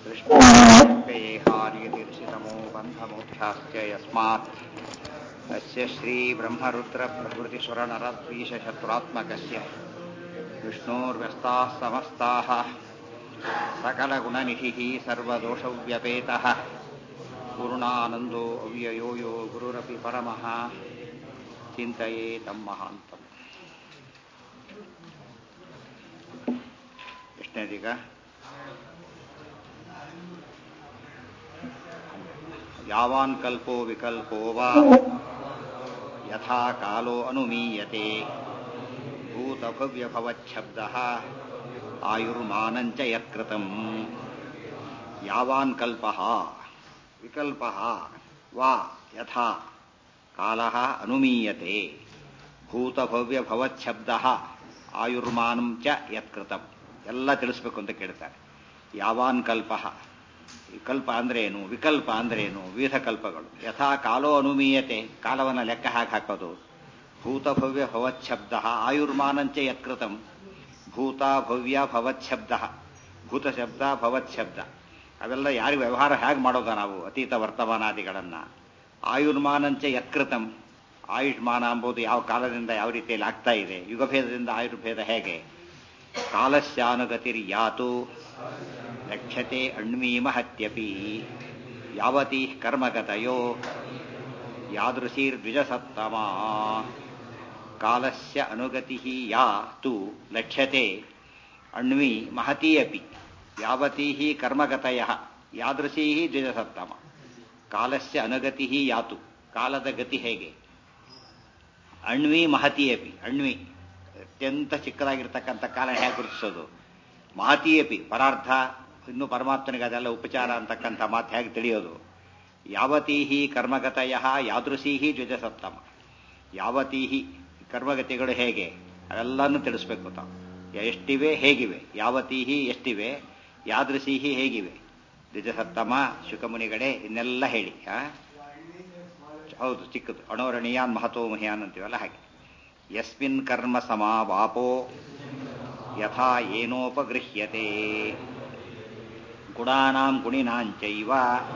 कृष्णेहार्यतीर्षितमो बन्धमोक्षाश्च यस्मात् अस्य श्रीब्रह्मरुद्रप्रभृतिसुरनरद्वीषशत्रुरात्मकस्य विष्णोर्व्यस्ताः समस्ताः सकलगुणनिधिः सर्वदोषव्यपेतः पूर्णानन्दो अव्ययो यो गुरुरपि परमः चिन्तये तं महान्तम् ಎಷ್ಟನೇದೀಗ ಯಾವಾನ್ ಕಲ್ಪೋ ವಿಕಲ್ಪೋ ವಾ ಯಥಾ ಕಾಲೋ ಅನುಮೀಯತೆ ಭೂತಭವ್ಯಭವಚ್ಛಬ್ದ ಆಯುರ್ಮಾನಂಚ ಯತ್ಕೃತಂ ಯಾವಾನ್ ಕಲ್ಪ ವಿಕಲ್ಪ ವಾ ಯಥಾ ಕಾಲ ಅನುಮೀಯತೆ ಭೂತಭವ್ಯಭವಚ್ಛಬ್ದ ಆಯುರ್ಮಾನಂ ಚ ಯತ್ಕೃತಂ ಎಲ್ಲ ತಿಳಿಸ್ಬೇಕು ಅಂತ ಕೇಳ್ತಾರೆ ಯಾವಾನ್ ಕಲ್ಪ ಕಲ್ಪ ಅಂದ್ರೆ ಏನು ವಿಕಲ್ಪ ಅಂದ್ರೆ ಏನು ವಿವಿಧ ಕಲ್ಪಗಳು ಯಥಾ ಕಾಲೋ ಅನುಮೀಯತೆ ಕಾಲವನ್ನು ಲೆಕ್ಕ ಹಾಕಿ ಹಾಕೋದು ಭೂತಭವ್ಯ ಭವಚ್ಛಬ್ದ ಆಯುರ್ಮಾನಂಚ ಯತ್ಕೃತಂ ಭೂತ ಭವ್ಯ ಭವಚ್ಛಬ್ದ ಭೂತ ಶಬ್ದ ಭವಚ್ಛಬ್ದ ಅವೆಲ್ಲ ಯಾರಿಗೆ ವ್ಯವಹಾರ ಹೇಗೆ ಮಾಡೋದ ನಾವು ಅತೀತ ವರ್ತಮಾನಾದಿಗಳನ್ನ ಆಯುರ್ಮಾನಂಚ ಯತ್ಕೃತಂ ಆಯುಷ್ಮಾನ ಎಂಬುದು ಯಾವ ಕಾಲದಿಂದ ಯಾವ ರೀತಿಯಲ್ಲಿ ಆಗ್ತಾ ಇದೆ ಯುಗಭೇದದಿಂದ ಆಯುರ್ಭೇದ ಹೇಗೆ ಕಾಲಸ್ಯಾನುಗತಿರ್ಯಾತು ಲಕ್ಷ್ಯತೆ ಅಣ್ಮೀಮಹತ್ಯಪಿ ಯಾವತೀ ಕರ್ಮಗತಯೋ ಯಾದೃಶೀರ್ದ್ವಿಜಸತ್ತಮ ಕಾಲಸ್ಯ ಅನುಗತಿ ಯಾ ತು ಲಕ್ಷ್ಯತೆ ಅಣ್ವಿ ಮಹತಿ ಅಪಿ ಯಾವತೀ ಕರ್ಮಗತಯ ಯಾದೃಶೀ ದ್ವಿಜಸತ್ತಮ ಕಾಲಸ್ಯ ಅನುಗತಿ ಯಾತು ಕಾಲದ ಗತಿ ಹೇಗೆ ಅಣ್ವಿ ಮಹತಿ ಅಪಿ ಅಣ್ವಿ ಅತ್ಯಂತ ಚಿಕ್ಕದಾಗಿರ್ತಕ್ಕಂಥ ಕಾಲ ಹೇಗೆ ಗುರುತಿಸೋದು ಮಹತಿಯಪಿ ಪರಾರ್ಥ ಇನ್ನು ಪರಮಾತ್ಮನಿಗೆ ಅದೆಲ್ಲ ಉಪಚಾರ ಅಂತಕ್ಕಂಥ ಮಾತು ಹೇಗೆ ತಿಳಿಯೋದು ಯಾವತೀಹಿ ಕರ್ಮಗತಯ ಯಾದೃಶೀಹಿ ದ್ವಿಜಸತ್ತಮ ಯಾವತೀಹಿ ಕರ್ಮಗತಿಗಳು ಹೇಗೆ ಅವೆಲ್ಲನೂ ತಿಳಿಸ್ಬೇಕು ತಾವು ಎಷ್ಟಿವೆ ಹೇಗಿವೆ ಯಾವತೀಹಿ ಎಷ್ಟಿವೆ ಯಾದೃಶೀಹಿ ಹೇಗಿವೆ ದ್ವಿಜಸತ್ತಮ ಶುಕಮುನಿಗಳೇ ಇನ್ನೆಲ್ಲ ಹೇಳಿ ಹೌದು ಚಿಕ್ಕದು ಅಣೋರಣೀಯಾನ್ ಮಹತೋ ಮಹಿಯಾನ್ ಅಂತೀವಲ್ಲ ಹಾಗೆ ಯಸ್ಮಿನ್ ಕರ್ಮ ಸಮಾವಾಪೋ ಯಥಾ ಏನೋಪಗೃಹ್ಯತೆ ಗುಣಾನಾಂ ಗುಣಿನಾಂಚೈವ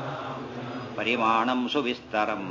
ಪರಿಮಾಣಂ ಸುವಿಸ್ತರಂ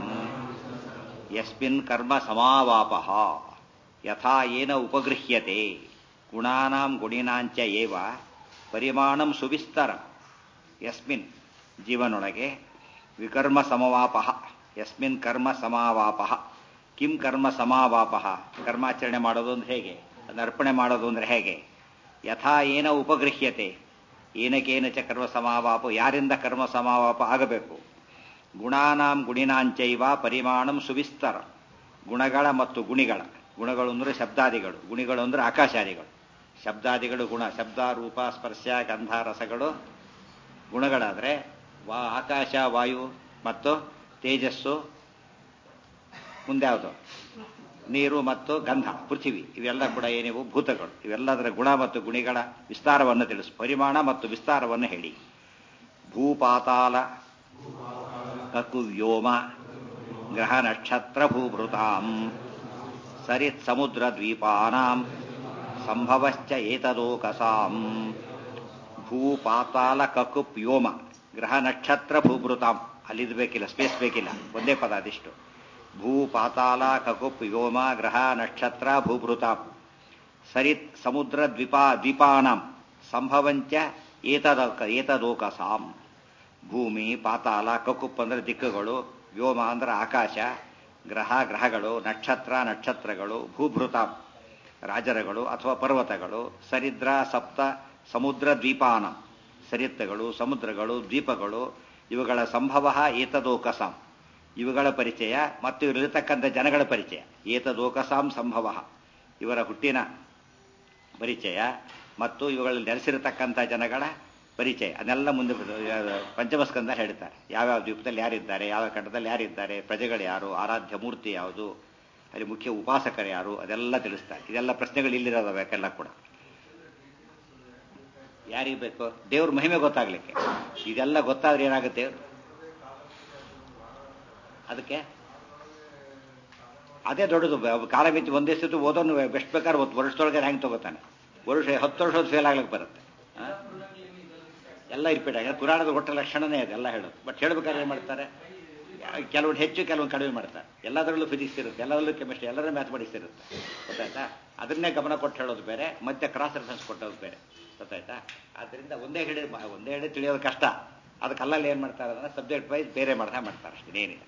ಯಸ್ಮಿನ್ ಕರ್ಮ ಸಮಾವಾಪ ಯಥಾ ಏನ ಉಪಗೃಹ್ಯತೆ ಗುಣಾನಾಂ ಗುಣಿನಾಂಚ ಏವ ಪರಿಮಾಣಂ ಸುವಿಸ್ತರಂ ಯಸ್ಮಿನ್ ಜೀವನೊಳಗೆ ವಿಕರ್ಮ ಸಮವಾಪ ಯಸ್ಮಿನ್ ಕರ್ಮ ಸಮಾವಾಪ ಕಿಂ ಕರ್ಮ ಸಮಾವಾಪ ಕರ್ಮಾಚರಣೆ ಮಾಡೋದು ಅಂದ್ರೆ ಹೇಗೆ ಅದನ್ನ ಅರ್ಪಣೆ ಮಾಡೋದು ಅಂದ್ರೆ ಹೇಗೆ ಯಥಾ ಏನ ಉಪಗೃಹ್ಯತೆ ಏನಕೇನ ಚ ಕರ್ಮ ಸಮಾವಾಪ ಯಾರಿಂದ ಕರ್ಮ ಸಮಾವಾಪ ಆಗಬೇಕು ಗುಣಾನಾಂ ಗುಣಿನಾಂಚೈವ ಪರಿಮಾಣಂ ಸುವಿಸ್ತರ ಗುಣಗಳ ಮತ್ತು ಗುಣಿಗಳ ಗುಣಗಳು ಅಂದರೆ ಶಬ್ದಾದಿಗಳು ಗುಣಿಗಳು ಅಂದರೆ ಆಕಾಶಾದಿಗಳು ಶಬ್ದಾದಿಗಳು ಗುಣ ಶಬ್ದ ರೂಪ ಸ್ಪರ್ಶ ಗಂಧ ರಸಗಳು ಗುಣಗಳಾದರೆ ವಾ ಆಕಾಶ ವಾಯು ಮತ್ತು ತೇಜಸ್ಸು ಮುಂದೆ ಯಾವುದು ನೀರು ಮತ್ತು ಗಂಧ ಪೃಥಿವಿ ಇವೆಲ್ಲ ಕೂಡ ಏನಿವು ಭೂತಗಳು ಇವೆಲ್ಲದರ ಗುಣ ಮತ್ತು ಗುಣಿಗಳ ವಿಸ್ತಾರವನ್ನು ತಿಳಿಸು ಪರಿಮಾಣ ಮತ್ತು ವಿಸ್ತಾರವನ್ನು ಹೇಳಿ ಭೂಪಾತಾಲ ಕಕು ವ್ಯೋಮ ಗ್ರಹ ನಕ್ಷತ್ರ ಭೂಭೃತಾಂ ಸರಿತ್ ಸಮುದ್ರ ದ್ವೀಪಾನಾಂ ಸಂಭವಶ್ಚ ಏತದೋಕಸಾಂ ಭೂಪಾತಾಲ ಕಕು ವ್ಯೋಮ ಗ್ರಹ ನಕ್ಷತ್ರ ಭೂಭೃತಾಂ ಅಲ್ಲಿದು ಬೇಕಿಲ್ಲ ಸ್ಪೇಸ್ ಬೇಕಿಲ್ಲ ಒಂದೇ ಪದ ಅದಿಷ್ಟು ಭೂ ಪಾತಾಲ ಕಕುಪ್ ವ್ಯೋಮ ಗ್ರಹ ನಕ್ಷತ್ರ ಭೂಭೃತಾಂ ಸರಿತ್ ಸಮುದ್ರ ದ್ವೀಪಾ ದ್ವೀಪಾನಾಂ ಸಂಭವಂಚ ಏತದೋಕ ಏತದೋಕಸಾಂ ಭೂಮಿ ಪಾತಾಲ ಕಕುಪ್ ಅಂದ್ರೆ ದಿಕ್ಕುಗಳು ವ್ಯೋಮ ಅಂದ್ರೆ ಆಕಾಶ ಗ್ರಹ ಗ್ರಹಗಳು ನಕ್ಷತ್ರ ನಕ್ಷತ್ರಗಳು ಭೂಭೃತಾಂ ರಾಜರಗಳು ಅಥವಾ ಪರ್ವತಗಳು ಸರಿದ್ರ ಸಪ್ತ ಸಮುದ್ರ ದ್ವೀಪಾನಂ ಸರಿತ್ತಗಳು ಸಮುದ್ರಗಳು ದ್ವೀಪಗಳು ಇವುಗಳ ಸಂಭವ ಏತದೋಕಸಾಂ ಇವುಗಳ ಪರಿಚಯ ಮತ್ತು ಇವರಲ್ಲಿರ್ತಕ್ಕಂಥ ಜನಗಳ ಪರಿಚಯ ಏತದೋಕಸಾಂ ಸಂಭವ ಇವರ ಹುಟ್ಟಿನ ಪರಿಚಯ ಮತ್ತು ಇವುಗಳಲ್ಲಿ ನೆಲೆಸಿರತಕ್ಕಂಥ ಜನಗಳ ಪರಿಚಯ ಅದನ್ನೆಲ್ಲ ಮುಂದೆ ಪಂಚಮಸ್ಕಂದ ಹೇಳ್ತಾರೆ ಯಾವ್ಯಾವ ದ್ವೀಪದಲ್ಲಿ ಯಾರಿದ್ದಾರೆ ಯಾವ ಖಂಡದಲ್ಲಿ ಯಾರಿದ್ದಾರೆ ಪ್ರಜೆಗಳು ಯಾರು ಆರಾಧ್ಯ ಮೂರ್ತಿ ಯಾವುದು ಅಲ್ಲಿ ಮುಖ್ಯ ಉಪಾಸಕರು ಯಾರು ಅದೆಲ್ಲ ತಿಳಿಸ್ತಾರೆ ಇದೆಲ್ಲ ಪ್ರಶ್ನೆಗಳು ಇಲ್ಲಿರೋದವೆಲ್ಲ ಕೂಡ ಯಾರಿಗೆ ಬೇಕು ದೇವ್ರ ಮಹಿಮೆ ಗೊತ್ತಾಗ್ಲಿಕ್ಕೆ ಇದೆಲ್ಲ ಗೊತ್ತಾದ್ರೆ ಏನಾಗುತ್ತೆ ಅದಕ್ಕೆ ಅದೇ ದೊಡ್ಡದು ಕಾಲ ಮಿತಿ ಒಂದೇ ಸತಿ ಓದೋನು ಎಷ್ಟು ಬೇಕಾದ್ರೆ ಒಂದು ವರ್ಷದೊಳಗೆ ಹೆಂಗೆ ತಗೋತಾನೆ ವರ್ಷ ಹತ್ತು ವರ್ಷದ ಫೇಲ್ ಆಗ್ಲಿಕ್ಕೆ ಬರುತ್ತೆ ಎಲ್ಲ ರಿಪೀಟ್ ಆಗಿದೆ ಪುರಾಣದ ಒಟ್ಟ ಲಕ್ಷಣನೇ ಅದು ಎಲ್ಲ ಹೇಳೋದು ಬಟ್ ಹೇಳ್ಬೇಕಾದ್ರೆ ಏನು ಮಾಡ್ತಾರೆ ಕೆಲವೊಂದು ಹೆಚ್ಚು ಕೆಲವೊಂದು ಕಡಿಮೆ ಮಾಡ್ತಾರೆ ಎಲ್ಲದರಲ್ಲೂ ಫಿಸಿಕ್ಸ್ ಇರುತ್ತೆ ಎಲ್ಲದರಲ್ಲೂ ಕೆಮಿಸ್ಟ್ರಿ ಎಲ್ಲದರಲ್ಲೂ ಮ್ಯಾಥಮೆಟಿಕ್ಸ್ ಇರುತ್ತೆ ಗೊತ್ತಾಯ್ತಾ ಅದನ್ನೇ ಗಮನ ಕೊಟ್ಟು ಹೇಳೋದು ಬೇರೆ ಮತ್ತೆ ಕ್ರಾಸ್ ರೆಫರೆನ್ಸ್ ಕೊಟ್ಟೋದು ಬೇರೆ ಗೊತ್ತಾಯ್ತಾ ಆದ್ದರಿಂದ ಒಂದೇ ಹಿಡಿ ಒಂದೇ ಹಿಡಿ ತಿಳಿಯೋದು ಕಷ್ಟ ಅದಕ್ಕೆ ಅಲ್ಲಲ್ಲಿ ಏನು ಮಾಡ್ತಾರೆ ಅಂದ್ರೆ ಸಬ್ಜೆಕ್ಟ್ ವೈಸ್ ಬೇರೆ ಮಾಡ್ತಾ ಮಾಡ್ತಾರೆ ಅಷ್ಟೇ ಏನಿಲ್ಲ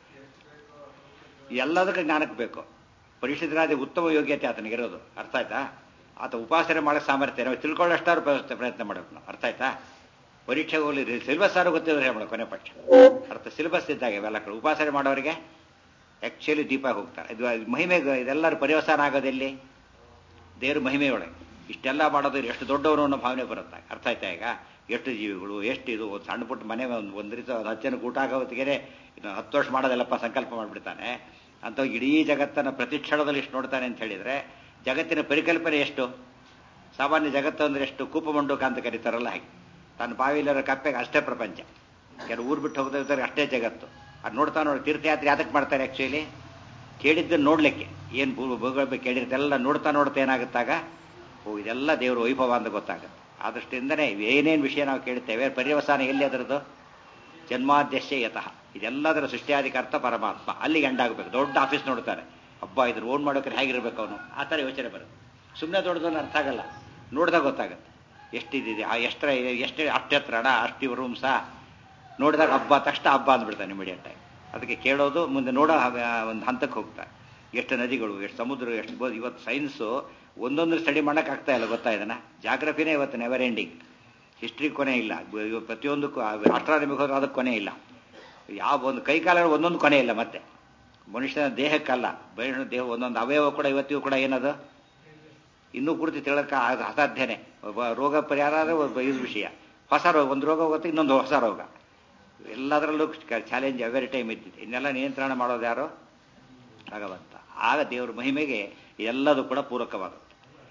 ಎಲ್ಲದಕ್ಕೆ ಜ್ಞಾನಕ್ಕೆ ಬೇಕು ಪರಿಶುದ್ಧರಾದ ಉತ್ತಮ ಯೋಗ್ಯತೆ ಆತನಿಗಿರೋದು ಅರ್ಥ ಆಯ್ತಾ ಆತ ಉಪಾಸನೆ ಮಾಡೋ ಸಾಮರ್ಥ್ಯ ನಾವು ತಿಳ್ಕೊಳ್ಳೋಷ್ಟಾರು ಪ್ರಯತ್ನ ಮಾಡಬೇಕು ನಾವು ಅರ್ಥ ಆಯ್ತಾ ಪರೀಕ್ಷೆಗೆ ಹೋಗ್ಲಿ ಸಿಲೆಬಸ್ ಆರು ಗೊತ್ತಿದ್ರೆ ಹೇಳೋಣ ಕೊನೆ ಪಕ್ಷ ಅರ್ಥ ಸಿಲೆಬಸ್ ಇದ್ದಾಗ ಇವೆಲ್ಲ ಕಡೆ ಉಪಾಸನೆ ಮಾಡೋರಿಗೆ ಆ್ಯಕ್ಚುಲಿ ದೀಪ ಹೋಗ್ತಾರೆ ಇದು ಮಹಿಮೆ ಇದೆಲ್ಲರೂ ಪರಿವಸಾನ ಆಗೋದೆಲ್ಲಿ ದೇವ್ರ ಮಹಿಮೆಯೊಳಗೆ ಇಷ್ಟೆಲ್ಲ ಮಾಡೋದು ಎಷ್ಟು ದೊಡ್ಡವರು ಅನ್ನೋ ಭಾವನೆ ಬರುತ್ತೆ ಅರ್ಥ ಆಯ್ತಾ ಈಗ ಎಷ್ಟು ಜೀವಿಗಳು ಎಷ್ಟು ಇದು ಒಂದು ಸಣ್ಣ ಪುಟ್ಟ ಮನೆ ಒಂದು ಒಂದು ರೀತಿ ಒಂದು ಹತ್ತು ಜನಕ್ಕೆ ಊಟ ಆಗೋ ಹೊತ್ತಿಗೆ ಇನ್ನು ಹತ್ತು ವರ್ಷ ಮಾಡೋದೆಲ್ಲಪ್ಪ ಸಂಕಲ್ಪ ಮಾಡಿಬಿಡ್ತಾನೆ ಅಂತ ಇಡೀ ಜಗತ್ತನ್ನು ಪ್ರತಿ ಕ್ಷಣದಲ್ಲಿ ಇಷ್ಟು ನೋಡ್ತಾನೆ ಅಂತ ಹೇಳಿದರೆ ಜಗತ್ತಿನ ಪರಿಕಲ್ಪನೆ ಎಷ್ಟು ಸಾಮಾನ್ಯ ಜಗತ್ತು ಅಂದ್ರೆ ಎಷ್ಟು ಕೂಪಮಂಡುಕ ಅಂತ ಕರೀತಾರಲ್ಲ ಹಾಗೆ ತನ್ನ ಬಾವಿಲಿರೋ ಕಪ್ಪೆಗೆ ಅಷ್ಟೇ ಪ್ರಪಂಚ ಕೆಲವು ಊರು ಬಿಟ್ಟು ಹೋಗ್ತಾ ಅಷ್ಟೇ ಜಗತ್ತು ಅದು ನೋಡ್ತಾ ನೋಡಿ ತೀರ್ಥಯಾತ್ರೆ ಯಾತಕ್ಕೆ ಮಾಡ್ತಾರೆ ಆ್ಯಕ್ಚುಲಿ ಕೇಳಿದ್ದನ್ನು ನೋಡ್ಲಿಕ್ಕೆ ಏನು ಭೂಗೋಳ ಕೇಳಿರ್ತೆಲ್ಲ ನೋಡ್ತಾ ನೋಡ್ತಾ ಏನಾಗುತ್ತಾಗ ಓ ಇದೆಲ್ಲ ದೇವರು ವೈಭವ ಅಂತ ಗೊತ್ತಾಗುತ್ತೆ ಆ ದೃಷ್ಟಿಯಿಂದನೇ ಏನೇನು ವಿಷಯ ನಾವು ಕೇಳ್ತೇವೆ ಪರ್ಯವಸಾನ ಎಲ್ಲಿ ಅದರದ್ದು ಜನ್ಮಾದ್ಯಶ್ಯ ಯತಃ ಇದೆಲ್ಲದರ ಸೃಷ್ಟಿಯಾಧಿಕರ್ತ ಪರಮಾತ್ಮ ಅಲ್ಲಿಗೆ ಎಂಡಾಗಬೇಕು ದೊಡ್ಡ ಆಫೀಸ್ ನೋಡ್ತಾರೆ ಹಬ್ಬ ಇದ್ರ ಓನ್ ಮಾಡೋಕೆ ಹೇಗಿರ್ಬೇಕು ಅವನು ಆ ಥರ ಯೋಚನೆ ಬರುತ್ತೆ ಸುಮ್ಮನೆ ದೊಡ್ಡದನ್ನು ಅರ್ಥ ಆಗಲ್ಲ ನೋಡಿದಾಗ ಗೊತ್ತಾಗುತ್ತೆ ಎಷ್ಟಿದೆ ಎಷ್ಟರ ಎಷ್ಟು ಅಷ್ಟು ಹತ್ರಣ ಅಷ್ಟು ರೂಮ್ಸ ನೋಡಿದಾಗ ಹಬ್ಬ ತಕ್ಷಣ ಹಬ್ಬ ಅಂದ್ಬಿಡ್ತಾನೆ ಇಮಿಡಿಯೇಟ್ ಆಗಿ ಅದಕ್ಕೆ ಕೇಳೋದು ಮುಂದೆ ನೋಡೋ ಒಂದು ಹಂತಕ್ಕೆ ಹೋಗ್ತಾರೆ ಎಷ್ಟು ನದಿಗಳು ಎಷ್ಟು ಸಮುದ್ರ ಎಷ್ಟು ಬೋದು ಇವತ್ತು ಸೈನ್ಸು ಒಂದೊಂದು ಸ್ಟಡಿ ಮಾಡೋಕೆ ಆಗ್ತಾ ಇಲ್ಲ ಗೊತ್ತಾ ಇದನ್ನ ಜಾಗ್ರಫಿನೇ ಇವತ್ತು ನೆವರ್ ಎಂಡಿಂಗ್ ಹಿಸ್ಟ್ರಿ ಕೊನೆ ಇಲ್ಲ ಪ್ರತಿಯೊಂದಕ್ಕೂ ಆಸ್ಟ್ರಾನಮಿಗೆ ಹೋದ್ರೆ ಅದಕ್ಕೆ ಕೊನೆ ಇಲ್ಲ ಯಾವ ಒಂದು ಕೈಕಾಲಗಳು ಒಂದೊಂದು ಕೊನೆ ಇಲ್ಲ ಮತ್ತೆ ಮನುಷ್ಯನ ದೇಹಕ್ಕಲ್ಲ ಮನುಷ್ಯನ ದೇಹ ಒಂದೊಂದು ಅವಯವ ಕೂಡ ಇವತ್ತಿಗೂ ಕೂಡ ಏನದು ಇನ್ನೂ ಪೂರ್ತಿ ತಿಳಕ ಅಸಾಧ್ಯನೇ ಒಬ್ಬ ರೋಗ ಪರಿಹಾರ ಆದರೆ ಒಬ್ಬ ಇದು ವಿಷಯ ಹೊಸ ರೋಗ ಒಂದು ರೋಗ ಹೋಗುತ್ತೆ ಇನ್ನೊಂದು ಹೊಸ ರೋಗ ಎಲ್ಲದರಲ್ಲೂ ಚಾಲೆಂಜ್ ಎವರಿ ಟೈಮ್ ಇದ್ದಿದೆ ಇನ್ನೆಲ್ಲ ನಿಯಂತ್ರಣ ಮಾಡೋದು ಯಾರು ಭಗವಂತ ಆಗ ದೇವರ ಮಹಿಮೆಗೆ ಎಲ್ಲದೂ ಕೂಡ ಪೂರಕವಾಗುತ್ತೆ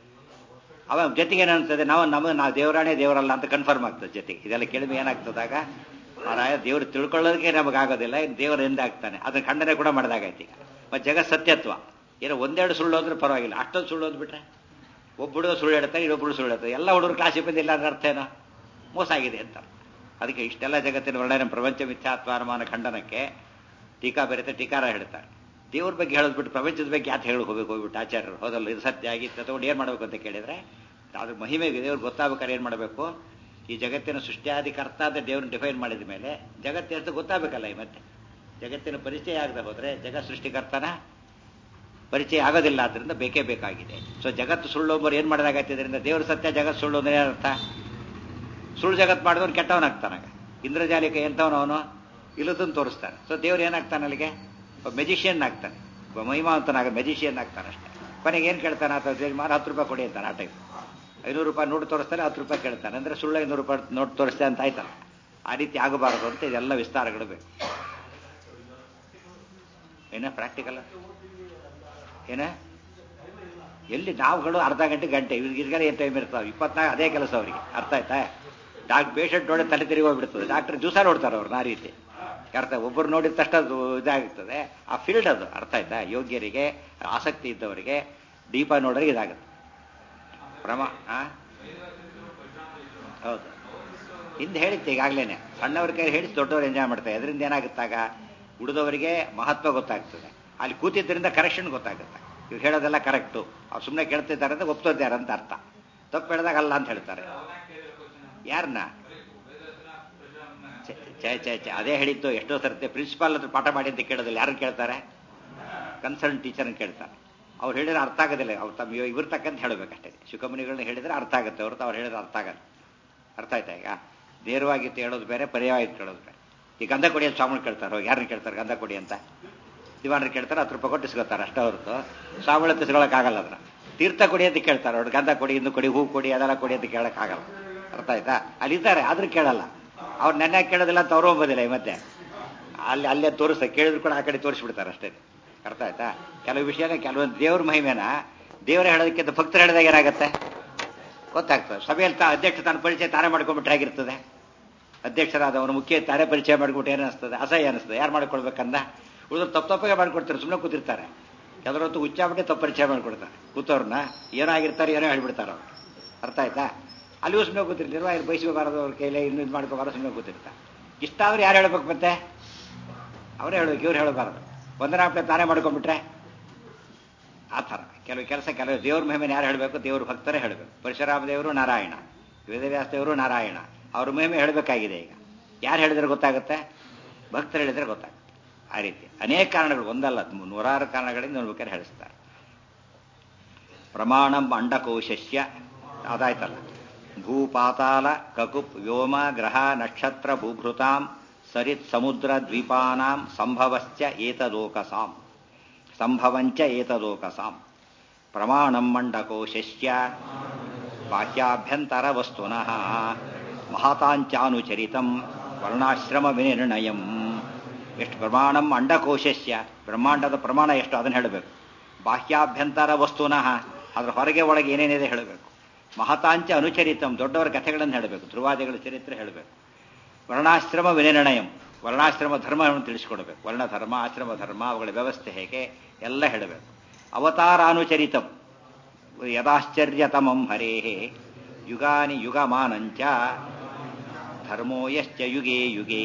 ಅವ ಜೊತೆಗೆ ಏನನ್ಸ್ತದೆ ನಾವು ನಮ್ಮ ನಾವು ದೇವರಾಣೆ ದೇವರಲ್ಲ ಅಂತ ಕನ್ಫರ್ಮ್ ಆಗ್ತದೆ ಜೊತೆಗೆ ಇದೆಲ್ಲ ಕೇಳಿದ್ರೆ ಏನಾಗ್ತದಾಗ ಮಾರಾಯ ದೇವರು ತಿಳ್ಕೊಳ್ಳೋದಕ್ಕೆ ನಮಗಾಗೋದಿಲ್ಲ ದೇವರು ಎಂದಾಗ್ತಾನೆ ಅದನ್ನ ಖಂಡನೆ ಕೂಡ ಮಾಡಿದಾಗೈತಿ ಈಗ ಮತ್ತೆ ಜಗತ್ ಸತ್ಯತ್ವ ಏನೋ ಒಂದೆರಡು ಸುಳ್ಳು ಅಂದ್ರೆ ಪರವಾಗಿಲ್ಲ ಅಷ್ಟೊಂದು ಸುಳ್ಳು ಅಂದ್ಬಿಟ್ರೆ ಒಬ್ಬ ಹುಡುಗ ಸುಳ್ಳು ಹೇಳ್ತಾರೆ ಇನ್ನೊಬ್ಬರು ಸುಳ್ಳು ಹೇಳ್ತಾರೆ ಎಲ್ಲ ಹುಡುಗರು ಕ್ಲಾಸಿಗೆ ಬಂದಿಲ್ಲ ಅಂದ್ರೆ ಅರ್ಥ ಏನೋ ಮೋಸ ಆಗಿದೆ ಅಂತ ಅದಕ್ಕೆ ಇಷ್ಟೆಲ್ಲ ಜಗತ್ತಿನ ವರ್ಣನೆ ಪ್ರಪಂಚ ಮಿಥ್ಯಾತ್ವಾನುಮಾನ ಖಂಡನಕ್ಕೆ ಟೀಕಾ ಬರೀತೆ ಟೀಕಾರ ಹೇಳ್ತಾರೆ ದೇವ್ರ ಬಗ್ಗೆ ಹೇಳೋದ್ಬಿಟ್ಟು ಪ್ರಪಂಚದ ಬಗ್ಗೆ ಯಾಕೆ ಹೇಳಿ ಹೋಗ್ಬೇಕು ಹೋಗ್ಬಿಟ್ಟು ಆಚಾರ್ಯರು ಹೋದಲ್ಲ ಇದು ಸತ್ಯ ಆಗಿತ್ತು ತಗೊಂಡು ಏನು ಮಾಡಬೇಕು ಅಂತ ಕೇಳಿದ್ರೆ ಅದ್ರ ಮಹಿಮೆಗೆ ದೇವ್ರು ಗೊತ್ತಾಗಬೇಕಾದ್ರೆ ಏನು ಮಾಡಬೇಕು ಈ ಜಗತ್ತಿನ ಸೃಷ್ಟಿಯಾದಿಕರ್ತ ಅಂತ ದೇವ್ರನ್ನ ಡಿಫೈನ್ ಮಾಡಿದ ಮೇಲೆ ಜಗತ್ತು ಅಂತ ಗೊತ್ತಾಗಬೇಕಲ್ಲ ಈ ಮತ್ತೆ ಜಗತ್ತಿನ ಪರಿಚಯ ಆಗದೆ ಹೋದ್ರೆ ಜಗತ್ ಸೃಷ್ಟಿಕರ್ತನ ಪರಿಚಯ ಆಗೋದಿಲ್ಲ ಆದ್ರಿಂದ ಬೇಕೇ ಬೇಕಾಗಿದೆ ಸೊ ಜಗತ್ತು ಸುಳ್ಳು ಒಬ್ಬರು ಏನು ಮಾಡಿದಾಗತ್ತೆ ಇದರಿಂದ ದೇವ್ರ ಸತ್ಯ ಜಗತ್ ಸುಳ್ಳು ಅಂದ್ರೆ ಏನರ್ಥ ಸುಳ್ಳು ಜಗತ್ ಮಾಡಿದವನು ಕೆಟ್ಟವನಾಗ್ತಾನಾಗ ಇಂದ್ರಜಾಲಿಕ ಎಂಥವನು ಅವನು ಇಲ್ಲದನ್ನು ತೋರಿಸ್ತಾನೆ ಸೊ ದೇವ್ರು ಏನಾಗ್ತಾನೆ ಅಲ್ಲಿಗೆ ಒಬ್ಬ ಮೆಜಿಷಿಯನ್ ಆಗ್ತಾನೆ ಒಬ್ಬ ಮಹಿಮಾವಂತನಾಗ ಮೆಜಿಷಿಯನ್ ಆಗ್ತಾನೆ ಅಷ್ಟೇ ಕೊನೆಗೆ ಏನು ಕೇಳ್ತಾನೆ ಆತ ಮಾರ ಹತ್ತು ರೂಪಾಯಿ ಕೊಡಿ ಅಂತಾನೆ ಆ ಟೈಪ್ ಐನೂರು ರೂಪಾಯಿ ನೋಟ್ ತೋರಿಸ್ತಾನೆ ಹತ್ತು ರೂಪಾಯಿ ಕೇಳ್ತಾನೆ ಅಂದ್ರೆ ಸುಳ್ಳು ಐನೂರು ರೂಪಾಯಿ ನೋಟ್ ತೋರಿಸ್ತೆ ಅಂತ ಆಯ್ತಲ್ಲ ಆ ರೀತಿ ಆಗಬಾರದು ಅಂತ ಇದೆಲ್ಲ ವಿಸ್ತಾರಗಳು ಬೇಕು ಏನ ಪ್ರಾಕ್ಟಿಕಲ್ ಏನ ಎಲ್ಲಿ ನಾವುಗಳು ಅರ್ಧ ಗಂಟೆ ಗಂಟೆ ಇವ್ರಿಗಿರ್ಗಾರ ಏನು ಟೈಮ್ ಇರ್ತಾವೆ ಇಪ್ಪತ್ನಾಲ್ಕು ಅದೇ ಕೆಲಸ ಅವರಿಗೆ ಅರ್ಥ ಆಯ್ತಾ ಡಾಕ್ ಪೇಷಂಟ್ ನೋಡಿ ತಲೆ ತಿರುಗಿ ಹೋಗ್ಬಿಡ್ತದೆ ಡಾಕ್ಟರ್ ಜ್ಯೂಸ ನೋಡ್ತಾರೆ ಅವ್ರನ್ನ ಆ ರೀತಿ ಅರ್ಥ ಒಬ್ಬರು ನೋಡಿದ ತಕ್ಷಣ ಅದು ಇದಾಗ್ತದೆ ಆ ಫೀಲ್ಡ್ ಅದು ಅರ್ಥ ಆಯ್ತಾ ಯೋಗ್ಯರಿಗೆ ಆಸಕ್ತಿ ಇದ್ದವರಿಗೆ ದೀಪ ನೋಡ್ರಿಗೆ ಇದಾಗುತ್ತೆ ಪ್ರಮ ಹೌದು ಹಿಂದೆ ಹೇಳಿತ್ತು ಈಗಾಗಲೇ ಸಣ್ಣವ್ರ ಕೈ ಹೇಳಿಸಿ ದೊಡ್ಡವ್ರು ಎಂಜಾಯ್ ಮಾಡ್ತಾರೆ ಅದರಿಂದ ಏನಾಗುತ್ತಾಗ ಉಳಿದವರಿಗೆ ಮಹತ್ವ ಗೊತ್ತಾಗ್ತದೆ ಅಲ್ಲಿ ಕೂತಿದ್ದರಿಂದ ಕರೆಕ್ಷನ್ ಗೊತ್ತಾಗುತ್ತೆ ಇವ್ರು ಹೇಳೋದೆಲ್ಲ ಕರೆಕ್ಟು ಅವ್ರು ಸುಮ್ಮನೆ ಕೇಳ್ತಿದ್ದಾರೆ ಅಂತ ಒಪ್ತೋದ್ಯಾರ ಅಂತ ಅರ್ಥ ತಪ್ಪು ಹೇಳಿದಾಗ ಅಲ್ಲ ಅಂತ ಹೇಳ್ತಾರೆ ಯಾರನ್ನ ಚೇ ಚೇ ಚೇ ಅದೇ ಹೇಳಿದ್ದು ಎಷ್ಟೋ ಸರ್ತಿ ಪ್ರಿನ್ಸಿಪಾಲ್ ಹತ್ರ ಪಾಠ ಮಾಡಿ ಅಂತ ಕೇಳೋದಿಲ್ಲ ಯಾರನ್ನು ಕೇಳ್ತಾರೆ ಕನ್ಸರ್ನ್ ಟೀಚರ್ನ ಕೇಳ್ತಾರೆ ಅವ್ರು ಹೇಳಿದ್ರೆ ಅರ್ಥ ಆಗೋದಿಲ್ಲ ಅವ್ರು ತಮ್ಮ ಇವ್ರ ತಕ್ಕಂತ ಹೇಳಬೇಕಷ್ಟೇ ಶಿಖಮಣಿಗಳನ್ನ ಹೇಳಿದ್ರೆ ಅರ್ಥ ಆಗುತ್ತೆ ಹೊರತು ಅವ್ರು ಹೇಳಿದ್ರೆ ಅರ್ಥ ಆಗಲ್ಲ ಅರ್ಥ ಆಯ್ತಾ ಈಗ ನೇರವಾಗಿ ಹೇಳೋದು ಬೇರೆ ಪರ್ಯಾಯ ಕೇಳೋದು ಬೇರೆ ಈ ಗಂಧ ಕೊಡಿ ಅಂತ ಸ್ವಾಮಿಗಳು ಕೇಳ್ತಾರೆ ಹೋಗಿ ಯಾರನ್ನ ಕೇಳ್ತಾರೆ ಗಂಧ ಕೊಡಿ ಅಂತ ದಿವಾನರು ಕೇಳ್ತಾರೆ ಹತ್ತು ರೂಪಾಯಿ ಕೊಟ್ಟು ಇಸ್ಕೊತಾರೆ ಅಷ್ಟೇ ಹೊರತು ಸ್ವಾಮಿಗಳು ತಿಸ್ಕೊಳಕ್ಕಾಗಲ್ಲ ಅದನ್ನ ತೀರ್ಥ ಕೊಡಿ ಅಂತ ಕೇಳ್ತಾರೆ ಅವ್ರು ಗಂಧ ಕೊಡಿ ಇನ್ನು ಕೊಡಿ ಹೂ ಕೊಡಿ ಅದೆಲ್ಲ ಕೊಡಿ ಅಂತ ಕೇಳಕ್ಕಾಗಲ್ಲ ಅರ್ಥ ಆಯ್ತಾ ಅಲ್ಲಿದ್ದಾರೆ ಆದ್ರೂ ಕೇಳಲ್ಲ ಅವ್ರು ನೆನ್ನೆ ಕೇಳೋದಿಲ್ಲ ಅಂತ ಅವರು ಹೋಗೋದಿಲ್ಲ ಈ ಮತ್ತೆ ಅಲ್ಲಿ ಅಲ್ಲೇ ತೋರಿಸ್ತಾರೆ ಕೇಳಿದ್ರು ಕೂಡ ಆ ಕಡೆ ತೋರಿಸ್ಬಿಡ್ತಾರೆ ಅಷ್ಟೇ ಅರ್ಥ ಆಯ್ತಾ ಕೆಲವು ವಿಷಯನ ಕೆಲವೊಂದು ದೇವ್ರ ಮಹಿಮೆನ ದೇವರ ಹೇಳೋದಕ್ಕಿಂತ ಭಕ್ತರು ಹೇಳಿದಾಗ ಏನಾಗುತ್ತೆ ಗೊತ್ತಾಗ್ತದೆ ಸಭೆಯಲ್ಲಿ ತಾ ಅಧ್ಯಕ್ಷ ತಾನು ಪರಿಚಯ ತಾನೇ ಮಾಡ್ಕೊಂಡ್ಬಿಟ್ರೆ ಆಗಿರ್ತದೆ ಅಧ್ಯಕ್ಷರಾದವನು ಮುಖ್ಯ ತಾನೇ ಪರಿಚಯ ಮಾಡ್ಬಿಟ್ಟು ಏನಿಸ್ತದೆ ಅಸಹ್ಯ ಅನಿಸ್ತದೆ ಯಾರು ಮಾಡ್ಕೊಳ್ಬೇಕಂದ ಉಳಿದ್ರೆ ತಪ್ಪು ತಪ್ಪಿಗೆ ಮಾಡ್ಕೊಡ್ತಾರೆ ಸುಮ್ಮನೆ ಕೂತಿರ್ತಾರೆ ಕೆಲವರೊತ್ತು ಹುಚ್ಚಾಬಿಟ್ಟೆ ತಪ್ಪು ಪರಿಚಯ ಮಾಡ್ಕೊಡ್ತಾರೆ ಕೂತವ್ರನ್ನ ಏನಾಗಿರ್ತಾರೆ ಏನೋ ಹೇಳ್ಬಿಡ್ತಾರೆ ಅವ್ರು ಅರ್ಥ ಆಯ್ತಾ ಅಲ್ಲಿ ಸುಮ್ಮನೆ ಕೂತಿರ್ತಿರುವ ಇಲ್ಲಿ ಬಯಸ್ಕೋಬಾರದು ಅವ್ರ ಕೈಲೇ ಇನ್ನು ಇದು ಮಾಡ್ಕೋಬಾರದು ಸುಮ್ಮನೆ ಕೂತಿರ್ತಾರೆ ಇಷ್ಟ ಆದ್ರೆ ಯಾರು ಹೇಳ್ಬೇಕು ಮತ್ತೆ ಅವರೇ ಹೇಳ್ಬೇಕು ಇವ್ರು ಹೇಳಬಾರದು ಒಂದನಾಪ್ಲೆ ತಾನೇ ಮಾಡ್ಕೊಂಡ್ಬಿಟ್ರೆ ಆ ಥರ ಕೆಲವು ಕೆಲಸ ಕೆಲವು ದೇವ್ರ ಮಹಿಮೆನ ಯಾರು ಹೇಳಬೇಕು ದೇವ್ರ ಭಕ್ತರೇ ಹೇಳಬೇಕು ಪರಶುರಾಮ ದೇವರು ನಾರಾಯಣ ವೇದವ್ಯಾಸ ದೇವರು ನಾರಾಯಣ ಅವ್ರ ಮಹಿಮೆ ಹೇಳಬೇಕಾಗಿದೆ ಈಗ ಯಾರು ಹೇಳಿದ್ರೆ ಗೊತ್ತಾಗುತ್ತೆ ಭಕ್ತರು ಹೇಳಿದ್ರೆ ಗೊತ್ತಾಗುತ್ತೆ ಆ ರೀತಿ ಅನೇಕ ಕಾರಣಗಳು ಒಂದಲ್ಲ ನೂರಾರು ಕಾರಣಗಳಿಂದ ನೋಡ್ಬೇಕಾದ್ರೆ ಹೇಳಿಸ್ತಾರೆ ಪ್ರಮಾಣಂ ಅಂಡಕೋಶಸ್ಯ ಅದಾಯ್ತಲ್ಲ ಭೂಪಾತಾಲ ಕಕುಪ್ ವ್ಯೋಮ ಗ್ರಹ ನಕ್ಷತ್ರ ಭೂಭೃತಾಂ ಸರಿತ್ ಸಮುದ್ರ ದ್ವೀಪಾನಾಂ ಸಂಭವಶ್ಚ ಏತಲೋಕಸಾಂ ಸಂಭವಂಚ ಏತಲೋಕಸಾಂ ಪ್ರಮಾಣಂ ಮಂಡಕೋಶಸ್ಯ ಬಾಹ್ಯಾಭ್ಯಂತರ ವಸ್ತುನಃ ಮಹತಾಂಚಾನುಚರಿತಂ ವರ್ಣಾಶ್ರಮ ವಿನಿರ್ಣಯಂ ಎಷ್ಟು ಪ್ರಮಾಣಂ ಅಂಡಕೋಶಸ್ಯ ಬ್ರಹ್ಮಾಂಡದ ಪ್ರಮಾಣ ಎಷ್ಟು ಅದನ್ನು ಹೇಳಬೇಕು ಬಾಹ್ಯಾಭ್ಯಂತರ ವಸ್ತುನಃ ಅದರ ಹೊರಗೆ ಒಳಗೆ ಏನೇನಿದೆ ಹೇಳಬೇಕು ಮಹತಾಂಚ ಅನುಚರಿತಂ ದೊಡ್ಡವರ ಕಥೆಗಳನ್ನು ಹೇಳಬೇಕು ಧ್ರುವಾದಿಗಳ ಚರಿತ್ರೆ ಹೇಳಬೇಕು ವರ್ಣಾಶ್ರಮ ವಿನಿರ್ಣಯಂ ವರ್ಣಾಶ್ರಮ ಧರ್ಮವನ್ನು ತಿಳಿಸಿಕೊಡಬೇಕು ವರ್ಣ ಧರ್ಮ ಆಶ್ರಮ ಧರ್ಮ ಅವುಗಳ ವ್ಯವಸ್ಥೆ ಹೇಗೆ ಎಲ್ಲ ಹೇಳಬೇಕು ಅವತಾರಾನುಚರಿತಂ ಯದಾಶ್ಚರ್ಯತಮಂ ಹರೇ ಯುಗಾನಿ ಯುಗಮಾನಂಚ ಧರ್ಮೋಯಶ್ಚ ಯುಗೇ ಯುಗೇ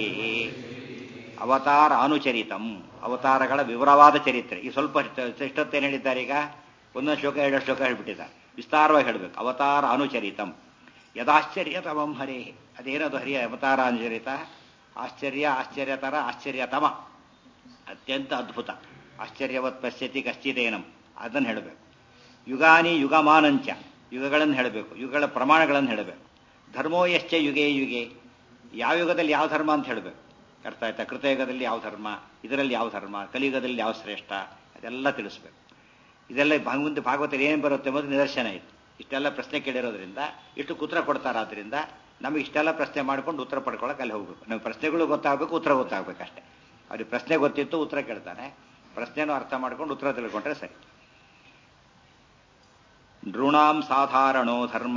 ಅವತಾರ ಅನುಚರಿತಂ ಅವತಾರಗಳ ವಿವರವಾದ ಚರಿತ್ರೆ ಈ ಸ್ವಲ್ಪ ಎಷ್ಟೊತ್ತೇನು ಹೇಳಿದ್ದಾರೆ ಈಗ ಒಂದೊಂದು ಶ್ಲೋಕ ಎರಡು ಶ್ಲೋಕ ಹೇಳ್ಬಿಟ್ಟಿದ್ದಾರೆ ವಿಸ್ತಾರವಾಗಿ ಹೇಳಬೇಕು ಅವತಾರ ಅನುಚರಿತಂ ಯದಾಶ್ಚರ್ಯತಮಂ ಹರೇ ಅದೇನದು ಹರಿಯ ಅವತಾರ ಅನುಚರಿತ ಆಶ್ಚರ್ಯ ಆಶ್ಚರ್ಯತರ ಆಶ್ಚರ್ಯತಮ ಅತ್ಯಂತ ಅದ್ಭುತ ಆಶ್ಚರ್ಯವತ್ ಪಶ್ಯತಿ ಕಶ್ಚಿತೇನಂ ಅದನ್ನು ಹೇಳಬೇಕು ಯುಗಾನಿ ಯುಗಮಾನಂಚ ಯುಗಗಳನ್ನು ಹೇಳಬೇಕು ಯುಗಗಳ ಪ್ರಮಾಣಗಳನ್ನು ಹೇಳಬೇಕು ಧರ್ಮೋ ಎಷ್ಟೇ ಯುಗೇ ಯುಗೆ ಯಾವ ಯುಗದಲ್ಲಿ ಯಾವ ಧರ್ಮ ಅಂತ ಹೇಳಬೇಕು ಅರ್ಥ ಆಯ್ತಾ ಕೃತಯುಗದಲ್ಲಿ ಯಾವ ಧರ್ಮ ಇದರಲ್ಲಿ ಯಾವ ಧರ್ಮ ಕಲಿಯುಗದಲ್ಲಿ ಯಾವ ಶ್ರೇಷ್ಠ ಅದೆಲ್ಲ ತಿಳಿಸ್ಬೇಕು ಇದೆಲ್ಲ ಮುಂದೆ ಭಾಗವತಲ್ಲಿ ಏನು ಬರುತ್ತೆ ಎಂಬುದು ನಿದರ್ಶನ ಇತ್ತು ಇಷ್ಟೆಲ್ಲ ಪ್ರಶ್ನೆ ಕೇಳಿರೋದ್ರಿಂದ ಇಷ್ಟು ಉತ್ತರ ಕೊಡ್ತಾರಾದ್ರಿಂದ ನಮಗೆ ಇಷ್ಟೆಲ್ಲ ಪ್ರಶ್ನೆ ಮಾಡ್ಕೊಂಡು ಉತ್ತರ ಪಡ್ಕೊಳ್ಳೋಕೆ ಅಲ್ಲಿ ಹೋಗ್ಬೇಕು ನಮಗೆ ಪ್ರಶ್ನೆಗಳು ಗೊತ್ತಾಗಬೇಕು ಉತ್ತರ ಗೊತ್ತಾಗಬೇಕು ಅಷ್ಟೇ ಅವ್ರಿಗೆ ಪ್ರಶ್ನೆ ಗೊತ್ತಿತ್ತು ಉತ್ತರ ಕೇಳ್ತಾನೆ ಪ್ರಶ್ನೆನೂ ಅರ್ಥ ಮಾಡ್ಕೊಂಡು ಉತ್ತರ ತಿಳ್ಕೊಂಡ್ರೆ ಸರಿ ನೃಣಾಂ ಸಾಧಾರಣೋ ಧರ್ಮ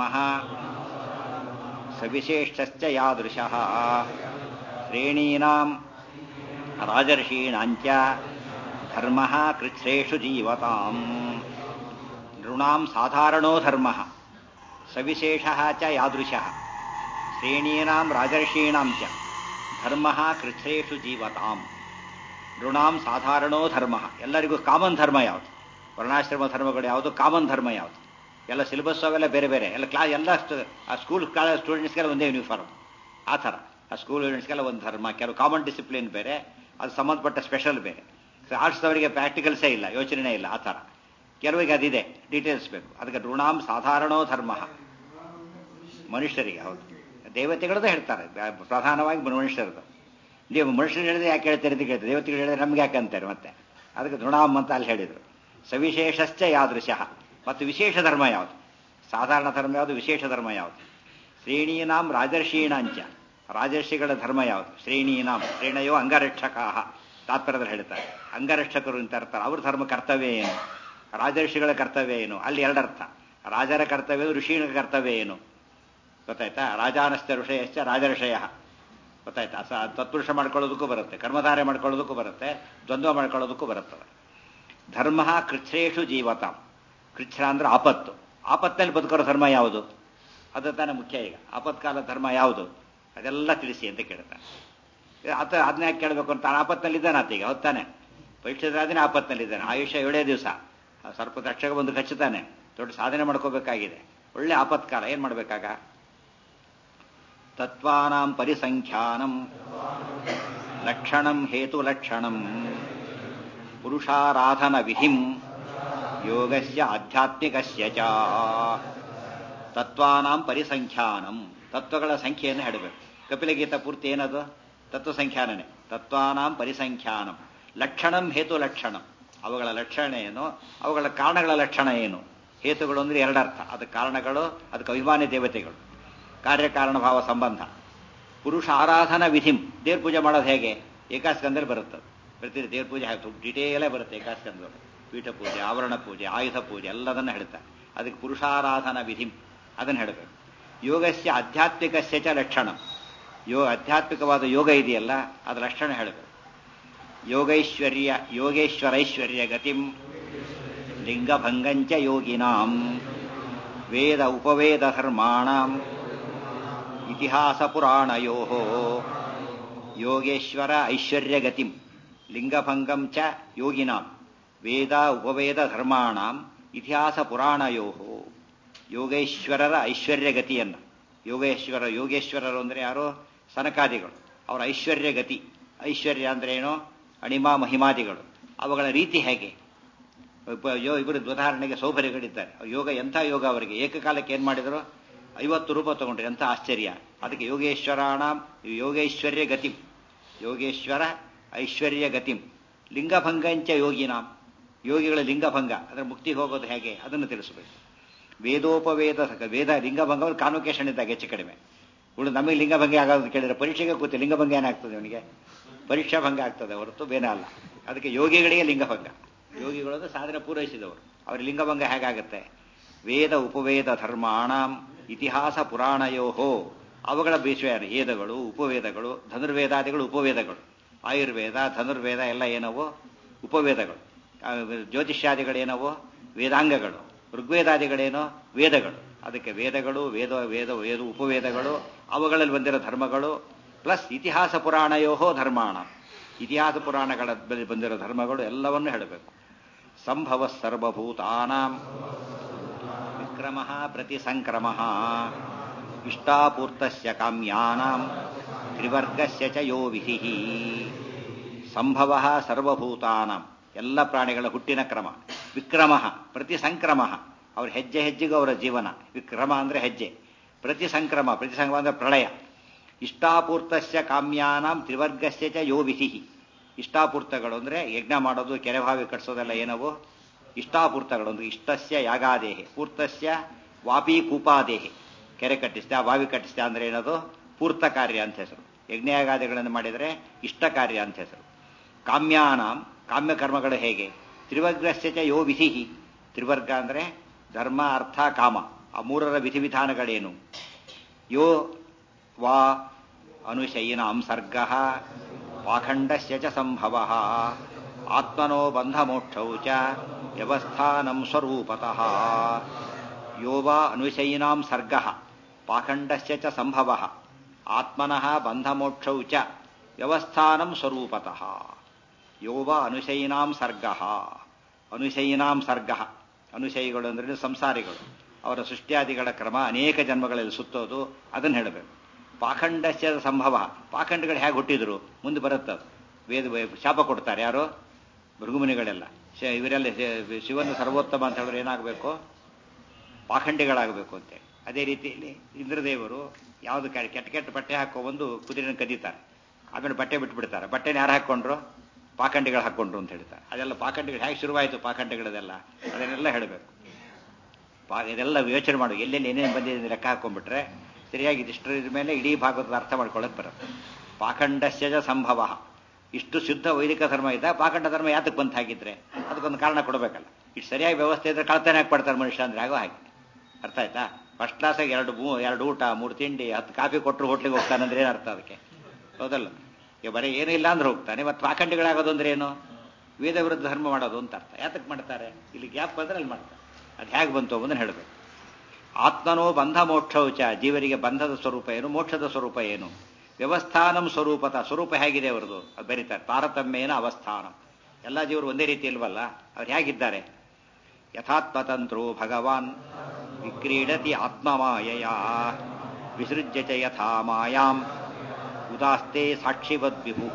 ಸವಿಶೇಷಶ್ಚ ಯಾದೃಶ ಶ್ರೇಣೀನಾಂ ರಾಜರ್ಷೀಣಾಂಚ ಧರ್ಮ ಕೃಚ್ಛ್ರೇಷು ಜೀವತಾಂ ನೃಣಾಂ ಸಾಧಾರಣೋ ಧರ್ಮ ಸವಿಶೇಷ ಚ ಯಾದೃಶ ಶ್ರೇಣೀನಾಂ ರಾಜರ್ಷೀಣಾಂ ಚ ಧರ್ಮ ಕೃಚ್ಛ್ರೇಷು ಜೀವತಾಂ ನೃಣಾಂ ಸಾಧಾರಣೋ ಧರ್ಮ ಎಲ್ಲರಿಗೂ ಕಾಮನ್ ಧರ್ಮ ಯಾವುದು ವರ್ಣಾಶ್ರಮ ಧರ್ಮಗಳು ಯಾವುದು ಕಾಮನ್ ಧರ್ಮ ಯಾವುದು ಎಲ್ಲ ಸಿಲೆಬಸ್ ಅವೆಲ್ಲ ಬೇರೆ ಬೇರೆ ಎಲ್ಲ ಕ್ಲಾ ಎಲ್ಲ ಆ ಸ್ಕೂಲ್ ಕಾಲೇಜ್ ಸ್ಟೂಡೆಂಟ್ಸ್ಗೆಲ್ಲ ಒಂದೇ ಯೂನಿಫಾರ್ಮ್ ಆ ಥರ ಆ ಸ್ಕೂಲ್ ಸ್ಟೂಡೆಂಟ್ಸ್ಗೆಲ್ಲ ಒಂದು ಧರ್ಮ ಕೆಲವು ಕಾಮನ್ ಡಿಸಿಪ್ಲಿನ್ ಬೇರೆ ಅದು ಸಂಬಂಧಪಟ್ಟ ಸ್ಪೆಷಲ್ ಬೇರೆ ಆರ್ಟ್ಸ್ದವರಿಗೆ ಪ್ರಾಕ್ಟಿಕಲ್ಸೇ ಇಲ್ಲ ಯೋಚನೆ ಇಲ್ಲ ಆ ಥರ ಕೆಲವಿಗೆ ಅದಿದೆ ಡೀಟೇಲ್ಸ್ ಬೇಕು ಅದಕ್ಕೆ ಋಣಾಂ ಸಾಧಾರಣೋ ಧರ್ಮ ಮನುಷ್ಯರಿಗೆ ಹೌದು ದೇವತೆಗಳದ್ದು ಹೇಳ್ತಾರೆ ಪ್ರಧಾನವಾಗಿ ಮನುಷ್ಯರದು ನೀವು ಮನುಷ್ಯರು ಹೇಳಿದ್ರೆ ಯಾಕೆ ಹೇಳ್ತಾರೆ ಅಂತ ಕೇಳ್ತಾರೆ ದೇವತೆಗಳು ಹೇಳಿದ್ರೆ ನಮ್ಗೆ ಯಾಕೆ ಅಂತಾರೆ ಮತ್ತೆ ಅದಕ್ಕೆ ದೃಢಾಂ ಅಂತ ಅಲ್ಲಿ ಹೇಳಿದರು ಸವಿಶೇಷಶ್ಚ ಯಾದೃಶ ಮತ್ತು ವಿಶೇಷ ಧರ್ಮ ಯಾವುದು ಸಾಧಾರಣ ಧರ್ಮ ಯಾವುದು ವಿಶೇಷ ಧರ್ಮ ಯಾವುದು ಶ್ರೇಣೀನಾಂ ರಾಜರ್ಷೀಣಾಂಚ ರಾಜರ್ಷಿಗಳ ಧರ್ಮ ಯಾವುದು ಶ್ರೇಣೀನಾಂ ಶ್ರೇಣಯೋ ಅಂಗರಕ್ಷಕ ತಾತ್ಪರ್ಯದಲ್ಲಿ ಹೇಳ್ತಾರೆ ಅಂಗರಕ್ಷಕರು ಅಂತ ಇರ್ತಾರೆ ಅವ್ರ ಧರ್ಮ ಕರ್ತವ್ಯ ಏನು ರಾಜರ್ಷಿಗಳ ಕರ್ತವ್ಯ ಏನು ಅಲ್ಲಿ ಎರಡರ್ಥ ರಾಜರ ಕರ್ತವ್ಯ ಋಷಿಗಳ ಕರ್ತವ್ಯ ಏನು ಗೊತ್ತಾಯ್ತಾ ರಾಜಾನಶ್ಚ ಋಷಯಶ್ಚ ರಾಜಋಷಯ ಗೊತ್ತಾಯ್ತಾ ಸ ತತ್ಪುರುಷ ಮಾಡ್ಕೊಳ್ಳೋದಕ್ಕೂ ಬರುತ್ತೆ ಕರ್ಮಧಾರೆ ಮಾಡ್ಕೊಳ್ಳೋದಕ್ಕೂ ಬರುತ್ತೆ ದ್ವಂದ್ವ ಮಾಡ್ಕೊಳ್ಳೋದಕ್ಕೂ ಬರುತ್ತದೆ ಧರ್ಮ ಕೃಚ್ಛ್ರೇಷು ಜೀವತಾಂ ಕೃಚ್ಛ್ರ ಅಂದ್ರೆ ಆಪತ್ತು ಆಪತ್ತಿನಲ್ಲಿ ಬದುಕೋರ ಧರ್ಮ ಯಾವುದು ಅದು ತಾನೇ ಮುಖ್ಯ ಈಗ ಆಪತ್ಕಾಲ ಧರ್ಮ ಯಾವುದು ಅದೆಲ್ಲ ತಿಳಿಸಿ ಅಂತ ಕೇಳ್ತಾನೆ ಆತ ಅದನ್ನ ಯಾಕೆ ಕೇಳಬೇಕು ಅಂತ ಆಪತ್ತಿನಲ್ಲಿದ್ದಾನೆ ಆತ ಈಗ ಹೊತ್ತಾನೆ ಪರೀಕ್ಷೆದಾದಿನ ಆಪತ್ತಿನಲ್ಲಿದ್ದಾನೆ ಆಯುಷ್ಯ ಏಳೇ ದಿವಸ ಸ್ವಲ್ಪ ರಕ್ಷಕ ಬಂದು ಕಚ್ಚುತ್ತಾನೆ ದೊಡ್ಡ ಸಾಧನೆ ಮಾಡ್ಕೋಬೇಕಾಗಿದೆ ಒಳ್ಳೆ ಆಪತ್ಕಾಲ ಏನ್ ಮಾಡ್ಬೇಕಾಗ ತತ್ವಾನಾಂ ಪರಿಸಂಖ್ಯಾನಂ ಲಕ್ಷಣಂ ಹೇತು ಲಕ್ಷಣಂ ಪುರುಷಾರಾಧನ ವಿಧಿಂ ಯೋಗಸ್ಯ ಆಧ್ಯಾತ್ಮಿಕಸ್ಯ ಚ ತತ್ವಾನಾಂ ಪರಿಸಂಖ್ಯಾನಂ ತತ್ವಗಳ ಸಂಖ್ಯೆಯನ್ನು ಹೇಳಬೇಕು ಕಪಿಲಗೀತ ಪೂರ್ತಿ ಏನದು ತತ್ವ ಸಂಖ್ಯಾನನೆ ತತ್ವಾನಾಂ ಪರಿಸಂಖ್ಯಾನಂ ಲಕ್ಷಣಂ ಹೇತು ಲಕ್ಷಣಂ ಅವುಗಳ ಲಕ್ಷಣ ಏನು ಅವುಗಳ ಕಾರಣಗಳ ಲಕ್ಷಣ ಏನು ಹೇತುಗಳು ಅಂದ್ರೆ ಎರಡರ್ಥ ಅದಕ್ಕೆ ಕಾರಣಗಳು ಅದಕ್ಕೆ ಅಭಿಮಾನಿ ದೇವತೆಗಳು ಕಾರ್ಯಕಾರಣ ಭಾವ ಸಂಬಂಧ ಪುರುಷ ಆರಾಧನಾ ವಿಧಿಂ ದೇವ್ರ ಪೂಜೆ ಮಾಡೋದು ಹೇಗೆ ಏಕಾಸ್ಕಂದಲ್ಲಿ ಬರುತ್ತೆ ಪ್ರತಿ ದೇವ್ರ ಪೂಜೆ ಡಿಟೇಲೇ ಬರುತ್ತೆ ಏಕಾಸ್ಕಂದಲ್ಲಿ ಪೀಠ ಪೂಜೆ ಆವರಣ ಪೂಜೆ ಆಯುಧ ಪೂಜೆ ಎಲ್ಲದನ್ನು ಹೇಳ್ತಾರೆ ಅದಕ್ಕೆ ಪುರುಷಾರಾಧನಾ ವಿಧಿಂ ಅದನ್ನು ಹೇಳಬೇಕು ಯೋಗಸ್ಯ ಆಧ್ಯಾತ್ಮಿಕಸ್ಯ ಚ ಲಕ್ಷಣ ಯೋ ಆಧ್ಯಾತ್ಮಿಕವಾದ ಯೋಗ ಇದೆಯಲ್ಲ ಅದರ ಲಕ್ಷಣ ಹೇಳಬೇಕು ಯೋಗೈಶ್ವರ್ಯ ಯೋಗೇಶ್ವರೈಶ್ವರ್ಯ ಗತಿಂ ಲಿಂಗಭಂಗಂಚ ಯೋಗಿನಾಂ ವೇದ ಉಪವೇದ ಧರ್ಮಾಣಂ ಇತಿಹಾಸ ಪುರಾಣಯೋ ಯೋಗೇಶ್ವರ ಐಶ್ವರ್ಯಗತಿಂ ಲಿಂಗಭಂಗಂ ಚ ಯೋಗಿನಾಂ ವೇದ ಉಪವೇದ ಧರ್ಮಾಣಾಂ ಇತಿಹಾಸ ಪುರಾಣಯೋ ಯೋಗೇಶ್ವರರ ಐಶ್ವರ್ಯಗತಿಯನ್ನು ಯೋಗೇಶ್ವರ ಯೋಗೇಶ್ವರರು ಅಂದರೆ ಯಾರೋ ಸನಕಾದಿಗಳು ಅವರ ಐಶ್ವರ್ಯಗತಿ ಐಶ್ವರ್ಯ ಅಂದ್ರೆ ಏನು ಅಣಿಮಾ ಮಹಿಮಾದಿಗಳು ಅವುಗಳ ರೀತಿ ಹೇಗೆ ಇಬ್ಬರು ಉದಾಹರಣೆಗೆ ಸೌಭರ್ಯಗಳಿದ್ದಾರೆ ಯೋಗ ಎಂಥ ಯೋಗ ಅವರಿಗೆ ಏಕಕಾಲಕ್ಕೆ ಏನು ಮಾಡಿದರು ಐವತ್ತು ರೂಪ ತಗೊಂಡ್ರೆ ಎಂಥ ಆಶ್ಚರ್ಯ ಅದಕ್ಕೆ ಯೋಗೇಶ್ವರಾಣ ಯೋಗೇಶ್ವರ್ಯ ಗತಿಂ ಯೋಗೇಶ್ವರ ಐಶ್ವರ್ಯ ಗತಿಂ ಲಿಂಗಭಂಗಂಚ ಯೋಗಿನಾಂ ಯೋಗಿಗಳ ಲಿಂಗಭಂಗ ಅದರ ಮುಕ್ತಿಗೆ ಹೋಗೋದು ಹೇಗೆ ಅದನ್ನು ತಿಳಿಸಬೇಕು ವೇದೋಪವೇದ ವೇದ ಲಿಂಗಭಂಗ ಕಾನ್ವೊಕೇಶನ್ ಇದ್ದಾಗ ಹೆಚ್ಚು ಕಡಿಮೆ ಉಳಿದು ನಮಗೆ ಲಿಂಗಭಂಗ ಆಗೋದು ಕೇಳಿದ್ರೆ ಪರೀಕ್ಷೆಗೆ ಕೂತಿ ಲಿಂಗಭಂಗ ಏನಾಗ್ತದೆ ಅವನಿಗೆ ಪರೀಕ್ಷಾ ಭಂಗ ಆಗ್ತದೆ ಹೊರತು ಬೇನ ಅಲ್ಲ ಅದಕ್ಕೆ ಯೋಗಿಗಳಿಗೆ ಲಿಂಗಭಂಗ ಯೋಗಿಗಳದು ಸಾಧನೆ ಪೂರೈಸಿದವರು ಅವ್ರ ಲಿಂಗಭಂಗ ಹೇಗಾಗುತ್ತೆ ವೇದ ಉಪವೇದ ಧರ್ಮಾಣಂ ಇತಿಹಾಸ ಪುರಾಣಯೋಹೋ ಅವುಗಳ ವಿಷಯ ವೇದಗಳು ಉಪವೇದಗಳು ಧನುರ್ವೇದಾದಿಗಳು ಉಪವೇದಗಳು ಆಯುರ್ವೇದ ಧನುರ್ವೇದ ಎಲ್ಲ ಏನವೋ ಉಪವೇದಗಳು ಜ್ಯೋತಿಷ್ಯಾದಿಗಳೇನವೋ ವೇದಾಂಗಗಳು ಋಗ್ವೇದಾದಿಗಳೇನೋ ವೇದಗಳು ಅದಕ್ಕೆ ವೇದಗಳು ವೇದ ವೇದ ವೇದ ಉಪವೇದಗಳು ಅವುಗಳಲ್ಲಿ ಬಂದಿರೋ ಧರ್ಮಗಳು ಪ್ಲಸ್ ಇತಿಹಾಸ ಪುರಾಣಯೋಹೋ ಧರ್ಮಾಣ ಇತಿಹಾಸ ಪುರಾಣಗಳ ಬಂದಿರೋ ಧರ್ಮಗಳು ಎಲ್ಲವನ್ನೂ ಹೇಳಬೇಕು ಸಂಭವ ಸರ್ವಭೂತಾನಾಂ ವಿಕ್ರಮ ಪ್ರತಿ ಸಂಕ್ರಮ ಇಷ್ಟಾಪೂರ್ತಸ್ಯ ಕಾಮ್ಯಾನಾಂ ತ್ರಿವರ್ಗಸ್ಯ ಚ ಯೋ ವಿಧಿ ಸಂಭವ ಸರ್ವಭೂತಾನಾಂ ಎಲ್ಲ ಪ್ರಾಣಿಗಳ ಹುಟ್ಟಿನ ಕ್ರಮ ವಿಕ್ರಮ ಪ್ರತಿ ಸಂಕ್ರಮ ಅವ್ರ ಹೆಜ್ಜೆ ಹೆಜ್ಜೆಗೂ ಅವರ ಜೀವನ ವಿಕ್ರಮ ಅಂದ್ರೆ ಹೆಜ್ಜೆ ಪ್ರತಿ ಸಂಕ್ರಮ ಪ್ರತಿ ಸಂಕ್ರಮ ಅಂದ್ರೆ ಪ್ರಳಯ ಇಷ್ಟಾಪೂರ್ತಸ್ಯ ಕಾಮ್ಯಾನಾಂ ತ್ರಿವರ್ಗಸ್ಯ ಚ ಯೋ ವಿಧಿ ಇಷ್ಟಾಪೂರ್ತಗಳು ಅಂದ್ರೆ ಯಜ್ಞ ಮಾಡೋದು ಕೆರೆಭಾವಿ ಕಟ್ಸೋದೆಲ್ಲ ಏನವೋ ಇಷ್ಟಾಪೂರ್ತಗಳು ಅಂದ್ರೆ ಇಷ್ಟಸ್ಯ ಯಾಗಾದೇಹೆ ಪೂರ್ತಸ್ಯ ವಾಪಿ ಕೂಪಾದೇಹೆ ಕೆರೆ ಕಟ್ಟಿಸ್ತೆ ಆ ಬಾವಿ ಕಟ್ಟಿಸ್ತೆ ಅಂದ್ರೆ ಏನದು ಪೂರ್ತ ಕಾರ್ಯ ಅಂತ ಹೆಸರು ಯಜ್ಞಯಾಗಾದಿಗಳನ್ನು ಮಾಡಿದರೆ ಇಷ್ಟ ಕಾರ್ಯ ಅಂತ ಹೆಸರು ಕಾಮ್ಯಾನಾಂ ಕಾಮ್ಯ ಕರ್ಮಗಳು ಹೇಗೆ ತ್ರಿವರ್ಗಸ್ಯ ಚ ಯೋ ವಿಧಿ ತ್ರಿವರ್ಗ ಅಂದ್ರೆ ಧರ್ಮ ಅರ್ಥ ಕಾಮ ಆ ಮೂರರ ವಿಧಿವಿಧಾನಗಳೇನು ಯೋ ವಾ ಅನುಶಯಿನಾಂ ಸರ್ಗ ಪಾಖಂಡಸ್ಯ ಚ ಸಂಭವ ಆತ್ಮನೋ ಬಂಧಮೋಕ್ಷೌ ಚ ವ್ಯವಸ್ಥಾನಂ ಸ್ವರೂಪತಃ ಯೋ ವಾ ಅನುಶಯಿನಾಂ ಸರ್ಗ ಪಾಖಂಡಸ್ಯ ಚ ಸಂಭವ ಆತ್ಮನಃ ಬಂಧಮೋಕ್ಷೌ ಚ ವ್ಯವಸ್ಥಾನಂ ಸ್ವರೂಪತಃ ಯೋ ವಾ ಅನುಶಯಿನಾಂ ಸರ್ಗ ಅನುಶಯಿನಾಂ ಸರ್ಗ ಅನುಶಯಿಗಳು ಅಂದ್ರೆ ಸಂಸಾರಿಗಳು ಅವರ ಸೃಷ್ಟ್ಯಾದಿಗಳ ಕ್ರಮ ಅನೇಕ ಜನ್ಮಗಳಲ್ಲಿ ಸುತ್ತೋದು ಅದನ್ನು ಹೇಳಬೇಕು ಪಾಖಂಡಸ್ಯ ಸಂಭವ ಪಾಖಂಡಗಳು ಹೇಗೆ ಹುಟ್ಟಿದ್ರು ಮುಂದೆ ಬರುತ್ತೆ ವೇದ ಶಾಪ ಕೊಡ್ತಾರೆ ಯಾರು ಭೃಗುಮುನಿಗಳೆಲ್ಲ ಇವರೆಲ್ಲ ಶಿವನ ಸರ್ವೋತ್ತಮ ಅಂತ ಹೇಳಿದ್ರೆ ಏನಾಗಬೇಕು ಪಾಖಂಡಿಗಳಾಗಬೇಕು ಅಂತೇಳಿ ಅದೇ ರೀತಿಯಲ್ಲಿ ಇಂದ್ರದೇವರು ಯಾವುದು ಕೆಟ್ಟ ಕೆಟ್ಟ ಬಟ್ಟೆ ಹಾಕೋ ಒಂದು ಕುದುರೆನ ಕದೀತಾರೆ ಆಮೇಲೆ ಬಟ್ಟೆ ಬಿಟ್ಬಿಡ್ತಾರೆ ಬಟ್ಟೆನ ಯಾರು ಹಾಕ್ಕೊಂಡ್ರು ಪಾಖಂಡಿಗಳು ಹಾಕ್ಕೊಂಡ್ರು ಅಂತ ಹೇಳ್ತಾರೆ ಅದೆಲ್ಲ ಪಾಖಂಡಿಗಳು ಹೇಗೆ ಶುರುವಾಯಿತು ಪಾಖಂಡಿಗಳದೆಲ್ಲ ಅದನ್ನೆಲ್ಲ ಹೇಳಬೇಕು ಪಾ ಇದೆಲ್ಲ ಯೋಚನೆ ಮಾಡು ಎಲ್ಲೆಲ್ಲಿ ಏನೇನು ಬಂದಿದೆ ಲೆಕ್ಕ ಹಾಕೊಂಡ್ಬಿಟ್ರೆ ಸರಿಯಾಗಿ ಇದಿಷ್ಟರ ಮೇಲೆ ಇಡೀ ಭಾಗದ ಅರ್ಥ ಮಾಡ್ಕೊಳ್ಳೋಕೆ ಬರುತ್ತೆ ಪಾಖಂಡಸ್ಯಜ ಸಂಭವ ಇಷ್ಟು ಶುದ್ಧ ವೈದಿಕ ಧರ್ಮ ಇದ್ದ ಪಾಖಂಡ ಧರ್ಮ ಯಾತಕ್ಕೆ ಬಂತ ಹಾಗಿದ್ರೆ ಅದಕ್ಕೊಂದು ಕಾರಣ ಕೊಡಬೇಕಲ್ಲ ಇಷ್ಟು ಸರಿಯಾಗಿ ವ್ಯವಸ್ಥೆ ಇದ್ರೆ ಕಳ್ತಾನೆ ಹಾಕಿ ಪಡ್ತಾರೆ ಮನುಷ್ಯ ಅಂದ್ರೆ ಆಗೋ ಹಾಗೆ ಅರ್ಥ ಆಯ್ತಾ ಫಸ್ಟ್ ಕ್ಲಾಸಾಗಿ ಎರಡು ಮೂ ಎರಡು ಊಟ ಮೂರು ತಿಂಡಿ ಹತ್ತು ಕಾಫಿ ಕೊಟ್ಟರು ಹೋಟ್ಲಿಗೆ ಹೋಗ್ತಾನಂದ್ರೆ ಏನು ಅರ್ಥ ಅದಕ್ಕೆ ಹೌದಲ್ಲ ಈಗ ಬರೀ ಏನೂ ಇಲ್ಲ ಅಂದ್ರೆ ಹೋಗ್ತಾನೆ ಮತ್ತು ಪಾಖಂಡಿಗಳಾಗೋದು ಅಂದ್ರೆ ಏನು ವೇದ ವಿರುದ್ಧ ಧರ್ಮ ಮಾಡೋದು ಅಂತ ಅರ್ಥ ಯಾತಕ್ಕೆ ಮಾಡ್ತಾರೆ ಇಲ್ಲಿ ಗ್ಯಾಪ್ ಬಂದ್ರೆ ಅಲ್ಲಿ ಮಾಡ್ತಾರೆ ಅದು ಹೇಗೆ ಬಂತು ಅನ್ನೋದನ್ನ ಹೇಳಬೇಕು ಆತ್ಮನೋ ಬಂಧ ಮೋಕ್ಷೌಚ ಜೀವರಿಗೆ ಬಂಧದ ಸ್ವರೂಪ ಏನು ಮೋಕ್ಷದ ಸ್ವರೂಪ ಏನು ವ್ಯವಸ್ಥಾನಂ ಸ್ವರೂಪತ ಸ್ವರೂಪ ಹೇಗಿದೆ ಅವರದು ಅದು ಬರೀತಾರೆ ತಾರತಮ್ಯೇನ ಅವಸ್ಥಾನ ಎಲ್ಲ ಜೀವರು ಒಂದೇ ರೀತಿ ಇಲ್ವಲ್ಲ ಅವ್ರು ಹೇಗಿದ್ದಾರೆ ಯಥಾತ್ಮತಂತ್ರೋ ಭಗವಾನ್ ವಿಕ್ರೀಡತಿ ಆತ್ಮಮಾಯಯ ವಿಸೃಜ್ಯ ಚ ಯಥಾ ಮಾಯಾಂ ಉದಾಸ್ತೆ ಸಾಕ್ಷಿವದ್ವಿಭು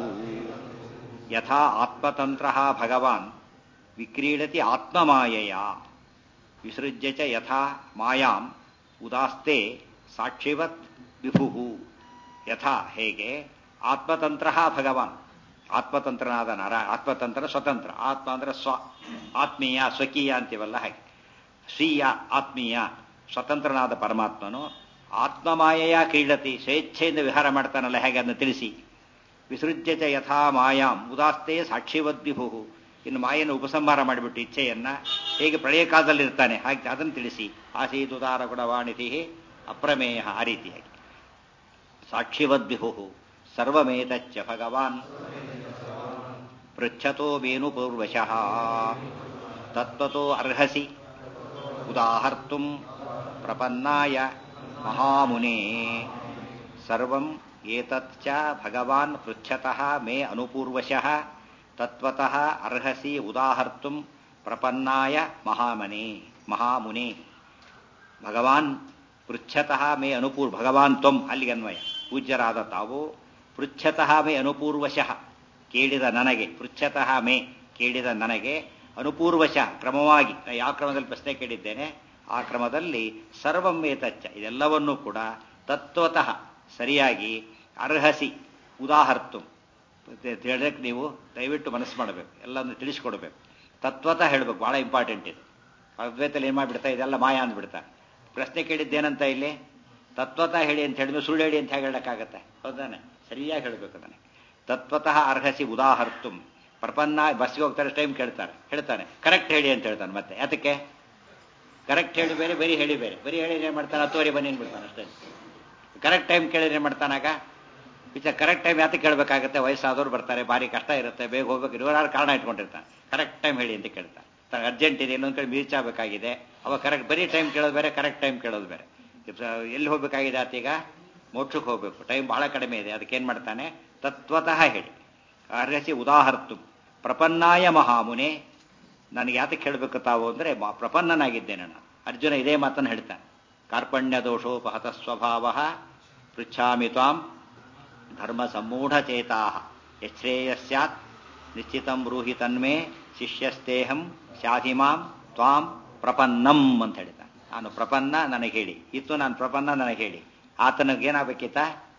ಯಥಾ ಆತ್ಮತಂತ್ರ ಭಗವಾನ್ ವಿಕ್ರೀಡತಿ ಆತ್ಮಮಾಯಯ ವಿಸೃಜ್ಯ ಚ ಯಥಾ ಮಾಯಾಂ ಉದಾಸ್ತೆ ಸಾಕ್ಷಿವತ್ ವಿಭು ಯಥಾ ಹೇಗೆ ಆತ್ಮತಂತ್ರ ಭಗವಾನ್ ಆತ್ಮತಂತ್ರನಾದ ನರ ಆತ್ಮತಂತ್ರ ಸ್ವತಂತ್ರ ಆತ್ಮ ಅಂದ್ರೆ ಸ್ವ ಆತ್ಮೀಯ ಸ್ವಕೀಯ ಅಂತೀವಲ್ಲ ಹಾಗೆ ಸ್ವೀಯ ಆತ್ಮೀಯ ಸ್ವತಂತ್ರನಾದ ಪರಮಾತ್ಮನು ಆತ್ಮಮಾಯೆಯ ಕ್ರೀಡತಿ ಸ್ವೇಚ್ಛೆಯಿಂದ ವಿಹಾರ ಮಾಡ್ತಾನಲ್ಲ ಹೇಗೆ ಅದನ್ನು ತಿಳಿಸಿ ವಿಸೃಜ್ಯ ಚ ಯಥಾ ಮಾಯಾಂ ಉದಾಸ್ತೆ ಸಾಕ್ಷಿವದ್ವಿಭು ಇನ್ನು ಮಾಯನ್ನು ಉಪಸಂಹಾರ ಮಾಡಿಬಿಟ್ಟು ಇಚ್ಛೆಯನ್ನ ಹೇಗೆ ಪ್ರಳಯ ಕಾಲದಲ್ಲಿ ಇರ್ತಾನೆ ಹಾಗೆ ಅದನ್ನು ತಿಳಿಸಿ ಆಸೀದುದಾರ ಗುಣವಾಣಿತಿ ಅಪ್ರಮೇಯ ಆ ರೀತಿಯಾಗಿ ಸಾಕ್ಷಿವದ್ವಿಭು ಸರ್ವಮೇತಚ್ಚ ಭಗವಾನ್ ಪೃಚ್ಛತೋ ಮೇನು ಪೂರ್ವಶಃ ತತ್ವತೋ ಅರ್ಹಸಿ ಉದಾಹರ್ತುಂ ಪ್ರಪನ್ನಾಯ ಮಹಾಮುನೇ ಸರ್ವಂ ಏತಚ್ಚ ಭಗವಾನ್ ಪೃಚ್ಛತಃ ಮೇ ಅನುಪೂರ್ವಶಃ ತತ್ವತಃ ಅರ್ಹಸಿ ಉದಾಹರ್ತುಂ ಪ್ರಪನ್ನಾಯ ಮಹಾಮನೆ ಮಹಾಮುನೆ ಭಗವಾನ್ ಪೃಚ್ಛತಃ ಮೇ ಅನುಪೂರ್ ಭಗವಾನ್ ತ್ವಂ ಅಲ್ಲಿಗೆ ಅನ್ವಯ ಪೂಜ್ಯರಾದ ತಾವು ಪೃಚ್ಛತಃ ಮೇ ಅನುಪೂರ್ವಶಃ ಕೇಳಿದ ನನಗೆ ಪೃಚ್ಛತಃ ಮೇ ಕೇಳಿದ ನನಗೆ ಅನುಪೂರ್ವಶಃ ಕ್ರಮವಾಗಿ ನಾ ಯಾವ ಕ್ರಮದಲ್ಲಿ ಪ್ರಶ್ನೆ ಕೇಳಿದ್ದೇನೆ ಆ ಕ್ರಮದಲ್ಲಿ ಸರ್ವಂ ಏತಚ್ಚ ಇದೆಲ್ಲವನ್ನೂ ಕೂಡ ತತ್ವತಃ ಸರಿಯಾಗಿ ಅರ್ಹಸಿ ಉದಾಹರ್ತು ಹೇಳಕ್ಕೆ ನೀವು ದಯವಿಟ್ಟು ಮನಸ್ಸು ಮಾಡಬೇಕು ಎಲ್ಲವನ್ನು ತಿಳಿಸ್ಕೊಡ್ಬೇಕು ತತ್ವತಃ ಹೇಳಬೇಕು ಬಹಳ ಇಂಪಾರ್ಟೆಂಟ್ ಇದು ಅದ್ವೈತಲ್ಲಿ ಏನು ಮಾಡಿಬಿಡ್ತಾ ಇದೆಲ್ಲ ಮಾಯ ಅಂದ್ಬಿಡ್ತಾ ಪ್ರಶ್ನೆ ಕೇಳಿದ್ದೇನಂತ ಇಲ್ಲಿ ತತ್ವತಃ ಹೇಳಿ ಅಂತ ಹೇಳಿದ್ರೆ ಸುಳ್ಳು ಹೇಳಿ ಅಂತ ಹೇಗೆ ಹೇಳಕ್ಕಾಗತ್ತೆ ಹೌದಾನೆ ಸರಿಯಾಗಿ ಹೇಳಬೇಕು ಅದನ್ನೇ ತತ್ವತಃ ಅರ್ಹಸಿ ಉದಾಹರ್ತು ಪ್ರಪನ್ನ ಬಸ್ಗೆ ಹೋಗ್ತಾರೆ ಟೈಮ್ ಕೇಳ್ತಾರೆ ಹೇಳ್ತಾನೆ ಕರೆಕ್ಟ್ ಹೇಳಿ ಅಂತ ಹೇಳ್ತಾನೆ ಮತ್ತೆ ಯಾತಕ್ಕೆ ಕರೆಕ್ಟ್ ಹೇಳಿ ಬೇರೆ ಬರೀ ಹೇಳಿ ಬೇರೆ ಬರೀ ಹೇಳಿ ಏನು ಮಾಡ್ತಾನೆ ಹತ್ತುವರೆ ಬನ್ನಿ ಬಿಡ್ತಾನೆ ಅಷ್ಟೇ ಕರೆಕ್ಟ್ ಟೈಮ್ ಕೇಳಿದ್ರೆ ಏನು ಮಾಡ್ತಾನಾಗ ವಿಚಾರ ಕರೆಕ್ಟ್ ಟೈಮ್ ಯಾತಕ್ಕೆ ಕೇಳಬೇಕಾಗತ್ತೆ ವಯಸ್ಸಾದವ್ರು ಬರ್ತಾರೆ ಭಾರಿ ಕಷ್ಟ ಇರುತ್ತೆ ಬೇಗ ಹೋಗ್ಬೇಕು ಇರೋರು ಕಾರಣ ಇಟ್ಕೊಂಡಿರ್ತಾನೆ ಕರೆಕ್ಟ್ ಟೈಮ್ ಹೇಳಿ ಅಂತ ಕೇಳ್ತಾನೆ ಅರ್ಜೆಂಟ್ ಇದೆ ಇನ್ನೊಂದು ಕಡೆ ರೀಚ್ ಆಗಬೇಕಾಗಿದೆ ಅವಾಗ ಕರೆಕ್ಟ್ ಬರೀ ಟೈಮ್ ಕೇಳೋದು ಬೇರೆ ಕರೆಕ್ಟ್ ಟೈಮ್ ಕೇಳೋದು ಬೇರೆ ಎಲ್ಲಿ ಹೋಗ್ಬೇಕಾಗಿದೆ ಆತೀಗ ಮೋಕ್ಷಕ್ಕೆ ಹೋಗ್ಬೇಕು ಟೈಮ್ ಬಹಳ ಕಡಿಮೆ ಇದೆ ಅದಕ್ಕೇನು ಮಾಡ್ತಾನೆ ತತ್ವತಃ ಹೇಳಿ ಅರ್ಹಸಿ ಉದಾಹರ್ತು ಪ್ರಪನ್ನಾಯ ಮಹಾಮುನೆ ನನಗೆ ಯಾತಕ್ಕೆ ಹೇಳಬೇಕು ತಾವು ಅಂದರೆ ಪ್ರಪನ್ನನಾಗಿದ್ದೇನೆ ನಾನು ಅರ್ಜುನ ಇದೇ ಮಾತನ್ನು ಹೇಳ್ತಾನೆ ಕಾರ್ಪಣ್ಯ ದೋಷೋಪಹತ ಸ್ವಭಾವ ಪೃಚ್ಛಾಮಿ ತ್ವಾಂ ಧರ್ಮ ಸಮ್ಮೂಢಚೇತಾ ಯಶ್ರೇಯ ಸ್ಯಾತ್ ನಿಶ್ಚಿತಂ ಬ್ರೂಹಿ ತನ್ಮೇ ಶಿಷ್ಯಸ್ತೇಹಂ ಶಾಧಿಮಾಂ ತ್ವಾಂ ಪ್ರಪನ್ನಂ ಅಂತ ಹೇಳಿದ ನಾನು ಪ್ರಪನ್ನ ನನಗೆ ಹೇಳಿ ಇತ್ತು ನಾನು ಪ್ರಪನ್ನ ನನಗೆ ಹೇಳಿ ಆತನಿಗೆ ಏನಾಗಬೇಕಿತ್ತ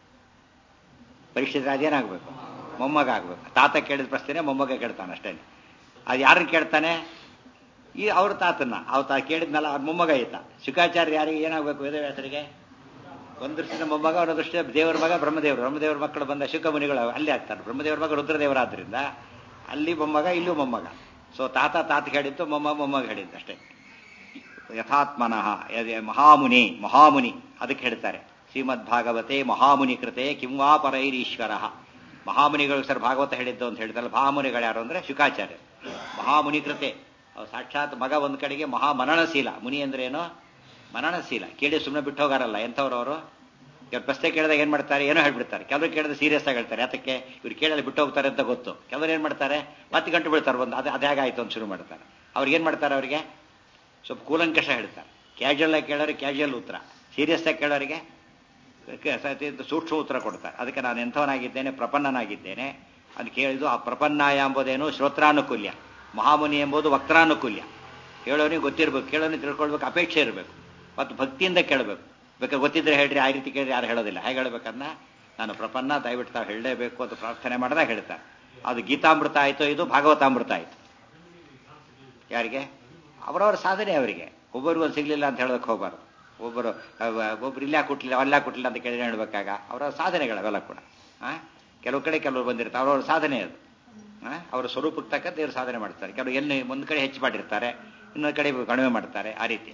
ಪರೀಕ್ಷಿತ ರಾಜ ಏನಾಗಬೇಕು ಮೊಮ್ಮಗ ಆಗ್ಬೇಕು ತಾತ ಕೇಳಿದ ಪ್ರಶ್ನೆ ಮೊಮ್ಮಗ ಕೇಳ್ತಾನೆ ಅಷ್ಟೇ ಅದು ಯಾರನ್ನ ಕೇಳ್ತಾನೆ ಈ ಅವ್ರ ತಾತನ್ನ ಅವ್ರ ತಾ ಕೇಳಿದ್ನಲ್ಲ ಅವ್ರ ಮೊಮ್ಮಗ ಈತ ಶುಕಾಚಾರ್ಯ ಯಾರಿಗೆ ಏನಾಗಬೇಕು ವೇದವ್ಯಾಸರಿಗೆ ಒಂದು ದೃಷ್ಟಿಯಿಂದ ಮೊಮ್ಮಗ ಅವರ ದೃಷ್ಟಿಯ ದೇವರ ಮಗ ಬ್ರಹ್ಮದೇವರು ಬ್ರಹ್ಮದೇವರ ಮಕ್ಕಳು ಬಂದ ಶುಕ ಮುನಿಗಳು ಅಲ್ಲಿ ಆಗ್ತಾರೆ ಬ್ರಹ್ಮದೇವರ ಮಗ ರುದ್ರದೇವರಾದ್ರಿಂದ ಅಲ್ಲಿ ಮೊಮ್ಮಗ ಇಲ್ಲೂ ಮೊಮ್ಮಗ ಸೊ ತಾತ ತಾತ ಹೇಳಿದ್ದು ಮೊಮ್ಮ ಮೊಮ್ಮಗ ಹೇಳಿದ್ದು ಅಷ್ಟೇ ಯಥಾತ್ಮನಃ ಮಹಾಮುನಿ ಮಹಾಮುನಿ ಅದಕ್ಕೆ ಹೇಳ್ತಾರೆ ಶ್ರೀಮದ್ ಭಾಗವತೆ ಮಹಾಮುನಿ ಕೃತೆ ಕಿಂವಾ ಪರೈರೀಶ್ವರ ಮಹಾಮುನಿಗಳು ಸರ್ ಭಾಗವತ ಹೇಳಿದ್ದು ಅಂತ ಹೇಳಿದಲ್ಲ ಮಹಾಮುನಿಗಳು ಯಾರು ಅಂದ್ರೆ ಶುಕಾಚಾರ್ಯ ಮಹಾಮುನಿ ಕೃತೆ ಸಾಕ್ಷಾತ್ ಮಗ ಒಂದ್ ಕಡೆಗೆ ಮಹಾ ಮನನಶೀಲ ಮುನಿ ಅಂದ್ರೆ ಏನು ಮನನಶೀಲ ಕೇಳಿ ಸುಮ್ಮನೆ ಬಿಟ್ಟು ಹೋಗಾರಲ್ಲ ಎಂಥವ್ರು ಅವರು ಇವ್ರು ಪ್ರಶ್ನೆ ಕೇಳಿದಾಗ ಏನ್ ಮಾಡ್ತಾರೆ ಏನೋ ಹೇಳ್ಬಿಡ್ತಾರೆ ಕೆಲವರು ಕೇಳಿದ್ರೆ ಸೀರಿಯಸ್ ಆಗಿ ಹೇಳ್ತಾರೆ ಯಾತಕ್ಕೆ ಇವ್ರು ಕೇಳಲ್ಲಿ ಬಿಟ್ಟು ಹೋಗ್ತಾರೆ ಅಂತ ಗೊತ್ತು ಕೆಲವರು ಏನ್ ಮಾಡ್ತಾರೆ ಮತ್ತೆ ಗಂಟು ಬಿಡ್ತಾರೆ ಒಂದು ಅದು ಅದ್ಯಾಗಾಯ್ತು ಅಂತ ಶುರು ಮಾಡ್ತಾರೆ ಅವ್ರಿಗೆ ಏನ್ ಮಾಡ್ತಾರೆ ಅವರಿಗೆ ಸ್ವಲ್ಪ ಕೂಲಂಕಷ ಹೇಳ್ತಾರೆ ಕ್ಯಾಶುವಲ್ ಆಗಿ ಕೇಳೋರಿಗೆ ಕ್ಯಾಶುವಲ್ ಉತ್ತರ ಸೀರಿಯಸ್ ಆಗಿ ಕೇಳೋರಿಗೆ ಸೂಕ್ಷ್ಮ ಉತ್ತರ ಕೊಡ್ತಾರೆ ಅದಕ್ಕೆ ನಾನು ಎಂಥವನಾಗಿದ್ದೇನೆ ಪ್ರಪನ್ನನಾಗಿದ್ದೇನೆ ಅದು ಕೇಳಿದ್ದು ಆ ಪ್ರಪನ್ನಾಯ ಎಂಬುದೇನು ಶ್ರೋತ್ರಾನುಕೂಲ್ಯ ಮಹಾಮುನಿ ಎಂಬುದು ವಕ್ರಾನುಕೂಲ್ಯ ಹೇಳೋನಿಗೆ ಗೊತ್ತಿರಬೇಕು ಕೇಳೋನಿಗೆ ತಿಳ್ಕೊಳ್ಬೇಕು ಅಪೇಕ್ಷೆ ಇರಬೇಕು ಮತ್ತು ಭಕ್ತಿಯಿಂದ ಕೇಳಬೇಕು ಬೇಕಾದ್ರೆ ಗೊತ್ತಿದ್ರೆ ಹೇಳ್ರಿ ಆ ರೀತಿ ಕೇಳಿದ್ರೆ ಯಾರು ಹೇಳೋದಿಲ್ಲ ಹೇಗೆ ಹೇಳ್ಬೇಕನ್ನ ನಾನು ಪ್ರಪನ್ನ ದಯವಿಟ್ಟು ತಾವು ಹೇಳಲೇಬೇಕು ಅಂತ ಪ್ರಾರ್ಥನೆ ಮಾಡಿದಾಗ ಹೇಳ್ತಾರೆ ಅದು ಗೀತಾಮೃತ ಆಯಿತು ಇದು ಭಾಗವತಾಮೃತ ಆಯಿತು ಯಾರಿಗೆ ಅವರವರ ಸಾಧನೆ ಅವರಿಗೆ ಒಬ್ಬರಿಗೂ ಒಂದು ಸಿಗ್ಲಿಲ್ಲ ಅಂತ ಹೇಳೋದಕ್ಕೆ ಹೋಗಬಾರ್ದು ಒಬ್ಬರು ಒಬ್ರು ಇಲ್ಲ ಕೊಟ್ಲಿಲ್ಲ ಅಲ್ಲ ಕೊಟ್ಲಿಲ್ಲ ಅಂತ ಕೇಳಿದ್ರೆ ಹೇಳ್ಬೇಕಾಗ ಅವರ ಸಾಧನೆಗಳವೆಲ್ಲ ಕೂಡ ಆ ಕೆಲವು ಕಡೆ ಕೆಲವರು ಬಂದಿರ್ತಾರೆ ಅವರವರ ಸಾಧನೆ ಅದು ಅವರ ಸ್ವರೂಪಕ್ಕೆ ತಕ್ಕ ದೇವರು ಸಾಧನೆ ಮಾಡ್ತಾರೆ ಕೆಲವರು ಎಲ್ಲಿ ಒಂದು ಕಡೆ ಹೆಚ್ಚು ಮಾಡಿರ್ತಾರೆ ಇನ್ನೊಂದು ಕಡೆ ಕಡಿಮೆ ಮಾಡ್ತಾರೆ ಆ ರೀತಿ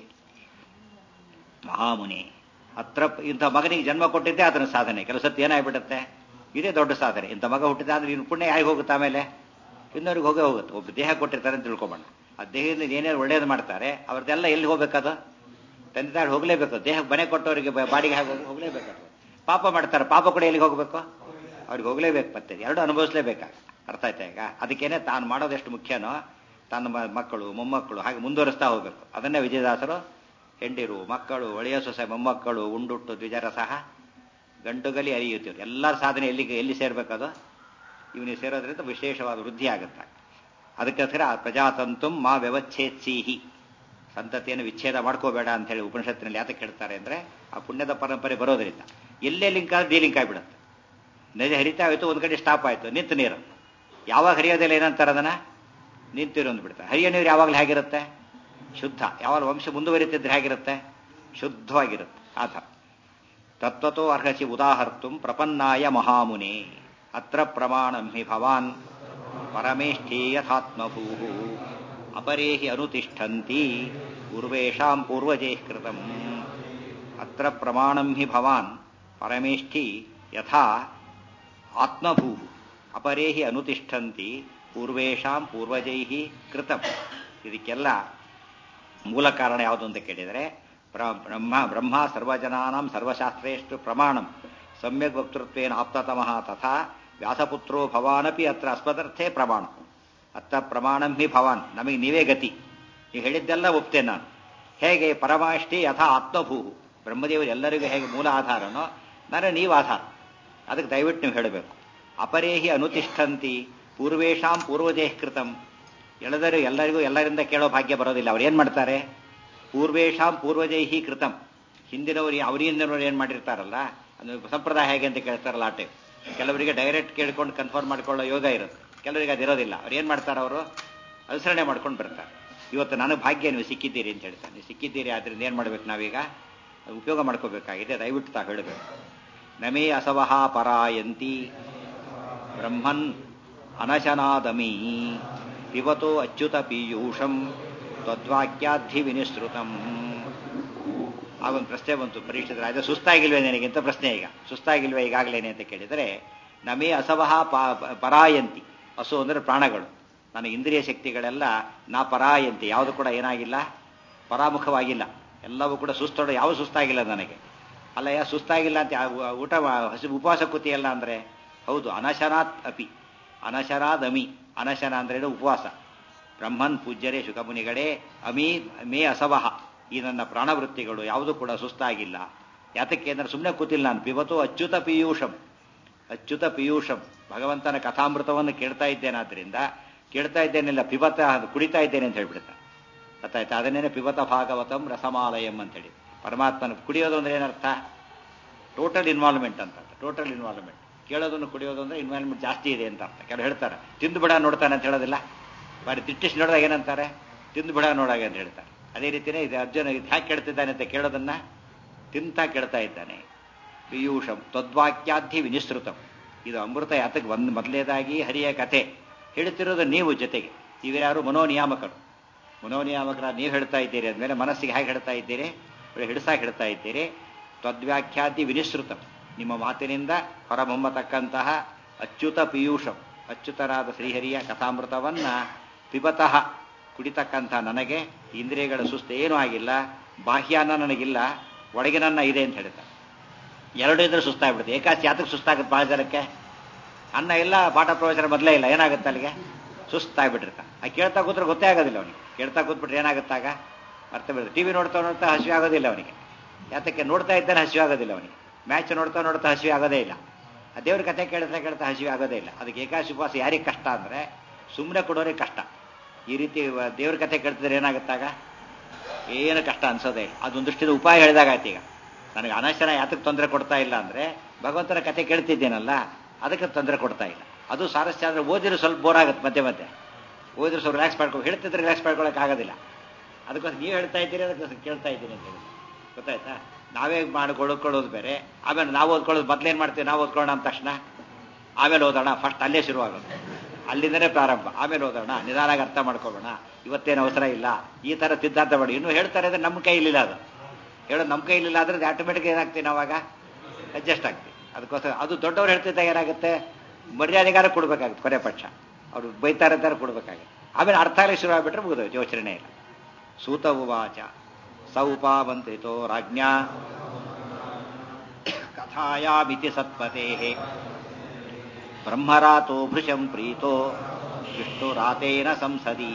ಮಹಾಮುನಿ ಹತ್ರ ಇಂಥ ಮಗನಿಗೆ ಜನ್ಮ ಕೊಟ್ಟಿದ್ದೆ ಅದನ್ನ ಸಾಧನೆ ಕೆಲವು ಸತಿ ಏನಾಗ್ಬಿಡುತ್ತೆ ಇದೇ ದೊಡ್ಡ ಸಾಧನೆ ಇಂಥ ಮಗ ಹುಟ್ಟಿದ ಅಂದ್ರೆ ಇನ್ನು ಪುಣ್ಯ ಹೇಗೆ ಹೋಗುತ್ತೆ ಆಮೇಲೆ ಇನ್ನೊರಿಗೆ ಹೋಗೇ ಹೋಗುತ್ತೆ ಒಬ್ಬ ದೇಹ ಕೊಟ್ಟಿರ್ತಾರೆ ಅಂತ ತಿಳ್ಕೊಬೋಣ ಆ ದೇಹದಿಂದ ಏನೇನು ಒಳ್ಳೇದು ಮಾಡ್ತಾರೆ ಅವ್ರದ್ದೆಲ್ಲ ಎಲ್ಲಿ ಹೋಗ್ಬೇಕದು ತಂದೆ ತಾಯಿ ಹೋಗ್ಲೇಬೇಕು ದೇಹಕ್ಕೆ ಮನೆ ಕೊಟ್ಟವರಿಗೆ ಬಾಡಿಗೆ ಹಾಗೆ ಹೋಗಿ ಹೋಗ್ಲೇಬೇಕು ಪಾಪ ಮಾಡ್ತಾರೆ ಪಾಪ ಕೂಡ ಎಲ್ಲಿಗೆ ಹೋಗ್ಬೇಕು ಅವ್ರಿಗೆ ಹೋಗ್ಲೇಬೇಕು ಮತ್ತೆ ಎರಡು ಅನುಭವಿಸ್ಲೇಬೇಕಾಗ ಅರ್ಥ ಆಯ್ತಾ ಈಗ ಅದಕ್ಕೇನೆ ತಾನು ಮಾಡೋದೆಷ್ಟು ಮುಖ್ಯನೋ ತನ್ನ ಮಕ್ಕಳು ಮೊಮ್ಮಕ್ಕಳು ಹಾಗೆ ಮುಂದುವರಿಸ್ತಾ ಹೋಗ್ಬೇಕು ಅದನ್ನೇ ವಿಜಯದಾಸರು ಹೆಂಡಿರು ಮಕ್ಕಳು ಒಳೆಯ ಸೊಸೆ ಮೊಮ್ಮಕ್ಕಳು ಉಂಡುಟ್ಟು ದ್ವಿಜರ ಸಹ ಗಂಟುಗಲಿ ಅರಿಯುತ್ತೀವಿ ಎಲ್ಲರ ಸಾಧನೆ ಎಲ್ಲಿಗೆ ಎಲ್ಲಿ ಸೇರ್ಬೇಕದು ಇವನಿಗೆ ಸೇರೋದ್ರಿಂದ ವಿಶೇಷವಾದ ವೃದ್ಧಿ ಆಗುತ್ತೆ ಅದಕ್ಕೋಸ್ಕರ ಪ್ರಜಾತಂತು ಮಾ ವ್ಯವಚ್ಛೇತ್ಸೀಹಿ ಸಂತತಿಯನ್ನು ವಿಚ್ಛೇದ ಮಾಡ್ಕೋಬೇಡ ಅಂತ ಹೇಳಿ ಉಪನಿಷತ್ತಿನಲ್ಲಿ ಯಾತಕ್ಕೆ ಹೇಳ್ತಾರೆ ಅಂದ್ರೆ ಆ ಪುಣ್ಯದ ಪರಂಪರೆ ಬರೋದ್ರಿಂದ ಎಲ್ಲೇ ಲಿಂಕ್ ಆದ್ರೆ ಡಿ ಲಿಂಕ್ ಆಗಿಬಿಡುತ್ತೆ ನದಿ ಹರಿತಾ ಹೋಯ್ತು ಒಂದ್ ಕಡೆ ಸ್ಟಾಪ್ ಆಯ್ತು ನಿಂತು ನೀರು ಯಾವಾಗ ಹರಿಯೋದಿಲ್ಲ ಏನಂತಾರೆ ಅದನ್ನ ನಿಂತಿರು ಅಂದ್ಬಿಡ್ತಾರೆ ಹರಿಯೋ ನೀರು ಯಾವಾಗಲೂ ಹೇಗಿರುತ್ತೆ ಶುದ್ಧ ಯಾವಾಗ ವಂಶ ಮುಂದುವರಿತಿದ್ರೆ ಹೇಗಿರುತ್ತೆ ಶುದ್ಧವಾಗಿರುತ್ತೆ ಆ ಥರ ತತ್ವತೋ ಅರ್ಹಸಿ ಉದಾಹರ್ತು ಪ್ರಪನ್ನಾಯ ಮಹಾಮುನಿ ಅತ್ರ ಪ್ರಮಾಣಂ ಹಿ ಭವಾನ್ ಪರಮೇಷ್ಠೇ ಯಥಾತ್ಮಭೂ ಅಪರೇಹಿ ಅನುತಿಷ್ಠಂತಿ ಪೂರ್ವೇಷಾಂ ಪೂರ್ವಜೇ ಕೃತಂ ಅತ್ರ ಪ್ರಮಾಣಂ ಹಿ ಭವಾನ್ ಪರಮೇಷ್ಠಿ ಯಥಾ ಆತ್ಮಭೂ ಅಪರೇಹಿ ಅನುತಿಷ್ಠಂತಿ ಪೂರ್ವೇಷಾಂ ಪೂರ್ವಜೈ ಕೃತಂ ಇದಕ್ಕೆಲ್ಲ ಮೂಲ ಕಾರಣ ಯಾವುದು ಅಂತ ಕೇಳಿದರೆ ಬ್ರಹ್ಮ ಬ್ರಹ್ಮ ಸರ್ವಜನಾನಾಂ ಸರ್ವಶಾಸ್ತ್ರೇಷ್ಟು ಪ್ರಮಾಣಂ ಸಮ್ಯಕ್ ವಕ್ತೃತ್ವೇನ ಆಪ್ತತಮಃ ತಥಾ ವ್ಯಾಸಪುತ್ರೋ ಭವಾನಪಿ ಅತ್ರ ಅಸ್ಮದರ್ಥೇ ಪ್ರಮಾಣ ಅತ್ತ ಪ್ರಮಾಣಂ ಹಿ ಭವಾನ್ ನಮಗೆ ನೀವೇ ಗತಿ ನೀವು ಹೇಳಿದ್ದೆಲ್ಲ ಒಪ್ತೇನೆ ನಾನು ಹೇಗೆ ಪರಮಾಷ್ಟಿ ಯಥಾ ಆತ್ಮಭೂ ಬ್ರಹ್ಮದೇವರು ಎಲ್ಲರಿಗೂ ಹೇಗೆ ಮೂಲ ಆಧಾರನೋ ನನಗೆ ನೀವು ಆಧಾರ ಅದಕ್ಕೆ ದಯವಿಟ್ಟು ನೀವು ಹೇಳಬೇಕು ಅಪರೇಹಿ ಅನುತಿಷ್ಠಂತಿ ಪೂರ್ವೇಶಾಂ ಪೂರ್ವಜೇಃ ಕೃತಂ ಎಳೆದರು ಎಲ್ಲರಿಗೂ ಎಲ್ಲರಿಂದ ಕೇಳೋ ಭಾಗ್ಯ ಬರೋದಿಲ್ಲ ಅವ್ರು ಏನು ಮಾಡ್ತಾರೆ ಪೂರ್ವೇಶಾಂ ಪೂರ್ವಜೈಹಿ ಕೃತಂ ಹಿಂದಿನವರು ಅವರಿಂದನವರು ಏನು ಮಾಡಿರ್ತಾರಲ್ಲ ಅದು ಸಂಪ್ರದಾಯ ಹೇಗೆ ಅಂತ ಕೇಳ್ತಾರಲ್ಲ ಆ ಟೈಪ್ ಕೆಲವರಿಗೆ ಡೈರೆಕ್ಟ್ ಕೇಳ್ಕೊಂಡು ಕನ್ಫರ್ಮ್ ಮಾಡ್ಕೊಳ್ಳೋ ಯೋಗ ಇರುತ್ತೆ ಕೆಲವರಿಗೆ ಅದಿರೋದಿಲ್ಲ ಅವ್ರು ಏನು ಮಾಡ್ತಾರೆ ಅವರು ಅನುಸರಣೆ ಮಾಡ್ಕೊಂಡು ಬರ್ತಾರೆ ಇವತ್ತು ನನಗೆ ಭಾಗ್ಯ ನೀವು ಸಿಕ್ಕಿದ್ದೀರಿ ಅಂತ ಹೇಳ್ತಾರೆ ನೀವು ಸಿಕ್ಕಿದ್ದೀರಿ ಆದ್ರಿಂದ ಏನು ಮಾಡ್ಬೇಕು ನಾವೀಗ ಉಪಯೋಗ ಮಾಡ್ಕೋಬೇಕಾಗಿದೆ ದಯವಿಟ್ಟು ತಾವು ಹೇಳಬೇಕು ನಮೇ ಅಸವಹ ಪರಾಯಂತಿ ಬ್ರಹ್ಮನ್ ಅನಶನಾದಮಿ ಪಿಬತೋ ಅಚ್ಯುತ ಪೀಯೂಷಂ ತ್ವದ್ವಾಕ್ಯಾಧಿ ವಿನಿಸೃತಂ ಆಗೊಂದು ಪ್ರಶ್ನೆ ಬಂತು ಪರೀಕ್ಷಿತ ರಾಜ ಸುಸ್ತಾಗಿಲ್ವೇ ನನಗಿಂತ ಪ್ರಶ್ನೆ ಈಗ ಸುಸ್ತಾಗಿಲ್ವೇ ಈಗಾಗಲೇನೆ ಅಂತ ಕೇಳಿದರೆ ನಮೇ ಅಸವಹ ಪರಾಯಂತಿ ಹಸು ಅಂದರೆ ಪ್ರಾಣಗಳು ನನ್ನ ಇಂದ್ರಿಯ ಶಕ್ತಿಗಳೆಲ್ಲ ನಾ ಪರಾಯಂತಿ ಯಾವುದು ಕೂಡ ಏನಾಗಿಲ್ಲ ಪರಾಮುಖವಾಗಿಲ್ಲ ಎಲ್ಲವೂ ಕೂಡ ಸುಸ್ತೋಡ ಯಾವ ಸುಸ್ತಾಗಿಲ್ಲ ನನಗೆ ಅಲ್ಲ ಯಾ ಸುಸ್ತಾಗಿಲ್ಲ ಅಂತ ಊಟ ಹಸಿ ಉಪವಾಸ ಕೂತಿಯಲ್ಲ ಅಂದರೆ ಹೌದು ಅನಶನಾತ್ ಅಪಿ ಅನಶನಾದ್ ಅಮಿ ಅನಶನ ಅಂದ್ರೆ ಉಪವಾಸ ಬ್ರಹ್ಮನ್ ಪೂಜ್ಯರೇ ಶುಕಮುನಿಗಳೇ ಅಮೀ ಮೇ ಅಸವಹ ಈ ನನ್ನ ಪ್ರಾಣವೃತ್ತಿಗಳು ಯಾವುದೂ ಕೂಡ ಸುಸ್ತಾಗಿಲ್ಲ ಯಾತಕ್ಕೆ ಅಂದ್ರೆ ಸುಮ್ಮನೆ ಕೂತಿಲ್ಲ ನಾನು ಪಿಬತು ಅಚ್ಯುತ ಪೀಯೂಷಂ ಅಚ್ಯುತ ಪೀಯೂಷಂ ಭಗವಂತನ ಕಥಾಮೃತವನ್ನು ಕೇಳ್ತಾ ಇದ್ದೇನಾದ್ರಿಂದ ಕೇಳ್ತಾ ಇದ್ದೇನಿಲ್ಲ ಪಿಬತ ಕುಡಿತಾ ಇದ್ದೇನೆ ಅಂತ ಹೇಳ್ಬಿಡ್ತಾ ಗೊತ್ತಾಯ್ತಾ ಅದನ್ನೇನೆ ಪಿಬತ ಭಾಗವತಂ ರಸಮಾಲಯಂ ಅಂತೇಳಿ ಪರಮಾತ್ಮನ ಕುಡಿಯೋದು ಅಂದ್ರೆ ಏನರ್ಥ ಟೋಟಲ್ ಇನ್ವಾಲ್ವ್ಮೆಂಟ್ ಅಂತ ಟೋಟಲ್ ಇನ್ವಾಲ್ವ್ಮೆಂಟ್ ಕೇಳೋದನ್ನು ಕುಡಿಯೋದು ಅಂದ್ರೆ ಇನ್ವಾಲ್ವ್ಮೆಂಟ್ ಜಾಸ್ತಿ ಇದೆ ಅಂತ ಅರ್ಥ ಕೆಲವು ಹೇಳ್ತಾರೆ ತಿಂದು ಬಿಡ ನೋಡ್ತಾನೆ ಅಂತ ಹೇಳೋದಿಲ್ಲ ಬಾರಿ ದಿಟ್ಟಿಸ್ ನೋಡಿದಾಗ ಏನಂತಾರೆ ತಿಂದು ಬಿಡ ನೋಡಾಗ ಅಂತ ಹೇಳ್ತಾರೆ ಅದೇ ರೀತಿಯೇ ಇದು ಅರ್ಜುನ ಇದು ಹ್ಯಾಕೆ ಕೇಳ್ತಿದ್ದಾನೆ ಅಂತ ಕೇಳೋದನ್ನ ತಿಂತ ಕೇಳ್ತಾ ಇದ್ದಾನೆ ಪಿಯೂಷಂ ತದ್ವಾಕ್ಯಾಧಿ ವಿನಿಸೃತಂ ಇದು ಅಮೃತ ಯಾತಕ್ಕೆ ಒಂದು ಮೊದಲೇದಾಗಿ ಹರಿಯ ಕಥೆ ಹೇಳ್ತಿರೋದು ನೀವು ಜೊತೆಗೆ ಇವ್ಯಾರು ಮನೋನಿಯಾಮಕರು ಮನೋನಿಯಾಮಕರ ನೀವು ಹೇಳ್ತಾ ಇದ್ದೀರಿ ಅಂದಮೇಲೆ ಮನಸ್ಸಿಗೆ ಹೇಗೆ ಹೇಳ್ತಾ ಇದ್ದೀರಿ ಹಿಡಿಸಾಗಿ ಹೇಳ್ತಾ ಇದ್ದೀರಿ ತದ್ವ್ಯಾಖ್ಯಾತಿ ವಿನಿಸೃತಂ ನಿಮ್ಮ ಮಾತಿನಿಂದ ಹೊರಹೊಮ್ಮತಕ್ಕಂತಹ ಅಚ್ಯುತ ಪಿಯೂಷಂ ಅಚ್ಯುತರಾದ ಶ್ರೀಹರಿಯ ಕಥಾಮೃತವನ್ನ ಪಿಬತಃ ಕುಡಿತಕ್ಕಂಥ ನನಗೆ ಇಂದ್ರಿಯಗಳ ಸುಸ್ತು ಏನೂ ಆಗಿಲ್ಲ ಬಾಹ್ಯಾನ ನನಗಿಲ್ಲ ಒಳಗಿನನ್ನ ಇದೆ ಅಂತ ಹೇಳ್ತಾರೆ ಎರಡು ಇದ್ರೆ ಸುಸ್ತಾಗ್ಬಿಡುತ್ತೆ ಏಕಾಸಿ ಯಾತಕ್ಕೆ ಸುಸ್ತಾಗುತ್ತೆ ಭಾಳ ಜನಕ್ಕೆ ಅನ್ನ ಇಲ್ಲ ಪಾಠ ಪ್ರವಚನ ಮೊದಲೇ ಇಲ್ಲ ಏನಾಗುತ್ತೆ ಅಲ್ಲಿಗೆ ಸುಸ್ತಾಗ್ಬಿಟ್ಟಿರ್ತ ಆ ಕೇಳ್ತಾ ಕೂತ್ರೆ ಗೊತ್ತೇ ಆಗೋದಿಲ್ಲ ಅವನಿಗೆ ಕೇಳ್ತಾ ಕೂತ್ಬಿಟ್ರೆ ಏನಾಗುತ್ತಾಗ ಅರ್ಥ ಬೀಳುತ್ತೆ ಟಿವಿ ನೋಡ್ತಾ ನೋಡ್ತಾ ಹಸಿವೆ ಆಗೋದಿಲ್ಲ ಅವನಿಗೆ ಯಾತಕ್ಕೆ ನೋಡ್ತಾ ಇದ್ದಾನೆ ಹಸಿವೆ ಆಗೋದಿಲ್ಲ ಅವನಿಗೆ ಮ್ಯಾಚ್ ನೋಡ್ತಾ ನೋಡ್ತಾ ಹಸಿವೆ ಆಗೋದೇ ಇಲ್ಲ ಆ ದೇವ್ರ ಕಥೆ ಕೇಳ್ತಾ ಕೇಳ್ತಾ ಹಸಿವೆ ಆಗೋದೇ ಇಲ್ಲ ಅದಕ್ಕೆ ಏಕಾಶಿ ಉಪವಾಸ ಯಾರಿಗೆ ಕಷ್ಟ ಅಂದರೆ ಸುಮ್ಮನೆ ಕೊಡೋರಿಗೆ ಕಷ್ಟ ಈ ರೀತಿ ದೇವ್ರ ಕಥೆ ಕೇಳ್ತಿದ್ರೆ ಏನಾಗುತ್ತಾಗ ಏನು ಕಷ್ಟ ಅನ್ಸೋದೇ ಇಲ್ಲ ಅದೊಂದಷ್ಟಿದ ಉಪಾಯ ಹೇಳಿದಾಗಾಯ್ತು ಈಗ ನನಗೆ ಅನಶನ ಯಾತಕ್ಕೆ ತೊಂದರೆ ಕೊಡ್ತಾ ಇಲ್ಲ ಅಂದರೆ ಭಗವಂತನ ಕಥೆ ಕೇಳ್ತಿದ್ದೇನಲ್ಲ ಅದಕ್ಕೆ ತೊಂದರೆ ಕೊಡ್ತಾ ಇಲ್ಲ ಅದು ಸಾರಸ್ಯ ಅಂದರೆ ಓದಿರೋ ಸ್ವಲ್ಪ ಬೋರ್ ಆಗುತ್ತೆ ಮಧ್ಯೆ ಮಧ್ಯೆ ಓದಿರೋ ಸ್ವಲ್ಪ ರಿಲ್ಯಾಕ್ಸ್ ಮಾಡ್ಕೊ ಹೇಳ್ತಿದ್ರೆ ರಿಲ್ಯಾಕ್ಸ್ ಮಾಡ್ಕೊಳಕ್ಕೆ ಆಗೋದಿಲ್ಲ ಅದಕ್ಕೋಸ್ಕರ ನೀವು ಹೇಳ್ತಾ ಇದ್ದೀರಿ ಅದಕ್ಕೋಸ್ಕರ ಕೇಳ್ತಾ ಇದ್ದೀನಿ ಅಂತ ಹೇಳಿ ಗೊತ್ತಾಯ್ತಾ ನಾವೇ ಮಾಡ್ಕೊಳ್ಳೋದು ಬೇರೆ ಆಮೇಲೆ ನಾವು ಓದ್ಕೊಳ್ಳೋದು ಮೊದಲೇನು ಮಾಡ್ತೀವಿ ನಾವು ಓದ್ಕೊಳ್ಳೋಣ ಅಂದ ತಕ್ಷಣ ಆಮೇಲೆ ಓದೋಣ ಫಸ್ಟ್ ಅಲ್ಲೇ ಶುರುವಾಗೋದು ಅಲ್ಲಿಂದನೇ ಪ್ರಾರಂಭ ಆಮೇಲೆ ಓದೋಣ ನಿಧಾನಾಗಿ ಅರ್ಥ ಮಾಡ್ಕೊಳ್ಳೋಣ ಇವತ್ತೇನು ಅವಸರ ಇಲ್ಲ ಈ ಥರ ಸಿದ್ಧಾಂತ ಮಾಡಿ ಇನ್ನೂ ಹೇಳ್ತಾರೆ ಅಂದರೆ ನಮ್ಮ ಕೈಲಿಲ್ಲ ಅದು ಹೇಳೋದು ನಮ್ಮ ಕೈಲಿಲ್ಲ ಆದರೆ ಆಟೋಮೆಟಿಕ್ ಏನಾಗ್ತೀವಿ ನಾವಾಗ ಅಡ್ಜಸ್ಟ್ ಆಗ್ತೀವಿ ಅದಕ್ಕೋಸ್ಕರ ಅದು ದೊಡ್ಡವ್ರು ಹೇಳ್ತಿದ್ದಾಗ ಏನಾಗುತ್ತೆ ಮರ್ಯಾದೆಗಾರ ಕೊಡ್ಬೇಕಾಗುತ್ತೆ ಕೊನೆ ಪಕ್ಷ ಅವ್ರು ಬೈತಾರೆ ತರ ಕೊಡ್ಬೇಕಾಗುತ್ತೆ ಆಮೇಲೆ ಅರ್ಥ ಆಗಲಿ ಶುರು ಆಗ್ಬಿಟ್ರೆ ಮುಗಿದೋಯ್ತು ಯೋಚನೆ ಇಲ್ಲ ಸೂತ ಉವಾಚ ಸ ಉಪಾಮಂತ್ರಿತೋ ರಾಜ್ಞಾ ಕಥಾಯಾಮಿತಿ ಸತ್ಪತೆ ಬ್ರಹ್ಮರಾತೋ ಭೃಶಂ ಪ್ರೀತೋ ವಿಷ್ಣುರಾತೇನ ಸಂಸದೀ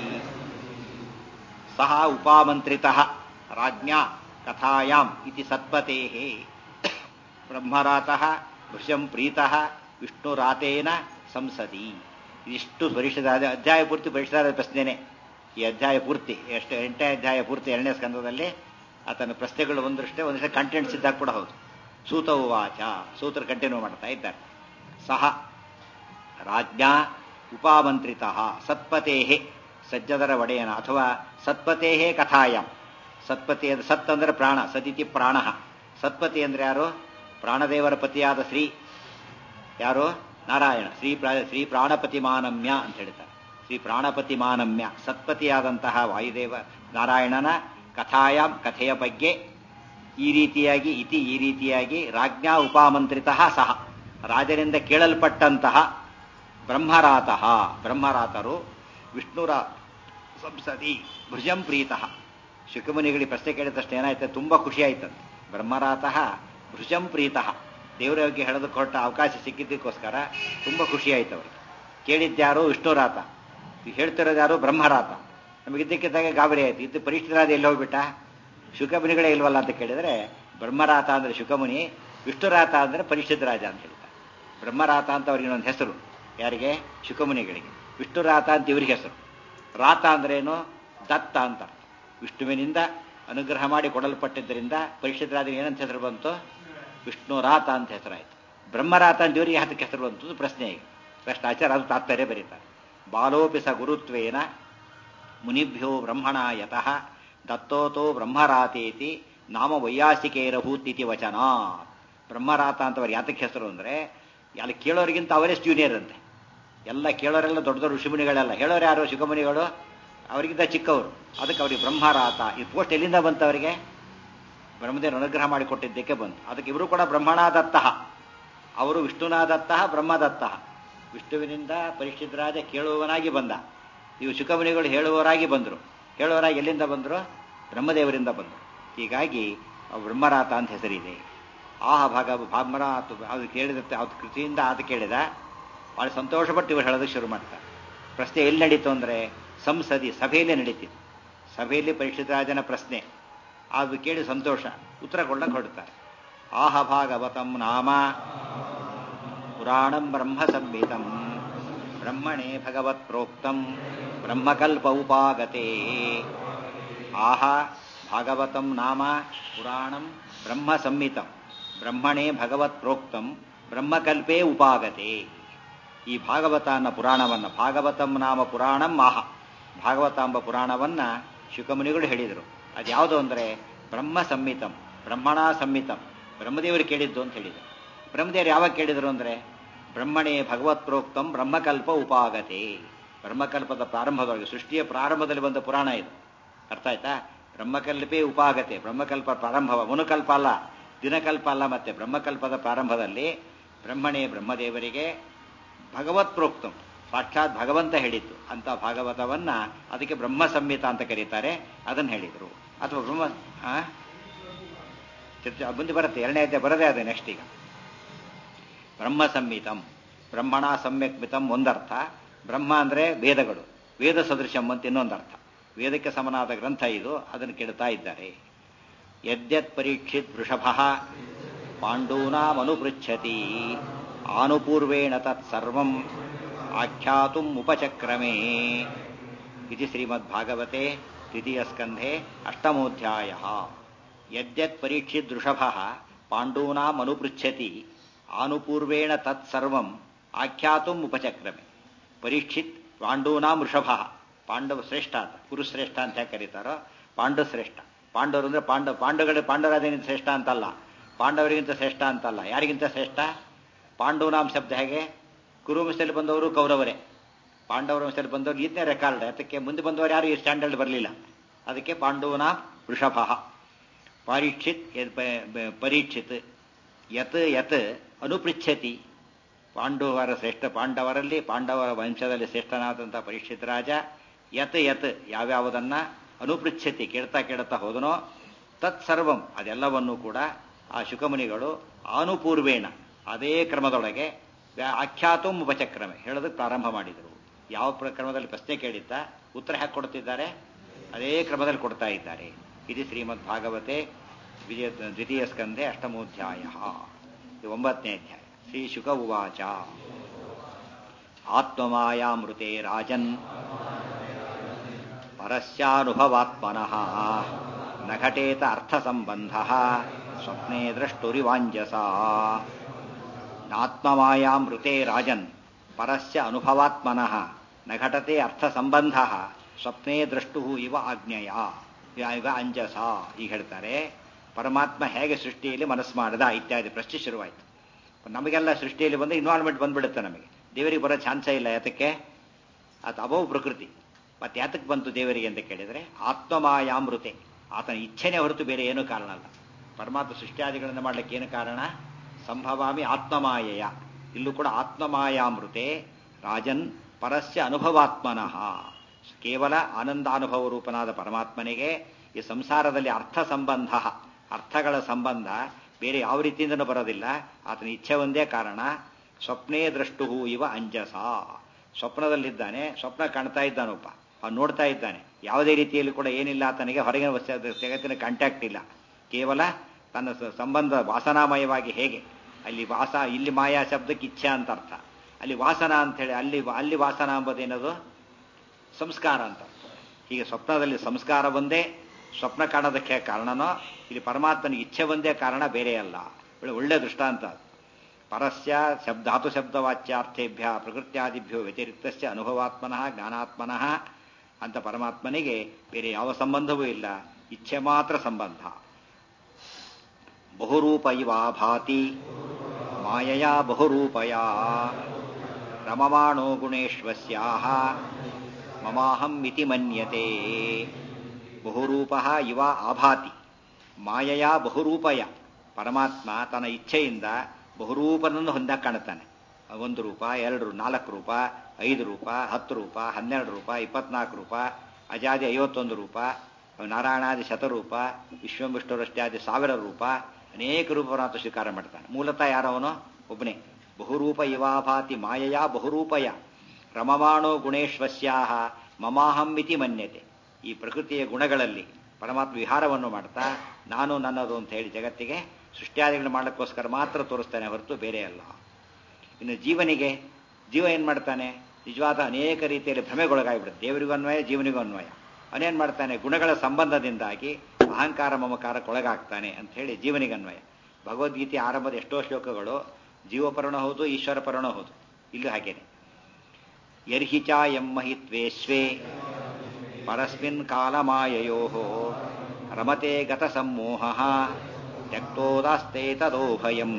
ಸಹ ಉಪಾಮಂತ್ರಿತಃ ರಾಜ್ಞಾ ಕಥಾಯಾಂ ಇತಿ ಸತ್ಪತೆ ಬ್ರಹ್ಮರಾತಃ ಭೃಶಂ ಪ್ರೀತಃ ವಿಷ್ಣುರಾತೇನ ಸಂಸದಿ ಇಷ್ಟು ಪರಿಷದ ಅಧ್ಯಾಯ ಪೂರ್ತಿ ಪರಿಷದ ಪ್ರಶ್ನೆನೇ ಈ ಅಧ್ಯಾಯ ಪೂರ್ತಿ ಎಷ್ಟು ಎಂಟನೇ ಅಧ್ಯಾಯ ಪೂರ್ತಿ ಎರಡನೇ ಸ್ಕಂದದಲ್ಲಿ ಆತನ ಪ್ರಶ್ನೆಗಳು ಒಂದಷ್ಟೇ ಒಂದಷ್ಟೇ ಕಂಟೆಂಟ್ಸ್ ಇದ್ದಾಗ ಕೂಡ ಹೌದು ಸೂತ ಉವಾಚ ಸೂತ್ರ ಕಂಟಿನ್ಯೂ ಮಾಡ್ತಾ ಇದ್ದಾರೆ ಸಹ ರಾಜ್ಞಾ ಉಪಾಮಂತ್ರಿತ ಸತ್ಪತೇ ಸಜ್ಜದರ ಒಡೆಯನ ಅಥವಾ ಸತ್ಪತೇ ಕಥಾಯಂ ಸತ್ಪತಿ ಸತ್ ಅಂದ್ರೆ ಪ್ರಾಣ ಸದಿತಿ ಪ್ರಾಣ ಸತ್ಪತಿ ಅಂದ್ರೆ ಯಾರು ಪ್ರಾಣದೇವರ ಪತಿಯಾದ ಶ್ರೀ ಯಾರು ನಾರಾಯಣ ಶ್ರೀ ಶ್ರೀ ಪ್ರಾಣಪತಿ ಮಾನಮ್ಯ ಅಂತ ಹೇಳ್ತಾರೆ ಶ್ರೀ ಪ್ರಾಣಪತಿ ಮಾನಮ್ಯ ಸತ್ಪತಿಯಾದಂತಹ ವಾಯುದೇವ ನಾರಾಯಣನ ಕಥಾಯಾಮ್ ಕಥೆಯ ಬಗ್ಗೆ ಈ ರೀತಿಯಾಗಿ ಇತಿ ಈ ರೀತಿಯಾಗಿ ರಾಜ್ಞಾ ಉಪಾಮಂತ್ರಿತ ಸಹ ರಾಜನಿಂದ ಕೇಳಲ್ಪಟ್ಟಂತಹ ಬ್ರಹ್ಮರಾತಃ ಬ್ರಹ್ಮರಾತರು ವಿಷ್ಣುರ ಸಂಸದಿ ಭುಜಂ ಪ್ರೀತಃ ಶುಕಮುನಿಗಳಿಗೆ ಪ್ರಶ್ನೆ ಕೇಳಿದ ತಕ್ಷಣ ಏನಾಯ್ತು ತುಂಬ ಖುಷಿ ಆಯ್ತಂತೆ ಬ್ರಹ್ಮರಾತಃ ಭೃಜಂ ಪ್ರೀತಃ ದೇವರ ಬಗ್ಗೆ ಹೇಳೋದಕ್ಕೆ ಹೊರಟ ಅವಕಾಶ ಸಿಕ್ಕಿದ್ದಕ್ಕೋಸ್ಕರ ತುಂಬ ಖುಷಿ ಆಯ್ತು ಅವರಿಗೆ ಕೇಳಿದ್ಯಾರು ವಿಷ್ಣುರಾತ ಹೇಳ್ತಿರೋದು ಯಾರು ಬ್ರಹ್ಮರಾತ ನಮಗೆ ಇದ್ದಕ್ಕಿದ್ದಾಗ ಗಾಬರಿ ಆಯ್ತು ಇದ್ದು ಪರಿಷ್ಠರಾದ ಎಲ್ಲಿ ಹೋಗ್ಬಿಟ್ಟ ಶುಕಮುನಿಗಳೇ ಇಲ್ವಲ್ಲ ಅಂತ ಕೇಳಿದ್ರೆ ಬ್ರಹ್ಮರಾತ ಅಂದ್ರೆ ಶುಕಮುನಿ ವಿಷ್ಣುರಾತ ಅಂದ್ರೆ ಪರಿಷತ್ ರಾಜ ಅಂತ ಹೇಳ್ತಾರೆ ಬ್ರಹ್ಮರಾತ ಅಂತ ಅವ್ರಿಗೆ ಇನ್ನೊಂದು ಹೆಸರು ಯಾರಿಗೆ ಶುಕಮುನಿಗಳಿಗೆ ವಿಷ್ಣುರಾತ ಅಂತ ಇವ್ರಿಗೆ ಹೆಸರು ರಾತ ಅಂದ್ರೇನು ದತ್ತ ಅಂತ ವಿಷ್ಣುವಿನಿಂದ ಅನುಗ್ರಹ ಮಾಡಿ ಕೊಡಲ್ಪಟ್ಟಿದ್ದರಿಂದ ಪರಿಷತ್ ರಾಜ ಏನಂತ ಹೆಸರು ಬಂತು ವಿಷ್ಣು ರಾತ ಅಂತ ಹೆಸರಾಯ್ತು ಬ್ರಹ್ಮರಾತ ಅಂತ ಇವ್ರಿಗೆ ಹತ್ತಕ್ಕೆ ಹೆಸರು ಬಂತು ಪ್ರಶ್ನೆ ಈಗ ಪ್ರಶ್ನೆ ಆಚಾರ ಅದು ತಾತ್ಪರ್ಯ ಬರೀತಾರೆ ಬಾಲೋಪಿ ಸ ಗುರುತ್ವೇನ ಮುನಿಭ್ಯೋ ಬ್ರಹ್ಮಣ ಯತಃ ದತ್ತೋತೋ ಬ್ರಹ್ಮರಾತೇತಿ ನಾಮ ವೈಯಾಸಿಕೇರಭೂತಿಥಿ ವಚನ ಬ್ರಹ್ಮರಾತ ಅಂತವ್ರು ಯಾತಕ್ಕೆ ಹೆಸರು ಅಂದರೆ ಅಲ್ಲಿ ಕೇಳೋರಿಗಿಂತ ಅವರೇ ಜೂನಿಯರ್ ಅಂತೆ ಎಲ್ಲ ಕೇಳೋರೆಲ್ಲ ದೊಡ್ಡ ದೊಡ್ಡ ಋಷಿಮುನಿಗಳೆಲ್ಲ ಹೇಳೋರು ಯಾರು ಶಿಖಮುನಿಗಳು ಅವರಿಗಿಂತ ಚಿಕ್ಕವರು ಅದಕ್ಕೆ ಅವ್ರಿಗೆ ಬ್ರಹ್ಮರಾತ ಈ ಪೋಸ್ಟ್ ಎಲ್ಲಿಂದ ಬಂತು ಅವರಿಗೆ ಬ್ರಹ್ಮದೇವರು ಅನುಗ್ರಹ ಮಾಡಿಕೊಟ್ಟಿದ್ದಕ್ಕೆ ಬಂತು ಅದಕ್ಕೆ ಇವರು ಕೂಡ ಬ್ರಹ್ಮಣಾದತ್ತ ಅವರು ವಿಷ್ಣುನಾದತ್ತ ಬ್ರಹ್ಮದತ್ತ ವಿಷ್ಣುವಿನಿಂದ ಪರೀಕ್ಷಿತ್ ರಾಜ ಕೇಳುವವನಾಗಿ ಬಂದ ಇವು ಶುಕಮುನಿಗಳು ಹೇಳುವವರಾಗಿ ಬಂದರು ಹೇಳುವವರಾಗಿ ಎಲ್ಲಿಂದ ಬಂದರು ಬ್ರಹ್ಮದೇವರಿಂದ ಬಂದರು ಹೀಗಾಗಿ ಬ್ರಹ್ಮರಾತ ಅಂತ ಹೆಸರಿದೆ ಆಹ ಭಾಗ ಬ್ರಹ್ಮರಾತ ಅದು ಕೇಳಿದ ಅದು ಕೃತಿಯಿಂದ ಅದು ಕೇಳಿದ ಭಾಳ ಸಂತೋಷಪಟ್ಟು ಇವರು ಹೇಳೋದಕ್ಕೆ ಶುರು ಮಾಡ್ತಾರೆ ಪ್ರಶ್ನೆ ಎಲ್ಲಿ ನಡೀತು ಅಂದರೆ ಸಂಸದಿ ಸಭೆಯಲ್ಲೇ ನಡೀತಿತ್ತು ಸಭೆಯಲ್ಲಿ ಪರೀಕ್ಷಿತ ರಾಜನ ಪ್ರಶ್ನೆ ಅದು ಕೇಳಿ ಸಂತೋಷ ಉತ್ತರ ಕೊಡಕ್ಕೆ ಹೊರಡ್ತಾರೆ ಆಹ ಭಾಗವತಂ ನಾಮ ಪುರಾಣಂ ಬ್ರಹ್ಮ ಸಂಹಿತಂ ಬ್ರಹ್ಮಣೇ ಭಗವತ್ ಪ್ರೋಕ್ತಂ ಬ್ರಹ್ಮಕಲ್ಪ ಉಪಾಗತೆ ಆಹ ಭಾಗವತಂ ನಾಮ ಪುರಾಣಂ ಬ್ರಹ್ಮ ಸಂಹಿತಂ ಬ್ರಹ್ಮಣೇ ಭಗವತ್ ಪ್ರೋಕ್ತಂ ಬ್ರಹ್ಮಕಲ್ಪೇ ಉಪಾಗತೆ ಈ ಭಾಗವತ ಅನ್ನೋ ಪುರಾಣವನ್ನು ಭಾಗವತಂ ನಾಮ ಪುರಾಣಂ ಆಹ ಭಾಗವತ ಎಂಬ ಪುರಾಣವನ್ನ ಶುಕಮುನಿಗಳು ಹೇಳಿದರು ಅದ್ಯಾವುದು ಅಂದರೆ ಬ್ರಹ್ಮ ಸಂಹಿತಂ ಬ್ರಹ್ಮಣ ಸಂಹಿತಂ ಬ್ರಹ್ಮದೇವರು ಕೇಳಿದ್ದು ಅಂತ ಹೇಳಿದರು ಬ್ರಹ್ಮದೇವರು ಯಾವಾಗ ಕೇಳಿದರು ಅಂದರೆ ಬ್ರಹ್ಮಣೇ ಭಗವತ್ ಪ್ರೋಕ್ತಂ ಬ್ರಹ್ಮಕಲ್ಪ ಉಪಾಗತೆ ಬ್ರಹ್ಮಕಲ್ಪದ ಪ್ರಾರಂಭದೊಳಗೆ ಸೃಷ್ಟಿಯ ಪ್ರಾರಂಭದಲ್ಲಿ ಬಂದ ಪುರಾಣ ಇದು ಅರ್ಥ ಆಯ್ತಾ ಬ್ರಹ್ಮಕಲ್ಪೇ ಉಪಾಗತೆ ಬ್ರಹ್ಮಕಲ್ಪ ಪ್ರಾರಂಭವ ಮನುಕಲ್ಪ ಅಲ್ಲ ದಿನಕಲ್ಪ ಅಲ್ಲ ಮತ್ತೆ ಬ್ರಹ್ಮಕಲ್ಪದ ಪ್ರಾರಂಭದಲ್ಲಿ ಬ್ರಹ್ಮಣೇ ಬ್ರಹ್ಮದೇವರಿಗೆ ಭಗವತ್ ಪ್ರೋಕ್ತಂ ಸಾಕ್ಷಾತ್ ಭಗವಂತ ಹೇಳಿದ್ದು ಅಂತ ಭಾಗವತವನ್ನ ಅದಕ್ಕೆ ಬ್ರಹ್ಮ ಸಂಹಿತ ಅಂತ ಕರೀತಾರೆ ಅದನ್ನು ಹೇಳಿದರು ಅಥವಾ ಬ್ರಹ್ಮ ಆ? ಚರ್ಚೆ ಮುಂದೆ ಬರುತ್ತೆ ಎರಡನೇ ಅಧ್ಯಾಯ ಬರದೇ ಅದೇ ನೆಕ್ಸ್ಟ್ ಈಗ ಬ್ರಹ್ಮ ಸಂಹಿತಂ ಬ್ರಹ್ಮಣ ಸಮ್ಯಕ್ ಮಿತಂ ಒಂದರ್ಥ ಬ್ರಹ್ಮ ಅಂದ್ರೆ ವೇದಗಳು ವೇದ ಸದೃಶಂ ಅಂತ ಇನ್ನೊಂದರ್ಥ ವೇದಕ್ಕೆ ಸಮನಾದ ಗ್ರಂಥ ಇದು ಅದನ್ನು ಕೇಳ್ತಾ ಇದ್ದಾರೆ ಯದ್ಯತ್ ಪರೀಕ್ಷಿತ್ ವೃಷಭ ಪಾಂಡೂನಾಮನುಪೃಚ್ಛತಿ ಆನುಪೂರ್ವೇಣ ತತ್ಸರ್ವಂ ಆಖ್ಯಾತುಂ ಉಪಚಕ್ರಮೇ ಇತಿ ಶ್ರೀಮದ್ಭಾಗವತೆ ದ್ವಿತೀಯಸ್ಕಂಧೆ ಅಷ್ಟಮೋಧ್ಯಾಯ ಯದ್ಯತ್ ಪರೀಕ್ಷಿತ್ ವೃಷಭ ಪಾಂಡೂನಾಮನುಪೃಚ್ಛತಿ ಆನುಪೂರ್ವೇಣ ತತ್ಸರ್ವಂ ಆಖ್ಯಾತುಂ ಉಪಚಕ್ರಮೆ ಪರೀಕ್ಷಿತ್ ಪಾಂಡೂನಾಂ ವೃಷಭ ಪಾಂಡವ ಶ್ರೇಷ್ಠ ಅಂತ ಕುರುಶ್ರೇಷ್ಠ ಅಂತ ಯಾಕೆ ಕರೀತಾರೋ ಪಾಂಡು ಶ್ರೇಷ್ಠ ಪಾಂಡವರು ಅಂದ್ರೆ ಪಾಂಡವ ಪಾಂಡವಗಳು ಪಾಂಡವರಾಜನಿಗಿಂತ ಶ್ರೇಷ್ಠ ಅಂತಲ್ಲ ಪಾಂಡವರಿಗಿಂತ ಶ್ರೇಷ್ಠ ಅಂತಲ್ಲ ಯಾರಿಗಿಂತ ಶ್ರೇಷ್ಠ ಪಾಂಡವನಾಂ ಶಬ್ದ ಹೇಗೆ ಕುರುವಂಶದಲ್ಲಿ ಬಂದವರು ಕೌರವರೇ ಪಾಂಡವರ ವಂಶದಲ್ಲಿ ಬಂದವರು ಇದನ್ನೇ ರೆಕಾರ್ಡ್ ಅದಕ್ಕೆ ಮುಂದೆ ಬಂದವರು ಯಾರು ಈ ಸ್ಟ್ಯಾಂಡರ್ಡ್ ಬರಲಿಲ್ಲ ಅದಕ್ಕೆ ಪಾಂಡವನ ವೃಷಭ ಪರೀಕ್ಷಿತ್ ಯದ್ ಪ- ಬ- ಪರೀಕ್ಷಿತ್ ಯತ್ ಯತ್ ಅನುಪೃಚ್ಛತಿ ಪಾಂಡವರ ಶ್ರೇಷ್ಠ ಪಾಂಡವರಲ್ಲಿ ಪಾಂಡವರ ವಂಶದಲ್ಲಿ ಶ್ರೇಷ್ಠನಾದಂಥ ಪರೀಕ್ಷಿತ್ ರಾಜ ಯತ್ ಯತ್ ಯಾವ್ಯಾವುದನ್ನ ಅನುಪೃಚ್ಛತಿ ಕೇಳ್ತಾ ಕೇಳ್ತಾ ಹೋದನೋ ತತ್ಸರ್ವಂ ಅದೆಲ್ಲವನ್ನೂ ಕೂಡ ಆ ಶುಕಮುನಿಗಳು ಆನುಪೂರ್ವೇಣ ಅದೇ ಕ್ರಮದೊಳಗೆ ವ್ಯಾ- ಆಖ್ಯಾತಂ ಉಪಚಕ್ರಮೆ ಹೇಳೋದಕ್ಕೆ ಪ್ರಾರಂಭ ಮಾಡಿದರು ಯಾವ ಪ್ರ- ಕ್ರಮದಲ್ಲಿ ಪ್ರಶ್ನೆ ಕೇಳಿದ್ದ ಉತ್ತರ ಹಾಕಿ ಕೊಡ್ತಿದ್ದಾರೆ ಅದೇ ಕ್ರಮದಲ್ಲಿ ಕೊಡ್ತಾ ಇದ್ದಾರೆ ಇದು ಶ್ರೀಮದ್ ಭಾಗವತೆ ವಿಜಯ ದ್ವಿತೀಯ ಸ್ಕಂಧೆ ಅಷ್ಟಮೋಧ್ಯಾಯ ಇದು ಒಂಬತ್ತನೇ ಅಧ್ಯಾಯ ಶ್ರೀ ಶುಕ ಉವಾಚ ಆತ್ಮಮಾಯಾಮೃತೆ ರಾಜನ್ ಪರಸ್ಯಾನುಭವಾತ್ಮನಃ ನ ಘಟೇತ ಅರ್ಥಸಂಬಂಧ ಸ್ವಪ್ನೆ ದ್ರಷ್ಟುರಿವಾಂಜಸ ಆತ್ಮಮಾಯಾಮೃತೆ ರಾಜನ್ ಪರಸ್ಯ ಅನುಭವಾತ್ಮನಃ ನ ಘಟತೆ ಅರ್ಥಸಂಬಂಧ ಸ್ವಪ್ನೇ ದ್ರಷ್ಟು ಇವ ಆಜ್ಞೆಯ ಇವ ಅಂಜಸ ಈಗ ಹೇಳ್ತಾರೆ ಪರಮಾತ್ಮ ಹೇಗೆ ಸೃಷ್ಟಿಯಲ್ಲಿ ಮನಸ್ಸು ಮಾಡದ ಇತ್ಯಾದಿ ಪ್ರಶ್ನೆ ಶುರುವಾಯಿತು ನಮಗೆಲ್ಲ ಸೃಷ್ಟಿಯಲ್ಲಿ ಬಂದು ಇನ್ವಾಲ್ವ್ಮೆಂಟ್ ಬಂದ್ಬಿಡುತ್ತೆ ನಮಗೆ ದೇವರಿಗೆ ಬರೋ ಚಾನ್ಸೇ ಇಲ್ಲ ಯಾತಕ್ಕೆ ಅದು ಅಭವ ಪ್ರಕೃತಿ ಮತ್ತೆ ಯಾತಕ್ಕೆ ಬಂತು ದೇವರಿಗೆ ಅಂತ ಕೇಳಿದರೆ ಆತ್ಮಮಾಯಾಮೃತೆ ಆತನ ಇಚ್ಛೆನೇ ಹೊರತು ಬೇರೆ ಏನೂ ಕಾರಣ ಅಲ್ಲ ಪರಮಾತ್ಮ ಸೃಷ್ಟಿಯಾದಿಗಳನ್ನು ಮಾಡಲಿಕ್ಕೆ ಏನು ಕಾರಣ ಸಂಭವಾಮಿ ಆತ್ಮಮಾಯೆಯ ಇಲ್ಲೂ ಕೂಡ ಆತ್ಮಮಾಯಾಮೃತೆ ರಾಜನ್ ಪರಸ್ಯ ಅನುಭವಾತ್ಮನಃ ಕೇವಲ ಆನಂದಾನುಭವ ರೂಪನಾದ ಪರಮಾತ್ಮನಿಗೆ ಈ ಸಂಸಾರದಲ್ಲಿ ಅರ್ಥ ಸಂಬಂಧ ಅರ್ಥಗಳ ಸಂಬಂಧ ಬೇರೆ ಯಾವ ರೀತಿಯಿಂದನೂ ಬರೋದಿಲ್ಲ ಆತನ ಇಚ್ಛೆ ಒಂದೇ ಕಾರಣ ಸ್ವಪ್ನೇ ದೃಷ್ಟು ಇವ ಅಂಜಸ ಸ್ವಪ್ನದಲ್ಲಿದ್ದಾನೆ ಸ್ವಪ್ನ ಕಾಣ್ತಾ ಇದ್ದಾನೊಬ್ಬ ಅವನು ನೋಡ್ತಾ ಇದ್ದಾನೆ ಯಾವುದೇ ರೀತಿಯಲ್ಲಿ ಕೂಡ ಏನಿಲ್ಲ ಆತನಿಗೆ ಹೊರಗಿನ ವಸ್ತು ಜಗತ್ತಿನ ಕಾಂಟ್ಯಾಕ್ಟ್ ಇಲ್ಲ ಕೇವಲ ತನ್ನ ಸ- ಸಂಬಂಧ ವಾಸನಾಮಯವಾಗಿ ಹೇಗೆ ಅಲ್ಲಿ ವಾಸ ಇಲ್ಲಿ ಮಾಯಾ ಶಬ್ದಕ್ಕೆ ಇಚ್ಛೆ ಅಂತ ಅರ್ಥ ಅಲ್ಲಿ ವಾಸನ ಅಂತೇಳಿ ಅಲ್ಲಿ ಅಲ್ಲಿ ವಾಸನ ಎಂಬುದೇನದು ಸಂಸ್ಕಾರ ಅಂತ ಹೀಗೆ ಸ್ವಪ್ನದಲ್ಲಿ ಸಂಸ್ಕಾರ ಒಂದೇ ಸ್ವಪ್ನ ಕಾಣೋದಕ್ಕೆ ಕಾರಣನೋ ಇಲ್ಲಿ ಪರಮಾತ್ಮನಿಗೆ ಇಚ್ಛೆ ಒಂದೇ ಕಾರಣ ಬೇರೆ ಅಲ್ಲ ಒಳ್ಳೆ ಒಳ್ಳೆ ದೃಷ್ಟಾಂತ ಅದು. ಪರಸ್ಯ ಶಬ್ದ ಧಾತು ಶಬ್ದವಾಚ್ಯಾರ್ಥೇಭ್ಯ ಪ್ರಕೃತ್ಯಾದಿಭ್ಯೋ ವ್ಯತಿರಿಕ್ತಸ್ಯ ಅನುಭವಾತ್ಮನಃ ಜ್ಞಾನಾತ್ಮನಃ ಅಂತ ಪರಮಾತ್ಮನಿಗೆ ಬೇರೆ ಯಾವ ಸಂಬಂಧವೂ ಇಲ್ಲ ಇಚ್ಛೆ ಮಾತ್ರ ಸಂಬಂಧ ಬಹುರೂಪ ಇವ ಭಾತಿ ಮಾಯಯಾ ಬಹುರೂಪಯ ರಮಮಾಣೋ ಗುಣೇಶ್ವಸ್ಯಾಹ ಮಮಾಹಂ ಇತಿ ಮನ್ಯತೆ ಬಹುರೂಪ ಇವ ಆಭಾತಿ ಮಾಯಯಾ ಬಹುರೂಪಯ ಪರಮಾತ್ಮ ತನ್ನ ಇಚ್ಛೆಯಿಂದ ಬಹುರೂಪನನ್ನು ಹೊಂದ ಕಾಣುತ್ತಾನೆ ಒಂದು ರೂಪ ಎರಡು ನಾಲ್ಕು ರೂಪ ಐದು ರೂಪ ಹತ್ತು ರೂಪ ಹನ್ನೆರಡು ರೂಪ ಇಪ್ಪತ್ನಾಲ್ಕು ರೂಪ ಅಜಾದಿ ಐವತ್ತೊಂದು ರೂಪ ನಾರಾಯಣಾದಿ ಶತರೂಪ ವಿಶ್ವಂಬಿಷ್ಟರಷ್ಟಾದಿ ಸಾವಿರ ರೂಪ ಅನೇಕ ರೂಪವನ್ನು ಸ್ವೀಕಾರ ಮಾಡ್ತಾನೆ ಮೂಲತಃ ಯಾರವನು ಒಬ್ಬನೇ ಬಹುರೂಪ ಇವಾಭಾತಿ ಮಾಯಯಾ ಬಹುರೂಪಯ ರಮಮಾಣೋ ಗುಣೇಶ್ವಸ್ಯಾಹ ಮಮಾಹಂ ಇತಿ ಮನ್ಯತೆ ಈ ಪ್ರಕೃತಿಯ ಗುಣಗಳಲ್ಲಿ ಪರಮಾತ್ಮ ವಿಹಾರವನ್ನು ಮಾಡ್ತಾ ನಾನು ನನ್ನದು ಅಂತ ಹೇಳಿ ಜಗತ್ತಿಗೆ ಸೃಷ್ಟಿಯಾದಿಗಳು ಮಾಡಕ್ಕೋಸ್ಕರ ಮಾತ್ರ ತೋರಿಸ್ತಾನೆ ಹೊರತು ಬೇರೆ ಅಲ್ಲ ಇನ್ನು ಜೀವನಿಗೆ ಜೀವ ಏನ್ ಮಾಡ್ತಾನೆ ನಿಜವಾದ ಅನೇಕ ರೀತಿಯಲ್ಲಿ ಭ್ರಮೆಗೊಳಗಾಗ್ಬಿಡುತ್ತೆ ದೇವರಿಗೂ ಅನ್ವಯ ಜೀವನಿಗೂ ಅನ್ವಯ ಅವನೇನ್ ಮಾಡ್ತಾನೆ ಗುಣಗಳ ಸಂಬಂಧದಿಂದಾಗಿ ಅಹಂಕಾರ ಮಮಕಾರಕ್ಕೊಳಗಾಗ್ತಾನೆ ಅಂತ ಹೇಳಿ ಜೀವನಿಗೆ ಅನ್ವಯ ಭಗವದ್ಗೀತೆ ಆರಂಭದ ಎಷ್ಟೋ ಶ್ಲೋಕಗಳು ಜೀವಪರಣ ಹೌದು ಈಶ್ವರ ಪರಣ ಹೌದು ಇಲ್ಲೂ ಹಾಗೇನೆ ಯರ್ಹಿ ಚ ಎಂ ಮಹಿತ್ವೇ ಸ್ವೇ ಪರಸ್ಮಿನ್ ಕಾಲಮಾಯಯೋ ರಮತೆ ಗತ ಸಮೋಹ ತ್ಯಕ್ತೋದಾಸ್ತೆ ತದೋಭಯಂ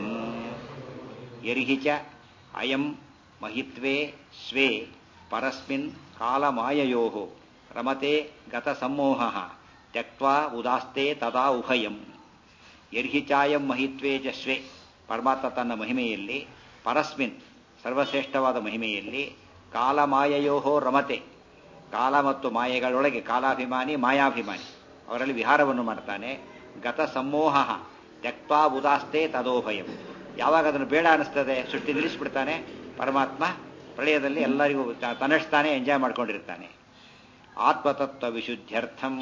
ಯರ್ಹಿ ಚ ಅಯಂ ಮಹಿತ್ವೇ ಸ್ವೇ ಪರಸ್ಮಿನ್ ಕಾಲಮಾಯಯೋ ರಮತೆ ಗತ ಸಮೋಹ ತ್ಯಕ್ವಾ ಉದಾಸ್ತೆ ತದಾ ಉಭಯಂ ಯರ್ಹಿ ಚಾಯಂ ಮಹಿತ್ವೇ ಚ ಸ್ವೇ ಪರಮಾತ್ಮ ತನ್ನ ಮಹಿಮೆಯಲ್ಲಿ ಪರಸ್ಮಿನ್ ಸರ್ವಶ್ರೇಷ್ಠವಾದ ಮಹಿಮೆಯಲ್ಲಿ ಕಾಲಮಾಯಯೋ ರಮತೆ ಕಾಲ ಮತ್ತು ಮಾಯೆಗಳೊಳಗೆ ಕಾಲಾಭಿಮಾನಿ ಮಾಯಾಭಿಮಾನಿ ಅವರಲ್ಲಿ ವಿಹಾರವನ್ನು ಮಾಡ್ತಾನೆ ಗತ ಸಮೋಹ ತ್ಯಕ್ವಾ ಉದಾಸ್ತೆ ತದೋಭಯಂ ಯಾವಾಗ ಅದನ್ನು ಬೇಡ ಅನಿಸ್ತದೆ ಸೃಷ್ಟಿ ನಿಲ್ಲಿಸ್ಬಿಡ್ತಾನೆ ಪರಮಾತ್ಮ ಪ್ರಳಯದಲ್ಲಿ ಎಲ್ಲರಿಗೂ ತ- ತನ್ನಷ್ಟಾನೆ ಎಂಜಾಯ್ ಮಾಡ್ಕೊಂಡಿರ್ತಾನೆ ಆತ್ಮತತ್ವ ವಿಶುದ್ಧ್ಯರ್ಥಂ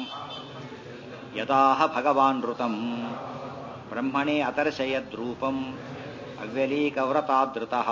ಯದಾಹ ಭಗವಾನ್ ಋತಂ ಬ್ರಹ್ಮಣೇ ಅತರ್ಶಯದ್ರೂಪಂ ಅವ್ಯಲೀಕವ್ರತಾದೃತಃ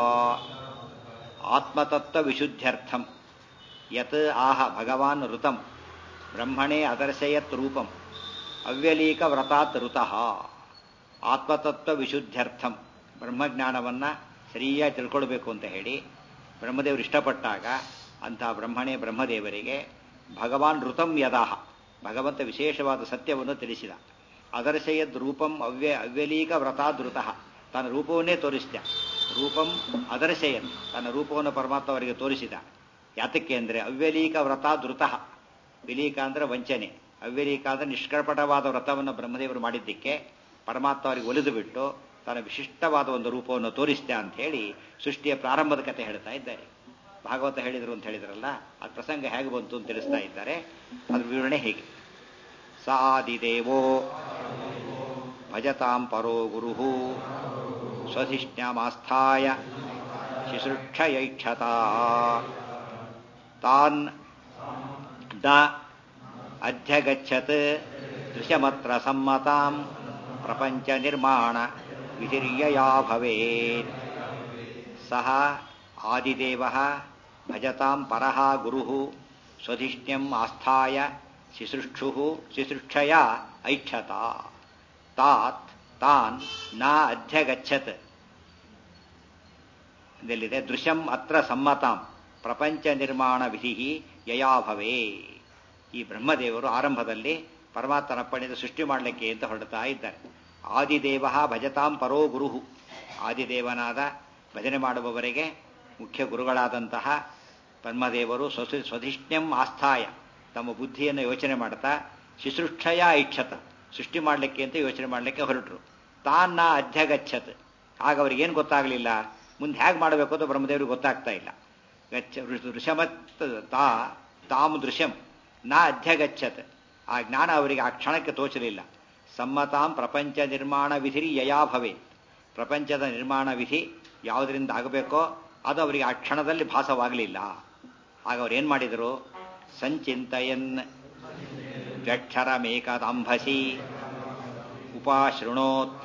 ಆತ್ಮತತ್ವ ವಿಶುದ್ಧ್ಯರ್ಥಂ ಯತ್ ಆಹ ಭಗವಾನ್ ಋತಂ ಬ್ರಹ್ಮಣೇ ಅದರ್ಶಯತ್ ರೂಪಂ ಅವ್ಯಲೀಕ ವ್ರತಾತ್ ಋತಃ ಆತ್ಮತತ್ವ ವಿಶುದ್ಧ್ಯರ್ಥಂ ಬ್ರಹ್ಮಜ್ಞಾನವನ್ನ ಸರಿಯಾಗಿ ತಿಳ್ಕೊಳ್ಬೇಕು ಅಂತ ಹೇಳಿ ಬ್ರಹ್ಮದೇವರು ಇಷ್ಟಪಟ್ಟಾಗ ಅಂಥ ಬ್ರಹ್ಮಣೇ ಬ್ರಹ್ಮದೇವರಿಗೆ ಭಗವಾನ್ ಋತಂ ಯದಾಹ ಭಗವಂತ ವಿಶೇಷವಾದ ಸತ್ಯವನ್ನು ತಿಳಿಸಿದ ಅದರ್ಶಯದ್ ರೂಪಂ ಅವ್ಯ ಅವ್ಯಲೀಕ ವ್ರತಾದೃತಃ ತನ್ನ ರೂಪವನ್ನೇ ತೋರಿಸಿದ ರೂಪಂ ಅದರ್ಶಯನ್ ತನ್ನ ರೂಪವನ್ನು ಪರಮಾತ್ಮ ಅವರಿಗೆ ತೋರಿಸಿದ ಯಾತಕ್ಕೆ ಅಂದರೆ ಅವ್ಯಲೀಕ ವ್ರತಾದೃತಃ ವಿಲೀಕ ಅಂದ್ರೆ ವಂಚನೆ ಅವ್ಯಲೀಕ ಅಂದ್ರೆ ನಿಷ್ಕರ್ಪಟವಾದ ವ್ರತವನ್ನು ಬ್ರಹ್ಮದೇವರು ಮಾಡಿದ್ದಕ್ಕೆ ಪರಮಾತ್ಮ ಅವರಿಗೆ ಒಲಿದು ಬಿಟ್ಟು ತನ್ನ ವಿಶಿಷ್ಟವಾದ ಒಂದು ರೂಪವನ್ನು ತೋರಿಸಿದ ಅಂತ ಹೇಳಿ ಸೃಷ್ಟಿಯ ಪ್ರಾರಂಭದ ಕಥೆ ಹೇಳ್ತಾ ಇದ್ದಾರೆ ಭಾಗವತ ಹೇಳಿದರು ಅಂತ ಹೇಳಿದ್ರಲ್ಲ ಆ ಪ್ರಸಂಗ ಹೇಗೆ ಬಂತು ಅಂತ ತಿಳಿಸ್ತಾ ಇದ್ದಾರೆ ಅದ್ರ ವಿವರಣೆ ಹೇಗೆ ಸಾದಿದೇವೋ ಭಜತಾಂ ಪರೋ ಗುರು ಸ್ವಧಿಷ್ಣ್ಯಮಾಸ್ಥಾಯ ಶಿಶೃಕ್ಷಯೈಕ್ಷತಾ ತಾನ್ ದ ಅಧ್ಯಗಚ್ಚತ್ ದೃಶ್ಯಮತ್ರ ಸಮ್ಮತಾಂ ಪ್ರಪಂಚ ನಿರ್ಮಾಣ ವಿಧಿರ್ಯಯಾ ಭವೇತ್ ಸಹ ಆದಿದೇವ ಭಜತಾಂ ಪರಃ ಗುರು ಸ್ವಧಿಷ್ಣ್ಯಂ ಆಸ್ಥಾಯ ಶಿಸೃಕ್ಷು ಶಿಸೃಕ್ಷಯ ಐಕ್ಷತ ತಾತ್ ತಾನ್ ನ ಅಧ್ಯಗಚ್ಚತ್ ಇದೆಲ್ಲಿದೆ ದೃಶ್ಯಂ ಅತ್ರ ಸಮ್ಮತಾಂ ಪ್ರಪಂಚ ನಿರ್ಮಾಣ ವಿಧಿ ಯಯಾ ಭವೇ ಈ ಬ್ರಹ್ಮದೇವರು ಆರಂಭದಲ್ಲಿ ಪರಮಾತ್ಮನ ಪಡೆದು ಸೃಷ್ಟಿ ಮಾಡಲಿಕ್ಕೆ ಅಂತ ಹೊರಡ್ತಾ ಇದ್ದಾರೆ ಆದಿದೇವ ಭಜತಾಂ ಪರೋ ಗುರು ಆದಿದೇವನಾದ ಭಜನೆ ಮಾಡುವವರಿಗೆ ಮುಖ್ಯ ಗುರುಗಳಾದಂತಹ ಬ್ರಹ್ಮದೇವರು ಸ್ವಸಿ ಸ್ವಧಿಷ್ಣ್ಯಂ ಆಸ್ಥಾಯ ತಮ್ಮ ಬುದ್ಧಿಯನ್ನು ಯೋಚನೆ ಮಾಡ್ತಾ ಶಿಶೃಕ್ಷಯ ಐಕ್ಷತ ಸೃಷ್ಟಿ ಮಾಡಲಿಕ್ಕೆ ಅಂತ ಯೋಚನೆ ಮಾಡಲಿಕ್ಕೆ ಹೊರಟರು ತಾನ್ನ ಅಧ್ಯಗಚ್ಚತ್ ಆಗ ಅವ್ರಿಗೇನು ಗೊತ್ತಾಗಲಿಲ್ಲ ಮುಂದೆ ಹೇಗೆ ಮಾಡಬೇಕು ಅಂತ ಬ್ರಹ್ಮದೇವ್ರಿಗೆ ಗೊತ್ತಾಗ್ತಾ ಇಲ್ಲ ಗಚ್ಚ ಋಷಮತ್ ತಾ ತಾಮ್ ದೃಶ್ಯಂ ನಾ ಅಧ್ಯಗಚ್ಚತ್ ಆ ಜ್ಞಾನ ಅವರಿಗೆ ಆ ಕ್ಷಣಕ್ಕೆ ತೋಚಲಿಲ್ಲ ಸಮ್ಮತಾಂ ಪ್ರಪಂಚ ನಿರ್ಮಾಣ ವಿಧಿ ಯಯಾ ಭವೇತ್ ಪ್ರಪಂಚದ ನಿರ್ಮಾಣ ವಿಧಿ ಯಾವುದರಿಂದ ಆಗಬೇಕೋ ಅದು ಅವರಿಗೆ ಆ ಕ್ಷಣದಲ್ಲಿ ಭಾಸವಾಗಲಿಲ್ಲ ಆಗ ಅವ್ರು ಏನು ಮಾಡಿದರು ಸಂಚಿಂತಯನ್ ವ್ಯಕ್ಷರಮೇಕದಂಭಸಿ ಉಪಾಶೃಣೋತ್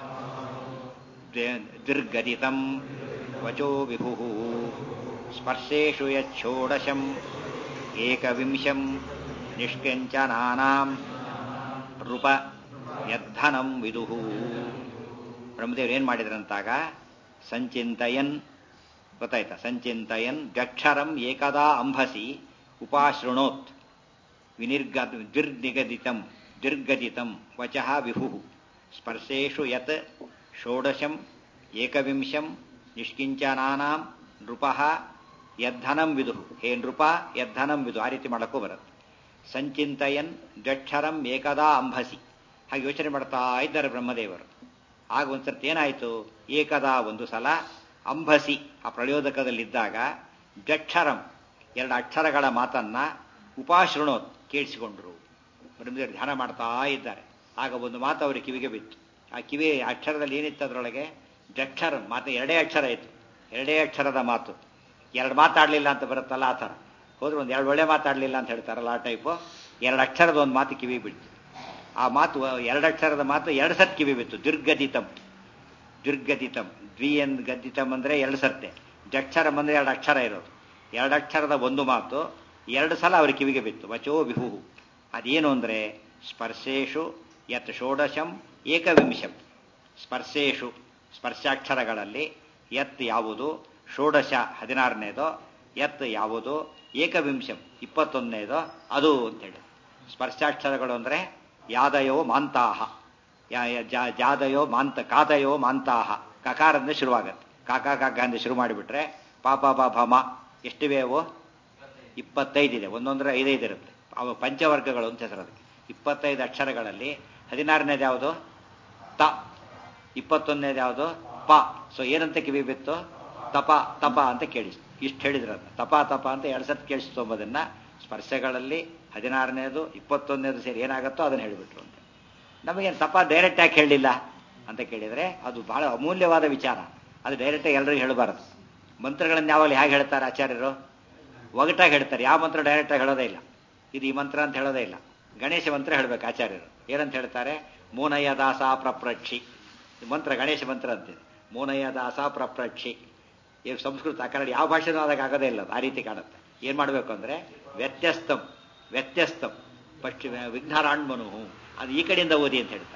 ದುರ್ಗದಿತಂ ವಚೋ ವಿಭು ಸ್ಪರ್ಶೇಷು ಯಚ್ಚೋಡಶಂ ಏಕವಿಂಶಂ ನಿಷ್ಕಂಚನಾನಾಂ ರೂಪ ಯದ್ಧನಂ ವಿದುಹು ಬ್ರಹ್ಮದೇವರು ಏನು ಮಾಡಿದ್ರಂತಾಗ ಸಂಚಿಂತಯನ್ ಗೊತ್ತಾಯ್ತಾ ಸಂಚಿಂತಯನ್ ಗಕ್ಷರಂ ಏಕದಾ ಅಂಭಸಿ ಉಪಾಶೃಣೋತ್ ವಿನಿರ್ಗ ದುರ್ನಿಗದಿತಂ ದುರ್ಗದಿತಂ ವಚಃ ವಿಭು ಸ್ಪರ್ಶೇಷು ಯತ್ ಷೋಡಶಂ ಏಕವಿಂಶಂ ನಿಷ್ಕಿಂಚನಾನಾಂ ನೃಪಃ ಯದ್ಧನಂ ವಿದು ಹೇ ನೃಪ ಯದ್ಧನಂ ವಿದು ಆ ರೀತಿ ಮಾಡಕ್ಕೂ ಬರುತ್ತೆ ಸಂಚಿಂತಯನ್ ದ್ವಕ್ಷರಂ ಏಕದಾ ಅಂಭಸಿ ಹಾಗೆ ಯೋಚನೆ ಮಾಡ್ತಾ ಇದ್ದಾರೆ ಬ್ರಹ್ಮದೇವರು ಆಗ ಒಂದ್ಸರ್ತಿ ಏನಾಯಿತು ಏಕದಾ ಒಂದು ಸಲ ಅಂಬಸಿ ಆ ಪ್ರಯೋದಕದಲ್ಲಿದ್ದಾಗ ಜಕ್ಷರಂ ಎರಡು ಅಕ್ಷರಗಳ ಮಾತನ್ನ ಉಪಾಶೃಣೋತ್ ಕೇಳಿಸಿಕೊಂಡ್ರು ಬ್ರಹ್ಮದೇವರು ಧ್ಯಾನ ಮಾಡ್ತಾ ಇದ್ದಾರೆ ಆಗ ಒಂದು ಮಾತು ಅವರಿಗೆ ಕಿವಿಗೆ ಬಿತ್ತು ಆ ಕಿವಿ ಅಕ್ಷರದಲ್ಲಿ ಏನಿತ್ತು ಅದರೊಳಗೆ ಜಕ್ಷರಂ ಮಾತು ಎರಡೇ ಅಕ್ಷರ ಇತ್ತು ಎರಡೇ ಅಕ್ಷರದ ಮಾತು ಎರಡು ಮಾತಾಡಲಿಲ್ಲ ಅಂತ ಬರುತ್ತಲ್ಲ ಆ ಥರ ಹೋದ್ರೆ ಒಂದು ಎರಡು ಒಳ್ಳೆ ಮಾತಾಡಲಿಲ್ಲ ಅಂತ ಹೇಳ್ತಾರಲ್ಲ ಆ ಟೈಪು ಎರಡು ಅಕ್ಷರದ ಒಂದು ಮಾತು ಕಿವಿ ಬಿಡ್ತು ಆ ಮಾತು ಎರಡು ಅಕ್ಷರದ ಮಾತು ಎರಡು ಸತ್ ಕಿವಿ ಬಿತ್ತು ದುರ್ಗದಿತಂ ದುರ್ಗದಿತಂ ದ್ವಿಯನ್ ಗದ್ದಿತಂ ಅಂದರೆ ಎರಡು ಸರ್ತೆ ಜಕ್ಷರಂ ಅಂದರೆ ಎರಡು ಅಕ್ಷರ ಇರೋದು ಎರಡು ಅಕ್ಷರದ ಒಂದು ಮಾತು ಎರಡು ಸಲ ಅವ್ರ ಕಿವಿಗೆ ಬಿತ್ತು ವಚೋ ವಿಹು ಅದೇನು ಅಂದರೆ ಸ್ಪರ್ಶೇಶು ಯತ್ ಷೋಡಶಂ ಏಕವಿಂಶಂ ಸ್ಪರ್ಶೇಶು ಸ್ಪರ್ಶಾಕ್ಷರಗಳಲ್ಲಿ ಯತ್ ಯಾವುದು ಷೋಡಶ ಹದಿನಾರನೇದೋ ಯತ್ ಯಾವುದು ಏಕವಿಂಶಂ ಇಪ್ಪತ್ತೊಂದನೇದೋ ಅದು ಅಂತೇಳಿ ಸ್ಪರ್ಶಾಕ್ಷರಗಳು ಅಂದರೆ ಯಾದಯೋ ಮಾಂತಾಹ ಜಾದಯೋ ಮಾಂತ ಕಾದಯೋ ಮಾಂತಾಹ ಕಕಾರದಿಂದ ಶುರುವಾಗತ್ತೆ ಕಾಕ ಕಾಕ ಅಂತ ಶುರು ಮಾಡಿಬಿಟ್ರೆ ಪಾಪ ಪಾಪ ಮ ಎಷ್ಟಿವೆ ಅವು ಇಪ್ಪತ್ತೈದಿದೆ ಒಂದೊಂದರ ಐದೈದು ಇರುತ್ತೆ ಅವು ಪಂಚವರ್ಗಗಳು ಅಂತ ಹೆಸರು ಅದಕ್ಕೆ ಇಪ್ಪತ್ತೈದು ಅಕ್ಷರಗಳಲ್ಲಿ ಹದಿನಾರನೇದು ಯಾವುದು ತ ಇಪ್ಪತ್ತೊಂದನೇದು ಯಾವುದು ಪ ಸೊ ಏನಂತ ಕಿವಿ ಬಿತ್ತು ತಪ ತಪ ಅಂತ ಕೇಳಿ ಇಷ್ಟು ಹೇಳಿದ್ರು ಅದನ್ನ ತಪ ತಪ ಅಂತ ಎರಡು ಸತ್ ಕೇಳಿಸ್ತು ಎಂಬುದನ್ನ ಸ್ಪರ್ಶಗಳಲ್ಲಿ ಹದಿನಾರನೇದು ಇಪ್ಪತ್ತೊಂದನೇದು ಸೇರಿ ಏನಾಗುತ್ತೋ ಅದನ್ನು ಹೇಳಿಬಿಟ್ರು ಅಂತ ನಮಗೇನು ತಪ ಡೈರೆಕ್ಟ್ ಆಗಿ ಹೇಳಲಿಲ್ಲ ಅಂತ ಕೇಳಿದರೆ ಅದು ಬಹಳ ಅಮೂಲ್ಯವಾದ ವಿಚಾರ ಅದು ಡೈರೆಕ್ಟಾಗಿ ಎಲ್ಲರಿಗೂ ಹೇಳಬಾರದು ಮಂತ್ರಗಳನ್ನು ಯಾವಾಗಲೂ ಹೇಗೆ ಹೇಳ್ತಾರೆ ಆಚಾರ್ಯರು ಒಗಟಾಗಿ ಹೇಳ್ತಾರೆ ಯಾವ ಮಂತ್ರ ಡೈರೆಕ್ಟಾಗಿ ಹೇಳೋದೇ ಇಲ್ಲ ಇದು ಈ ಮಂತ್ರ ಅಂತ ಹೇಳೋದೇ ಇಲ್ಲ ಗಣೇಶ ಮಂತ್ರ ಹೇಳಬೇಕು ಆಚಾರ್ಯರು ಏನಂತ ಹೇಳ್ತಾರೆ ಮೋನಯ್ಯ ದಾಸ ಪ್ರಪ್ರಕ್ಷಿ ಮಂತ್ರ ಗಣೇಶ ಮಂತ್ರ ಅಂತಿದೆ ಮೋನಯ್ಯ ದಾಸ ಪ್ರಪ್ರಕ್ಷಿ ಈಗ ಸಂಸ್ಕೃತ ಕನ್ನಡ ಯಾವ ಭಾಷೆನೂ ಆದಾಗ ಆಗೋದೇ ಇಲ್ಲ ಆ ರೀತಿ ಕಾಣುತ್ತೆ ಏನು ಮಾಡಬೇಕು ಅಂದರೆ ವ್ಯತ್ಯಸ್ತಂ ವ್ಯತ್ಯಸ್ತಂ ಪಕ್ಷಿ ವಿಘ್ನರಾಣ್ಮನು ಅದು ಈ ಕಡೆಯಿಂದ ಓದಿ ಅಂತ ಹೇಳ್ತಾರೆ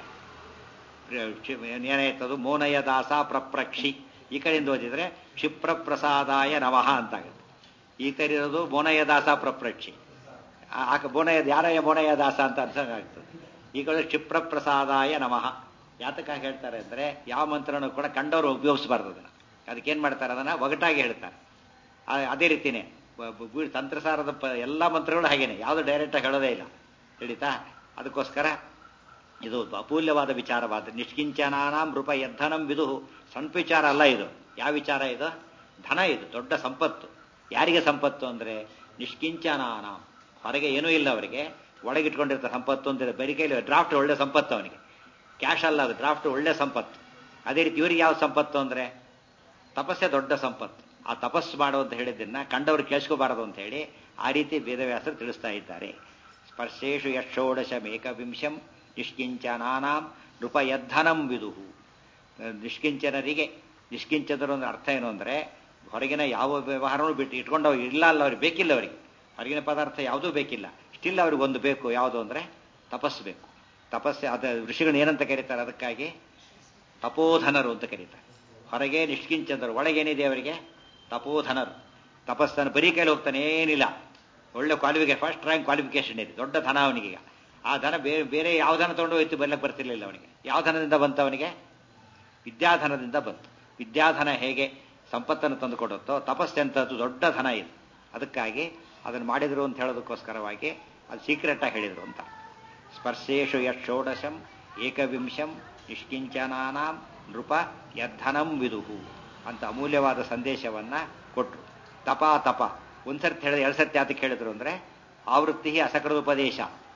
ಏನಾಯ್ತದು ಮೋನಯ ದಾಸ ಪ್ರಪ್ರಕ್ಷಿ ಈ ಕಡೆಯಿಂದ ಓದಿದ್ರೆ ಕ್ಷಿಪ್ರ ಪ್ರಸಾದಾಯ ನಮಃ ಅಂತಾಗುತ್ತೆ ಈ ತರ ಇರೋದು ಮೋನಯ ದಾಸ ಪ್ರಪ್ರಕ್ಷಿ ಆಕ ಬೋನಯ ಯಾರಯ್ಯ ಮೋನಯ ದಾಸ ಅಂತ ಅನ್ಸಂಗಾಗ್ತದೆ ಈ ಕಡೆ ಕ್ಷಿಪ್ರ ಪ್ರಸಾದಾಯ ನಮಃ ಯಾತಕ್ಕಾಗಿ ಹೇಳ್ತಾರೆ ಅಂದರೆ ಯಾವ ಮಂತ್ರನೂ ಕೂಡ ಕಂಡವರು ಉಪಯೋಗಿಸಬಾರ್ದು ಅದನ್ನು ಅದಕ್ಕೇನು ಮಾಡ್ತಾರೆ ಅದನ್ನು ಒಗಟಾಗಿ ಹೇಳ್ತಾರೆ ಅದೇ ರೀತಿನೇ ತಂತ್ರಸಾರದ ಪ ಎಲ್ಲ ಮಂತ್ರಗಳು ಹಾಗೇನೆ ಯಾವುದು ಡೈರೆಕ್ಟಾಗಿ ಹೇಳೋದೇ ಇಲ್ಲ ತಿಳಿತಾ ಅದಕ್ಕೋಸ್ಕರ ಇದು ಅಪೂಲ್ಯವಾದ ವಿಚಾರವಾದ ನಿಷ್ಕಿಂಚನಾನಾಂ ರೂಪ ಯದ್ಧನಂ ವಿದು ಸಣ್ಣ ವಿಚಾರ ಅಲ್ಲ ಇದು ಯಾವ ವಿಚಾರ ಇದು ಧನ ಇದು ದೊಡ್ಡ ಸಂಪತ್ತು ಯಾರಿಗೆ ಸಂಪತ್ತು ಅಂದರೆ ನಿಷ್ಕಿಂಚನಾನಾಂ ಹೊರಗೆ ಏನೂ ಇಲ್ಲ ಅವರಿಗೆ ಒಳಗಿಟ್ಕೊಂಡಿರ್ತಾರೆ ಸಂಪತ್ತು ಅಂತ ಬರೀ ಕೈಲಿ ಡ್ರಾಫ್ಟ್ ಒಳ್ಳೆ ಸಂಪತ್ತು ಅವನಿಗೆ ಕ್ಯಾಶ್ ಅಲ್ಲ ಅದು ಡ್ರಾಫ್ಟ್ ಒಳ್ಳೆ ಸಂಪತ್ತು ಅದೇ ರೀತಿ ಇವರಿಗೆ ಯಾವ ಸಂಪತ್ತು ಅಂದರೆ ತಪಸ್ಸೇ ದೊಡ್ಡ ಸಂಪತ್ತು ಆ ತಪಸ್ಸು ಮಾಡು ಅಂತ ಹೇಳಿದ್ದನ್ನ ಕಂಡವರು ಕೇಳಿಸ್ಕೋಬಾರದು ಅಂತ ಹೇಳಿ ಆ ರೀತಿ ವೇದವ್ಯಾಸರು ತಿಳಿಸ್ತಾ ಇದ್ದಾರೆ ಸ್ಪರ್ಶೇಷು ಯಕ್ಷೋಡಶಮೇಕವಿಂಶಂ ನಿಷ್ಕಿಂಚನಾನಾಂ ನೃಪಯದ್ಧನಂ ವಿದುಹು ನಿಷ್ಕಿಂಚನರಿಗೆ ನಿಷ್ಕಿಂಚನರು ಅಂದ್ರೆ ಅರ್ಥ ಏನು ಅಂದರೆ ಹೊರಗಿನ ಯಾವ ವ್ಯವಹಾರನೂ ಬಿಟ್ಟು ಇಟ್ಕೊಂಡು ಅವ್ರಿಗೆ ಇಲ್ಲ ಅಲ್ಲ ಅವ್ರಿಗೆ ಬೇಕಿಲ್ಲ ಅವರಿಗೆ ಹೊರಗಿನ ಪದಾರ್ಥ ಯಾವುದೂ ಬೇಕಿಲ್ಲ ಸ್ಟಿಲ್ ಅವ್ರಿಗೆ ಒಂದು ಬೇಕು ಯಾವುದು ಅಂದರೆ ತಪಸ್ಸು ಬೇಕು ತಪಸ್ಸು ಅದ ಋಷಿಗಳು ಏನಂತ ಕರೀತಾರೆ ಅದಕ್ಕಾಗಿ ತಪೋಧನರು ಅಂತ ಕರೀತಾರೆ ಹೊರಗೆ ನಿಷ್ಕಿಂಚನರು ಒಳಗೇನಿದೆ ಅವರಿಗೆ ತಪೋಧನರು ತಪಸ್ಸನ್ನು ಬರೀ ಕೈಲಿ ಹೋಗ್ತಾನೆ ಏನಿಲ್ಲ ಒಳ್ಳೆ ಕ್ವಾಲಿಫಿಕೇಶನ್ ಫಸ್ಟ್ ರ್ಯಾಂಕ್ ಕ್ವಾಲಿಫಿಕೇಶನ್ ಇದೆ ದೊಡ್ಡ ಧನ ಅವನಿಗೀಗ ಆ ಧನ ಬೇರೆ ಬೇರೆ ಯಾವ ಧನ ತೊಗೊಂಡು ಹೋಯ್ತು ಬರ್ಲಕ್ಕೆ ಬರ್ತಿರ್ಲಿಲ್ಲ ಅವನಿಗೆ ಯಾವ ಧನದಿಂದ ಬಂತು ಅವನಿಗೆ ವಿದ್ಯಾಧನದಿಂದ ಬಂತು ವಿದ್ಯಾಧನ ಹೇಗೆ ಸಂಪತ್ತನ್ನು ತಂದು ಕೊಡುತ್ತೋ ತಪಸ್ಸೆಂಥದ್ದು ದೊಡ್ಡ ಧನ ಇದು ಅದಕ್ಕಾಗಿ ಅದನ್ನು ಮಾಡಿದರು ಅಂತ ಹೇಳೋದಕ್ಕೋಸ್ಕರವಾಗಿ ಅದು ಸೀಕ್ರೆಟಾಗಿ ಹೇಳಿದರು ಅಂತ ಸ್ಪರ್ಶೇಶು ಯಕ್ಷೋಡಶಂ ಏಕವಿಂಶಂ ನಿಷ್ಕಿಂಚನಾನಾಂ ನೃಪ ಯದ್ಧನಂ ವಿದುಹು ಅಂತ ಅಮೂಲ್ಯವಾದ ಸಂದೇಶವನ್ನ ಕೊಟ್ಟರು ತಪ ತಪ ಒಂದ್ಸರ್ತಿ ಹೇಳಿದ ಎರಡು ಸರ್ತಿ ಯಾತಕ್ಕೆ ಹೇಳಿದ್ರು ಅಂದರೆ ಆವೃತ್ತಿ ಅಸಕೃತ ಉಪದೇಶ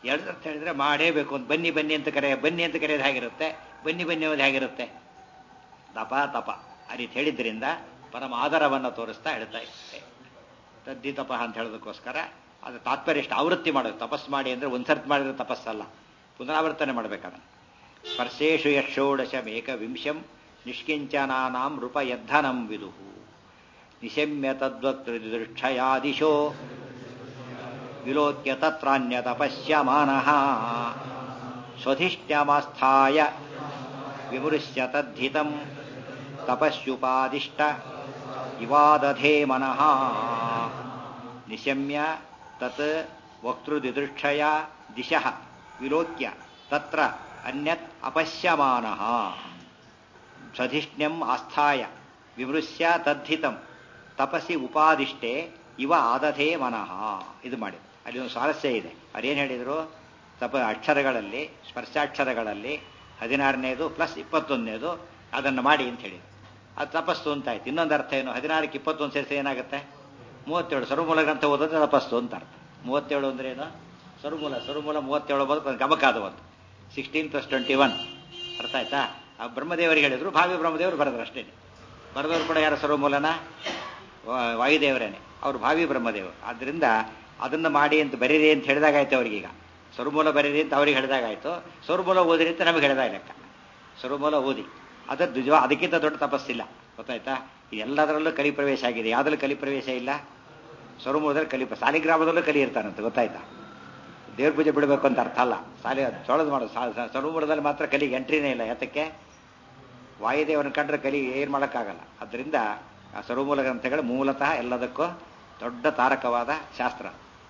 ಎರಡು ಅರ್ಥ ಹೇಳಿದ್ರೆ ಮಾಡೇಬೇಕು ಅಂತ ಬನ್ನಿ ಬನ್ನಿ ಅಂತ ಕರೆ ಬನ್ನಿ ಅಂತ ಕರೆಯೋದು ಹೇಗಿರುತ್ತೆ ಬನ್ನಿ ಬನ್ನಿ ಅನ್ನೋದು ಹೇಗಿರುತ್ತೆ ತಪ ತಪ ಆ ರೀತಿ ಹೇಳಿದ್ರಿಂದ ಪರಮ ಆಧಾರವನ್ನು ತೋರಿಸ್ತಾ ಹೇಳ್ತಾ ಇರುತ್ತೆ ತದ್ದಿ ತಪ ಅಂತ ಹೇಳೋದಕ್ಕೋಸ್ಕರ ಅದು ತಾತ್ಪರ್ಯ ಎಷ್ಟು ಆವೃತ್ತಿ ಮಾಡೋದು ತಪಸ್ ಮಾಡಿ ಅಂದರೆ ಒಂದ್ಸರ್ತಿ ಮಾಡಿದ್ರೆ ತಪಸ್ಸಲ್ಲ ಪುನರಾವರ್ತನೆ ಮಾಡಬೇಕದನ್ನು ಸ್ಪರ್ಶೇಷು ಯಕ್ಷೋಡಶಮೇಕ ವಿಂಶಂ ನಿಷ್ಕಿಂಚನಾನಾಂ ನೃಪ ಯದ್ಧನಂ ವಿದುಹು ನಿಶಮ್ಯ ತದ್ವಕ್ತೃದೃಕ್ಷಯಾದಿಶೋ ವಿಲೋಕ್ಯ ತತ್ರಾನ್ಯ ತಪಶ್ಯಮಾನಃ ಸ್ವಧಿಷ್ಟ್ಯಮಾಸ್ಥಾಯ ವಿಮೃಶ್ಯ ತದ್ಧಿತಂ ತಪಸ್ಯುಪಾದಿಷ್ಟ ಇವಾದಧೇ ಮನಃ ನಿಶಮ್ಯ ತತ್ ವಕ್ತೃದಿದೃಕ್ಷಯ ದಿಶಃ ವಿಲೋಕ್ಯ ತತ್ರ ಅನ್ಯತ್ ಅಪಶ್ಯಮಾನಃ ಸಧಿಷ್ಣ್ಯಂ ಆಸ್ಥಾಯ ವಿಮೃಶ್ಯ ತದ್ಧಿತಂ ತಪಸಿ ಉಪಾದಿಷ್ಟೆ ಇವ ಆದಧೇ ಮನಃ ಇದು ಮಾಡಿ ಅಲ್ಲಿ ಒಂದು ಸ್ವಾರಸ್ಯ ಇದೆ ಅವ್ರೇನು ಹೇಳಿದರು ತಪ ಅಕ್ಷರಗಳಲ್ಲಿ ಸ್ಪರ್ಶಾಕ್ಷರಗಳಲ್ಲಿ ಹದಿನಾರನೇದು ಪ್ಲಸ್ ಇಪ್ಪತ್ತೊಂದನೇದು ಅದನ್ನು ಮಾಡಿ ಅಂತ ಹೇಳಿದ್ರು ಅದು ತಪಸ್ಸು ಅಂತ ಆಯ್ತು ಇನ್ನೊಂದು ಅರ್ಥ ಏನು ಹದಿನಾರಕ್ಕೆ ಇಪ್ಪತ್ತೊಂದು ಸೇರಿಸಿ ಏನಾಗುತ್ತೆ ಮೂವತ್ತೇಳು ಸರ್ವಮೂಲ ಗ್ರಂಥ ಓದೋದು ತಪಸ್ಸು ಅಂತ ಅರ್ಥ ಮೂವತ್ತೇಳು ಅಂದ್ರೆ ಏನು ಸರ್ವಮೂಲ ಸರ್ವಮೂಲ ಮೂವತ್ತೇಳು ಬದಲು ಒಂದು ಗಮಕಾದ ಒಂದು ಸಿಕ್ಸ್ಟೀನ್ ಪ್ಲಸ್ ಟ್ವೆಂಟಿ ಒನ್ ಅರ್ಥ ಆಯ್ತಾ ಆ ಬ್ರಹ್ಮದೇವರಿಗೆ ಹೇಳಿದ್ರು ಭಾವಿ ಬ್ರಹ್ಮದೇವರು ಬರೆದ್ರು ಅಷ್ಟೇ ಬರೆದವರು ಕೂಡ ಯಾರ ಸರ್ವಮೂಲನ ವಾ- ವಾಯುದೇವರೇನೆ ಅವರು ಭಾವಿ ಬ್ರಹ್ಮದೇವರು ಆದ್ದರಿಂದ ಅದನ್ನು ಮಾಡಿ ಅಂತ ಬರೀರಿ ಅಂತ ಹೇಳಿದಾಗಾಯ್ತು ಅವ್ರಿಗೀಗ ಸರ್ವಮೂಲ ಬರೀರಿ ಅಂತ ಅವ್ರಿಗೆ ಹೇಳಿದಾಗಾಯ್ತು ಸರ್ವಮೂಲ ಓದಿರಿ ಅಂತ ನಮಗೆ ಹೇಳಿದಾಗ ಲೆಕ್ಕ ಸರ್ವಮೂಲ ಓದಿ ಅದು ನಿಜವ ಅದಕ್ಕಿಂತ ದೊಡ್ಡ ತಪಸ್ಸಿಲ್ಲ ಗೊತ್ತಾಯ್ತಾ ಎಲ್ಲದರಲ್ಲೂ ಕಲಿ ಪ್ರವೇಶ ಆಗಿದೆ ಯಾವ್ದ್ರಲ್ಲಿ ಕಲಿ ಪ್ರವೇಶ ಇಲ್ಲ ಸರ್ವಮೂಲದಲ್ಲಿ ಕಲಿ ಸಾಲಿಗ್ರಾಮದಲ್ಲೂ ಕಲಿ ಇರ್ತಾನಂತ ಗೊತ್ತಾಯ್ತಾ ದೇವ್ರ ಪೂಜೆ ಬಿಡಬೇಕು ಅಂತ ಅರ್ಥ ಅಲ್ಲ ಸಾಲಿ ತೊಳೆದು ಮಾಡೋದು ಸರ್ವಮೂಲದಲ್ಲಿ ಮಾತ್ರ ಕಲಿಗೆ ಎಂಟ್ರಿನೇ ಇಲ್ಲ ಯಾತಕ್ಕೆ ವಾಯುದೇವರನ್ನ ಕಂಡ್ರೆ ಕಲಿ ಏನು ಮಾಡೋಕ್ಕಾಗಲ್ಲ ಅದರಿಂದ ಆ ಸರ್ವಮೂಲ ಗ್ರಂಥಗಳು ಮೂಲತಃ ಎಲ್ಲದಕ್ಕೂ ದೊಡ್ಡ ತಾರಕವಾದ ಶಾಸ್ತ್ರ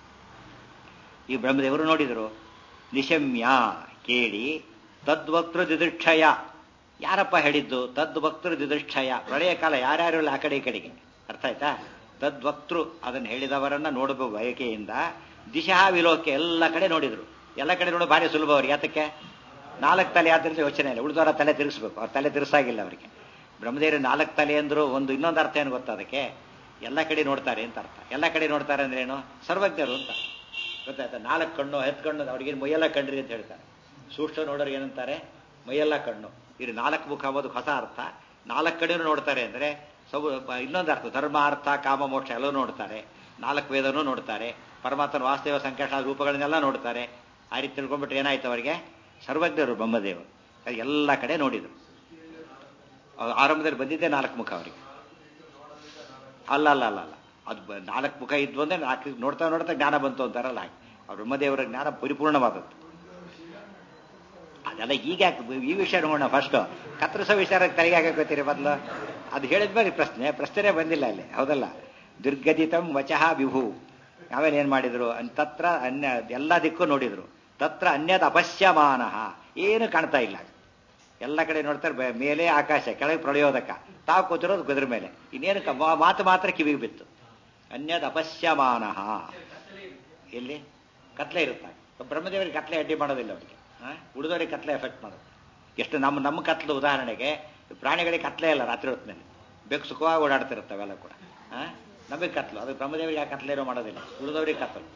ಈ ಬ್ರಹ್ಮದೇವರು ನೋಡಿದರು ನಿಶಮ್ಯ ಕೇಳಿ ತದ್ವಕ್ತೃ ದಿದೃಕ್ಷಯ ಯಾರಪ್ಪ ಹೇಳಿದ್ದು ತದ್ವಕ್ತೃ ದಿದೃಕ್ಷಯ ಪ್ರಳಯ ಕಾಲ ಯಾರ್ಯಾರು ಇಲ್ಲ ಆ ಕಡೆ ಈ ಕಡೆಗೆ ಅರ್ಥ ಆಯ್ತಾ ತದ್ವಕ್ತೃ ಅದನ್ನು ಹೇಳಿದವರನ್ನ ನೋಡಬೇಕು ಬಯಕೆಯಿಂದ ದಿಶಾ ವಿಲೋಕೆ ಎಲ್ಲ ಕಡೆ ನೋಡಿದ್ರು ಎಲ್ಲ ಕಡೆ ನೋಡೋ ಭಾರಿ ಸುಲಭ ಅವ್ರಿಗೆ ಯಾತಕ್ಕೆ ನಾಲ್ಕು ತಲೆ ಆದ್ರಿಂದ ಯೋಚನೆ ಇಲ್ಲ ಉಳಿದವರ ತಲೆ ತಿರುಗಿಸ್ಬೇಕು ಅವ್ರ ತಲೆ ತಿರ್ಸಾಗಿಲ್ಲ ಅವರಿಗೆ ಬ್ರಹ್ಮದೇವರು ನಾಲ್ಕು ತಲೆ ಅಂದ್ರು ಒಂದು ಇನ್ನೊಂದು ಅರ್ಥ ಏನು ಗೊತ್ತಾ ಅದಕ್ಕೆ ಎಲ್ಲ ಕಡೆ ನೋಡ್ತಾರೆ ಅಂತ ಅರ್ಥ ಎಲ್ಲ ಕಡೆ ನೋಡ್ತಾರೆ ಅಂದ್ರೆ ಏನು ಸರ್ವಜ್ಞರು ಅಂತ ಗೊತ್ತಾಯ್ತಾ ನಾಲ್ಕು ಕಣ್ಣು ಹತ್ತು ಕಣ್ಣು ಅವ್ರಿಗೇನು ಮೈಯೆಲ್ಲ ಕಣ್ರಿ ಅಂತ ಹೇಳ್ತಾರೆ ಸೂಕ್ಷ್ಮ ನೋಡೋರು ಏನಂತಾರೆ ಮೈಯೆಲ್ಲ ಕಣ್ಣು ಇದು ನಾಲ್ಕು ಮುಖ ಅನ್ನೋದು ಹೊಸ ಅರ್ಥ ನಾಲ್ಕು ಕಡೆನೂ ನೋಡ್ತಾರೆ ಅಂದ್ರೆ ಸಬು ಇನ್ನೊಂದು ಅರ್ಥ ಧರ್ಮ ಅರ್ಥ ಕಾಮ ಮೋಕ್ಷ ಎಲ್ಲವೂ ನೋಡ್ತಾರೆ ನಾಲ್ಕು ವೇದನೂ ನೋಡ್ತಾರೆ ಪರಮಾತ್ಮನ ವಾಸ್ತವ ಸಂಕಟ ರೂಪಗಳನ್ನೆಲ್ಲ ನೋಡ್ತಾರೆ ಆ ರೀತಿ ತಿಳ್ಕೊಂಡ್ಬಿಟ್ರೆ ಏನಾಯ್ತು ಅವರಿಗೆ ಸರ್ವಜ್ಞರು ಬ್ರಹ್ಮದೇವರು ಅದು ಎಲ್ಲ ಕಡೆ ನೋಡಿದರು ಅವ್ರು ಆರಂಭದಲ್ಲಿ ಬಂದಿದ್ದೇ ನಾಲ್ಕು ಮುಖ ಅವರಿಗೆ ಅಲ್ಲ ಅಲ್ಲ ಅಲ್ಲ ಅಲ್ಲ ಅದು ಬ- ನಾಲ್ಕು ಮುಖ ಇದ್ವು ಅಂದ್ರೆ ನಾಲ್ಕು ನೋಡ್ತಾ ನೋಡ್ತಾ ಜ್ಞಾನ ಬಂತು ಅಂತಾರಲ್ಲ ಹಾಗೆ ಆ ಬ್ರಹ್ಮದೇವರ ಜ್ಞಾನ ಪರಿಪೂರ್ಣವಾದದ್ದು ಅದೆಲ್ಲ ಈಗ ಯಾಕೆ ಈ ವಿಷಯ ನೋಡೋಣ ಫಸ್ಟ್ ಕತ್ತರಿಸೋ ವಿಚಾರಕ್ಕೆ ತಲೆಗೆ ಹಾಕತ್ತೀರಿ ಮೊದಲು ಅದು ಹೇಳಿದ್ಮೇಲೆ ಪ್ರಶ್ನೆ ಪ್ರಶ್ನೆ ಬಂದಿಲ್ಲ ಅಲ್ಲಿ ಹೌದಲ್ಲ ದುರ್ಗದಿತಂ ವಚಃ ವಿಭು ಆಮೇಲೆ ಏನ್ ಮಾಡಿದ್ರು ಅನ್ ತತ್ರ ಅನ್ಯ ಎಲ್ಲ ದಿಕ್ಕು ನೋಡಿದ್ರು ತತ್ರ ಅನ್ಯದ ಅಪಶ್ಯಮಾನ ಏನು ಕಾಣ್ತಾ ಇಲ್ಲ ಎಲ್ಲ ಕಡೆ ನೋಡ್ತಾರೆ ಬೆ- ಮೇಲೆ ಆಕಾಶ ಕೆಳಗೆ ಪ್ರಳಯೋದಕ ತಾವು ಕೂತಿರೋದು ಕುದುರೆ ಮೇಲೆ ಇನ್ನೇನು ಕ- ಮಾ- ಮಾತು ಮಾತ್ರ ಕಿವಿಗೆ ಬಿತ್ತು ಅನ್ಯದ ಅಪಶ್ಯಮಾನ ಎಲ್ಲಿ ಕತ್ಲೆ ಇರುತ್ತೆ ಬ್ರಹ್ಮದೇವರಿಗೆ ಕತ್ಲೆ ಅಡ್ಡಿ ಮಾಡೋದಿಲ್ಲ ಅವರಿಗೆ ಉಳಿದವರಿಗೆ ಕತ್ಲೆ ಎಫೆಕ್ಟ್ ಮಾಡೋದು ಎಷ್ಟು ನಮ್ಮ ನಮ್ಮ ಕತ್ಲು ಉದಾಹರಣೆಗೆ ಪ್ರಾಣಿಗಳಿಗೆ ಕತ್ಲೆ ಇಲ್ಲ ರಾತ್ರಿ ಹೊತ್ತಿನಲ್ಲಿ ಬೆಕ್ಕು ಸುಖವಾಗಿ ಓಡಾಡ್ತಿರುತ್ತೆ ಅವೆಲ್ಲ ಕೂಡ ಆ? ನಮಗೆ ಕತ್ಲು ಅದು ಬ್ರಹ್ಮದೇವರಿಗೆ ಆ ಕತ್ಲೇನೋ ಮಾಡೋದಿಲ್ಲ ಉಳಿದವರಿಗೆ ಕತ್ಲು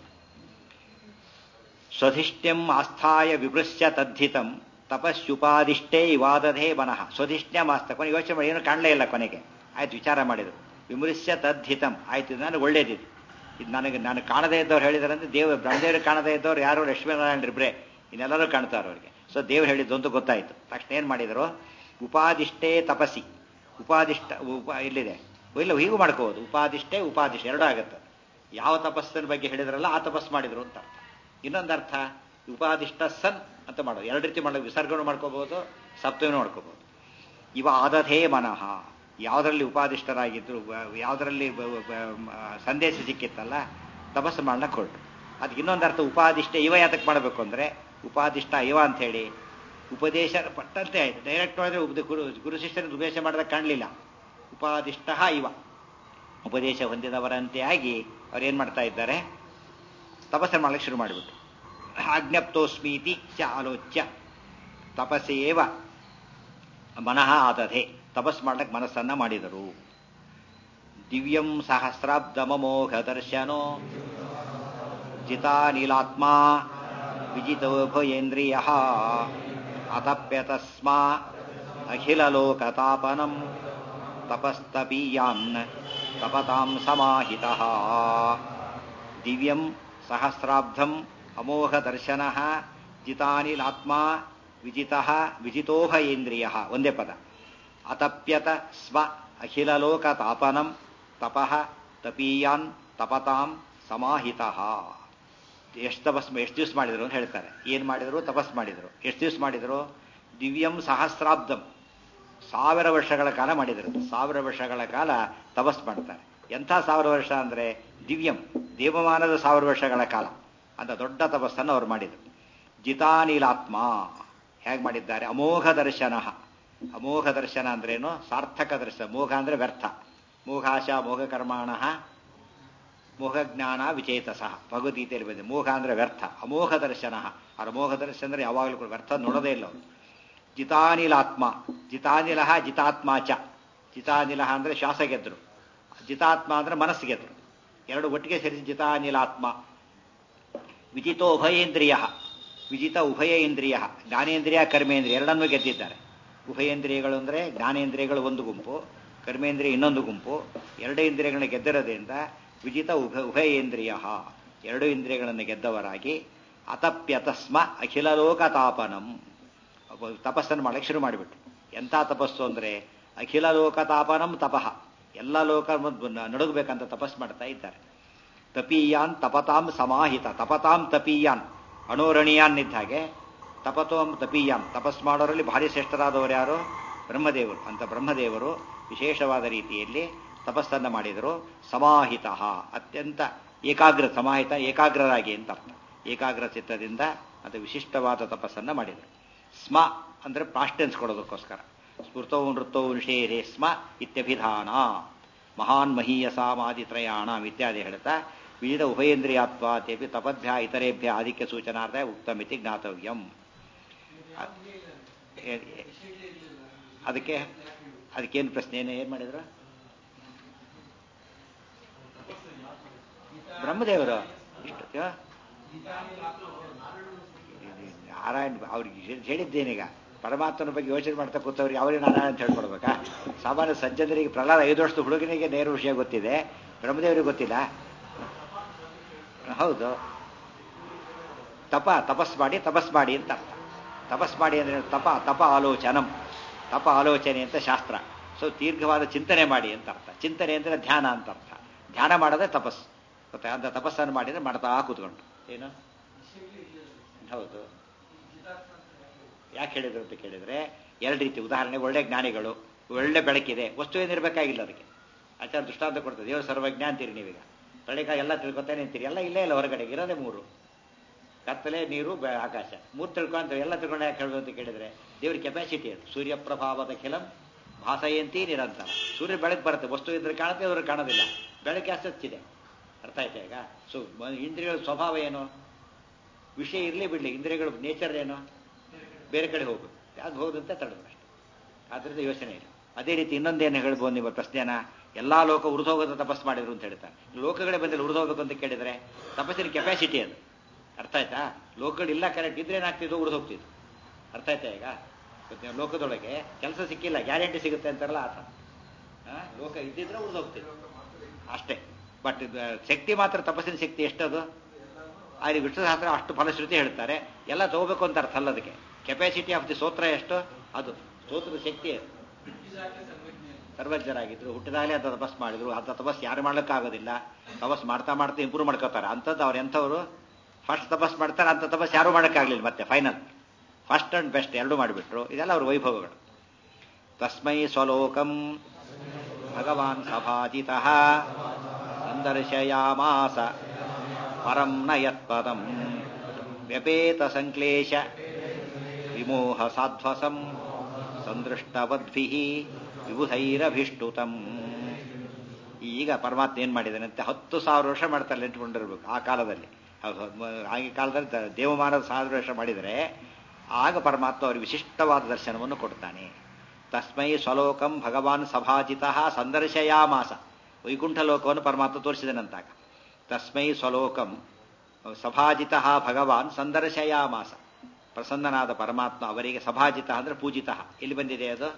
ಸ್ವಧಿಷ್ಟ್ಯಂ ಆಸ್ಥಾಯ ವಿಭೃಶ್ಯ ತದ್ಧಿತಂ ತಪಸ್ಯುಪಾದಿಷ್ಟೇ ಇವಾದಧೇ ಮನಃ ಸ್ವಧಿಷ್ಟ್ಯಂ ಆಸ್ತ ಕೊನೆಗೆ ಯೋಚನೆ ಮಾಡಿ ಏನು ಕಾಣಲೇ ಇಲ್ಲ ಕೊನೆಗೆ ಆಯ್ತು ವಿಚಾರ ಮಾಡಿದರು ವಿಮೃಶ್ಯ ತದ್ಧಿತಂ ಆಯ್ತು ಇದು ನನಗೆ ಒಳ್ಳೇದಿದು ಇದು ನನಗೆ ನಾನು ಕಾಣದೇ ಇದ್ದವ್ರು ಹೇಳಿದಾರಂದ್ರೆ ದೇವ ಬ್ರಹ್ಮದೇವರು ಕಾಣದೇ ಇದ್ದವ್ರು ಯಾರು ಲಕ್ಷ್ಮೀನಾರಾಯಣ ಇಬ್ರೆ ಇನ್ನೆಲ್ಲರೂ ಕಾಣ್ತಾರೆ ಅವ್ರಿಗೆ ಸೊ ದೇವ್ರು ಹೇಳಿದ್ದು ಅಂತ ಗೊತ್ತಾಯ್ತು ತಕ್ಷಣ ಏನು ಮಾಡಿದರು ಉಪಾದಿಷ್ಟೇ ತಪಸಿ ಉಪಾದಿಷ್ಟ ಉಪ ಇಲ್ಲಿದೆ ಇಲ್ಲ ಹೀಗೂ ಮಾಡ್ಕೋಬೋದು ಉಪಾದಿಷ್ಟೇ ಉಪಾದಿಷ್ಟ ಎರಡೂ ಆಗುತ್ತೆ ಯಾವ ತಪಸ್ಸಿನ ಬಗ್ಗೆ ಹೇಳಿದ್ರಲ್ಲ ಆ ತಪಸ್ಸು ಮಾಡಿದ್ರು ಅಂತ ಅರ್ಥ ಇನ್ನೊಂದು ಅರ್ಥ ಉಪಾದಿಷ್ಟ ಸನ್ ಅಂತ ಮಾಡೋದು ಎರಡು ರೀತಿ ಮಾಡೋದು ವಿಸರ್ಗನೂ ಮಾಡ್ಕೋಬಹುದು ಸಪ್ತಮೂ ಮಾಡ್ಕೋಬಹುದು ಇವ ಆದಧೇ ಮನಃ ಯಾವುದರಲ್ಲಿ ಉಪಾದಿಷ್ಟರಾಗಿದ್ರು ಯಾವುದರಲ್ಲಿ ಸಂದೇಶ ಸಿಕ್ಕಿತ್ತಲ್ಲ ತಪಸ್ಸು ಮಾಡ್ಲಕ್ಕೆ ಹೊರಟು ಅದಕ್ಕೆ ಇನ್ನೊಂದು ಅರ್ಥ ಉಪಾದಿಷ್ಟ ಇವ ಯಾತಕ್ಕೆ ಮಾಡಬೇಕು ಅಂದರೆ ಉಪಾದಿಷ್ಟ ಇವ ಅಂತ ಹೇಳಿ ಉಪದೇಶ ಪಟ್ಟಂತೆ ಆಯ್ತು ಡೈರೆಕ್ಟ್ ಮಾಡಿದ್ರೆ ಉಪದ ಗುರು ಗುರು ಶಿಷ್ಯರಿಗೆ ಉಪದೇಶ ಮಾಡಿದಾಗ ಕಾಣಲಿಲ್ಲ ಉಪಾದಿಷ್ಟ ಇವ ಉಪದೇಶ ಹೊಂದಿದವರಂತೆ ಆಗಿ ಅವ್ರೇನು ಮಾಡ್ತಾ ಇದ್ದಾರೆ ತಪಸ್ಸನ್ನು ಮಾಡಲಿಕ್ಕೆ ಶುರು ಮಾಡಿಬಿಟ್ಟು ಆಜ್ಞಪ್ತೋಸ್ಮೀತಿ ಚ ಆಲೋಚ್ಯ ತಪಸ್ಸೇವ ಮನಃ ಆದಧೆ ತಪಸ್ ಮಾಡ್ಲಿಕ್ಕೆ ಮನಸ್ಸನ್ನ ಮಾಡಿದರು ದಿವ್ಯಂ ಸಹಸ್ರಾಬ್ದಮಮೋಘ ದರ್ಶನೋ ಜಿತಾನಿಲಾತ್ಮ ವಿಜಿತೋಭಯೇಂದ್ರಿಯ ಅತಪ್ಯತಸ್ಮಾ ಅಖಿಲಲೋಕತಾಪನಂ ತಪಸ್ತಪೀಯಾನ್ ತಪತಾಂ ಸಮಾಹಿತಃ ದಿವ್ಯಂ ಸಹಸ್ರಾಬ್ಧಂ ಅಮೋಘದರ್ಶನ ಜಿತಾನಿಲಾತ್ಮ ವಿಜಿತ ವಿಜಿತೋಭಯೇಂದ್ರಿಯ ಒಂದೇ ಪದ ಅತಪ್ಯತ ಸ್ವ ಅಖಿಲಲೋಕತಾಪನಂ ತಪಃ ತಪೀಯಾನ್ ತಪತಾಂ ಸಮಾಹಿತಃ ಎಷ್ಟು ತಪಸ್ ಎಷ್ಟು ದಿವಸ ಮಾಡಿದ್ರು ಅಂತ ಹೇಳ್ತಾರೆ ಏನು ಮಾಡಿದ್ರು ತಪಸ್ ಮಾಡಿದ್ರು ಎಷ್ಟು ದಿವಸ ಮಾಡಿದ್ರು ದಿವ್ಯಂ ಸಹಸ್ರಾಬ್ದಂ ಸಾವಿರ ವರ್ಷಗಳ ಕಾಲ ಮಾಡಿದರು ಸಾವಿರ ವರ್ಷಗಳ ಕಾಲ ತಪಸ್ ಮಾಡ್ತಾರೆ ಎಂಥ ಸಾವಿರ ವರ್ಷ ಅಂದರೆ ದಿವ್ಯಂ ದೇವಮಾನದ ಸಾವಿರ ವರ್ಷಗಳ ಕಾಲ ಅಂತ ದೊಡ್ಡ ತಪಸ್ಸನ್ನು ಅವ್ರು ಮಾಡಿದರು ಜಿತಾನಿಲಾತ್ಮ ಹೇಗೆ ಮಾಡಿದ್ದಾರೆ ಅಮೋಘ ದರ್ಶನ ಅಮೋಘ ದರ್ಶನ ಅಂದ್ರೇನು ಸಾರ್ಥಕ ದರ್ಶನ ಮೋಘ ಅಂದರೆ ವ್ಯರ್ಥ ಮೋಘಾಶ ಮೋಘ ಕರ್ಮಾಣ ಮೋಹ ಜ್ಞಾನ ವಿಚೇತಸಃ ಭಗವದ್ಗೀತೆಯಲ್ಲಿ ಬಂದಿದೆ ಮೋಹ ಅಂದರೆ ವ್ಯರ್ಥ ಅಮೋಘ ದರ್ಶನ ಅವ್ರ ಅಮೋಘ ದರ್ಶನ ಅಂದರೆ ಯಾವಾಗಲೂ ಕೂಡ ವ್ಯರ್ಥ ನೋಡೋದೇ ಇಲ್ಲ ಅವರು ಜಿತಾನಿಲಾತ್ಮ ಜಿತಾನಿಲ ಜಿತಾತ್ಮ ಚ ಜಿತಾನಿಲ ಅಂದರೆ ಶ್ವಾಸ ಗೆದ್ರು ಜಿತಾತ್ಮ ಅಂದರೆ ಮನಸ್ಸು ಗೆದ್ರು ಎರಡು ಒಟ್ಟಿಗೆ ಸೇರಿಸಿ ಜಿತಾನಿಲಾತ್ಮ ವಿಜಿತೋ ಉಭಯೇಂದ್ರಿಯ ವಿಜಿತ ಉಭಯ ಇಂದ್ರಿಯ ಜ್ಞಾನೇಂದ್ರಿಯ ಕರ್ಮೇಂದ್ರಿಯ ಎರಡನ್ನೂ ಗೆದ್ದಿದ್ದಾರೆ ಉಭಯೇಂದ್ರಿಯಗಳು ಅಂದರೆ ಜ್ಞಾನೇಂದ್ರಿಯಗಳು ಒಂದು ಗುಂಪು ಕರ್ಮೇಂದ್ರಿಯ ಇನ್ನೊಂದು ಗುಂಪು ಎರಡು ಇಂದ್ರಿಯಗಳನ್ನ ಗೆದ್ದಿರೋದ್ರಿಂದ ವಿಜಿತ ಉಭ ಉಭಯೇಂದ್ರಿಯ ಎರಡು ಇಂದ್ರಿಯಗಳನ್ನು ಗೆದ್ದವರಾಗಿ ಅತಪ್ಯತಸ್ಮ ಅಖಿಲ ಲೋಕತಾಪನಂ ತಪಸ್ಸನ್ನು ಮಾಡಕ್ಕೆ ಶುರು ಮಾಡಿಬಿಟ್ರು ಎಂಥ ತಪಸ್ಸು ಅಂದರೆ ಅಖಿಲ ಲೋಕತಾಪನಂ ತಪಃ ಎಲ್ಲ ಲೋಕ ನಡುಗಬೇಕಂತ ತಪಸ್ ಮಾಡ್ತಾ ಇದ್ದಾರೆ ತಪೀಯಾನ್ ತಪತಾಂ ಸಮಾಹಿತ ತಪತಾಂ ತಪೀಯಾನ್ ಅಣೋರಣೀಯಾನ್ ಇದ್ದ ಹಾಗೆ ತಪತೋಂ ತಪೀಯಾನ್ ತಪಸ್ ಮಾಡೋರಲ್ಲಿ ಭಾರಿ ಶ್ರೇಷ್ಠರಾದವರು ಯಾರು ಬ್ರಹ್ಮದೇವರು ಅಂತ ಬ್ರಹ್ಮದೇವರು ವಿಶೇಷವಾದ ರೀತಿಯಲ್ಲಿ ತಪಸ್ಸನ್ನು ಮಾಡಿದರು ಸಮಾಹಿತ ಅತ್ಯಂತ ಏಕಾಗ್ರ ಸಮಾಹಿತ ಏಕಾಗ್ರರಾಗಿ ಅಂತ ಅರ್ಥ ಏಕಾಗ್ರ ಚಿತ್ತದಿಂದ ಅದು ವಿಶಿಷ್ಟವಾದ ತಪಸ್ಸನ್ನು ಮಾಡಿದರು ಸ್ಮ ಅಂದರೆ ಪಾಸ್ಟೆನ್ಸ್ ಕೊಡೋದಕ್ಕೋಸ್ಕರ ಸ್ಮೃತೌ ನೃತೌ ನಿಷೇಧೆ ಸ್ಮ ಇತ್ಯಭಿಧಾನ ಮಹಾನ್ ಮಹೀಯಸಾಮಾದಿತ್ರಯಾಣ ಇತ್ಯಾದಿ ಹೇಳ್ತಾ ವಿವಿಧ ಉಭಯೇಂದ್ರಿಯಾತ್ವಾದ್ಯಪಿ ತಪದ್ಭ್ಯ ಇತರೇಭ್ಯ ಆಧಿಕ್ಯ ಸೂಚನಾರ್ಥ ಉಕ್ತಮಿತಿ ಜ್ಞಾತವ್ಯಂ ಅದಕ್ಕೆ ಅದಕ್ಕೇನು ಪ್ರಶ್ನೆ ಏನು ಏನು ಮಾಡಿದ್ರು ಬ್ರಹ್ಮದೇವರು ಇಷ್ಟು ನಾರಾಯಣ ಅವ್ರಿಗೆ ಹೇಳಿದ್ದೇನೀಗ ಪರಮಾತ್ಮನ ಬಗ್ಗೆ ಯೋಚನೆ ಮಾಡ್ತಾ ಕೂತವ್ರಿಗೆ ಅವರೇ ನಾರಾಯಣ ಅಂತ ಹೇಳ್ಕೊಡ್ಬೇಕಾ ಸಾಮಾನ್ಯ ಸಜ್ಜನರಿಗೆ ಪ್ರಹ್ಲಾದ ಐದು ವರ್ಷದ ಹುಡುಗನಿಗೆ ನೇರ ವಿಷಯ ಗೊತ್ತಿದೆ ಬ್ರಹ್ಮದೇವರಿಗೆ ಗೊತ್ತಿಲ್ಲ ಹೌದು ತಪ ತಪಸ್ ಮಾಡಿ ತಪಸ್ ಮಾಡಿ ಅಂತ ಅರ್ಥ ತಪಸ್ ಮಾಡಿ ಅಂದ್ರೆ ತಪ ತಪ ಆಲೋಚನಂ ತಪ ಆಲೋಚನೆ ಅಂತ ಶಾಸ್ತ್ರ ಸೊ ದೀರ್ಘವಾದ ಚಿಂತನೆ ಮಾಡಿ ಅಂತ ಅರ್ಥ ಚಿಂತನೆ ಅಂದರೆ ಧ್ಯಾನ ಅಂತ ಅರ್ಥ ಧ್ಯಾನ ಮಾಡೋದೇ ತಪಸ್ ಗೊತ್ತಾ ಅಂತ ತಪಸ್ಸನ್ನು ಮಾಡಿದ್ರೆ ಮಾಡ್ತಾ ಕೂತ್ಕೊಂಡು ಏನು ಹೌದು ಯಾಕೆ ಹೇಳಿದ್ರು ಅಂತ ಕೇಳಿದ್ರೆ ಎರಡು ರೀತಿ ಉದಾಹರಣೆ ಒಳ್ಳೆ ಜ್ಞಾನಿಗಳು ಒಳ್ಳೆ ಬೆಳಕಿದೆ ವಸ್ತು ಏನಿರಬೇಕಾಗಿಲ್ಲ ಅದಕ್ಕೆ ಆಚಾರ ದೃಷ್ಟಾಂತ ಕೊಡ್ತದೆ ದೇವರು ಸರ್ವಜ್ಞ ಅಂತೀರಿ ನೀವೀಗ ಬೆಳಕ ಎಲ್ಲ ತಿಳ್ಕೊತಾನೆ ಅಂತೀರಿ ಎಲ್ಲ ಇಲ್ಲೇ ಇಲ್ಲ ಹೊರಗಡೆ ಇರೋದೇ ಮೂರು ಕತ್ತಲೆ ನೀರು ಆಕಾಶ ಮೂರು ತಿಳ್ಕೊಂತ ಎಲ್ಲ ತಿಳ್ಕೊಂಡು ಯಾಕೆ ಹೇಳೋದು ಅಂತ ಕೇಳಿದ್ರೆ ದೇವ್ರ ಕೆಪಾಸಿಟಿ ಅದು ಸೂರ್ಯ ಪ್ರಭಾವದ ಖಿಲಂ ಭಾಸಯಂತಿ ನಿರಂತರ ಸೂರ್ಯ ಬೆಳಕು ಬರುತ್ತೆ ವಸ್ತು ಇದ್ರೆ ಕಾಣುತ್ತೆ ಅವ್ರಿಗೆ ಕಾಣೋದಿಲ್ಲ ಬೆಳಕು ಹಚ್ಚಿದೆ ಅರ್ಥ ಆಯ್ತಾ ಈಗ ಸೊ ಇಂದ್ರಿಯಗಳ ಸ್ವಭಾವ ಏನು ವಿಷಯ ಇರಲಿ ಬಿಡಲಿ ಇಂದ್ರಿಯಗಳ ನೇಚರ್ ಏನು ಬೇರೆ ಕಡೆ ಹೋಗುದು ಅದು ಹೋಗುದಂತೆ ತಡೆದು ಅಷ್ಟೆ ಆದ್ರಿಂದ ಯೋಚನೆ ಇಲ್ಲ ಅದೇ ರೀತಿ ಇನ್ನೊಂದೇನು ಹೇಳ್ಬೋದು ನೀವು ಪ್ರಶ್ನೆನ ಎಲ್ಲಾ ಲೋಕ ಉರಿದೋಗೋದ ತಪಸ್ ಮಾಡಿದ್ರು ಅಂತ ಹೇಳ್ತಾರೆ ಲೋಕಗಳೇ ಬಂದಿಲ್ಲ ಉರಿದೋಗ್ಬೇಕು ಅಂತ ಕೇಳಿದ್ರೆ ತಪಸ್ಸಿನ ಕೆಪಾಸಿಟಿ ಅದು ಅರ್ಥ ಆಯ್ತಾ ಲೋಕಗಳಿಲ್ಲ ಕರೆಕ್ಟ್ ಇದ್ರೆ ಏನಾಗ್ತಿದ್ದು ಉರಿದು ಹೋಗ್ತಿದ್ದು ಅರ್ಥ ಆಯ್ತಾ ಈಗ ಲೋಕದೊಳಗೆ ಕೆಲಸ ಸಿಕ್ಕಿಲ್ಲ ಗ್ಯಾರಂಟಿ ಸಿಗುತ್ತೆ ಅಂತಾರಲ್ಲ ಆತ ಲೋಕ ಇದ್ದಿದ್ರೆ ಉರಿದು ಹೋಗ್ತಿದ್ದು ಅಷ್ಟೇ ಬಟ್ ಶಕ್ತಿ ಮಾತ್ರ ತಪಸ್ಸಿನ ಶಕ್ತಿ ಎಷ್ಟದು ಅಲ್ಲಿ ವಿಷ್ಣು ಸಹಸ್ರ ಅಷ್ಟು ಫಲಶ್ರುತಿ ಹೇಳ್ತಾರೆ ಎಲ್ಲ ತಗೋಬೇಕು ಅಂತ ಅರ್ಥ ಅಲ್ಲ ಅದಕ್ಕೆ ಕೆಪಾಸಿಟಿ ಆಫ್ ದಿ ಸ್ತೋತ್ರ ಎಷ್ಟು ಅದು ಸ್ತೋತ್ರದ ಶಕ್ತಿ ಅದು ಸರ್ವಜ್ಞರಾಗಿದ್ರು ಹುಟ್ಟಿದಾಗಲೇ ಅಂತ ತಪಸ್ ಮಾಡಿದ್ರು ಅಂತ ತಪಸ್ ಯಾರು ಮಾಡ್ಲಿಕ್ಕಾಗೋದಿಲ್ಲ ತಪಸ್ ಮಾಡ್ತಾ ಮಾಡ್ತಾ ಇಂಪ್ರೂವ್ ಮಾಡ್ಕೋತಾರೆ ಅಂಥದ್ದು ಅವ್ರು ಎಂಥವ್ರು ಫಸ್ಟ್ ತಪಸ್ ಮಾಡ್ತಾರೆ ಅಂತ ತಪಸ್ ಯಾರು ಮಾಡೋಕ್ಕಾಗಲಿಲ್ಲ ಮತ್ತೆ ಫೈನಲ್ ಫಸ್ಟ್ ಅಂಡ್ ಬೆಸ್ಟ್ ಎರಡೂ ಮಾಡಿಬಿಟ್ರು ಇದೆಲ್ಲ ಅವ್ರ ವೈಭವಗಳು ತಸ್ಮೈ ಸ್ವಲೋಕಂ ಭಗವಾನ್ ಸಭಾಜಿತ ಸಂದರ್ಶಯಾಮಾಸ ಪರಂ ನ ಯತ್ಪದಂ ವ್ಯಪೇತ ಸಂಕ್ಲೇಶ ವಿಮೋಹ ಸಾಧ್ವಸಂ ಸಂದೃಷ್ಟವದ್ಭಿ ವಿಬುಧೈರಭಿಷ್ಟುತಂ ಈಗ ಪರಮಾತ್ಮ ಏನ್ ಮಾಡಿದಾನಂತೆ ಹತ್ತು ಸಾವಿರ ವರ್ಷ ಮಾಡ್ತಾರೆ ನೆಂಟ್ಕೊಂಡಿರ್ಬೇಕು ಆ ಕಾಲದಲ್ಲಿ ಆಗಿನ ಕಾಲದಲ್ಲಿ ದೇವಮಾನದ ಸಾವಿರ ವರ್ಷ ಮಾಡಿದರೆ ಆಗ ಪರಮಾತ್ಮ ಅವರಿಗೆ ವಿಶಿಷ್ಟವಾದ ದರ್ಶನವನ್ನು ಕೊಡ್ತಾನೆ ತಸ್ಮೈ ಸ್ವಲೋಕಂ ಭಗವಾನ್ ಸಭಾಜಿತ ಸಂದರ್ಶಯಾಮಾಸ ವೈಕುಂಠ ಲೋಕವನ್ನು ಪರಮಾತ್ಮ ತೋರಿಸಿದನಂತಾಗ ತಸ್ಮೈ ಸ್ವಲೋಕಂ ಸಭಾಜಿತ ಭಗವಾನ್ ಸಂದರ್ಶಯಾಮಾಸ ಪ್ರಸನ್ನನಾದ ಪರಮಾತ್ಮ ಅವರಿಗೆ ಸಭಾಜಿತ ಅಂದ್ರೆ ಪೂಜಿತ ಎಲ್ಲಿ ಬಂದಿದೆ ಅದು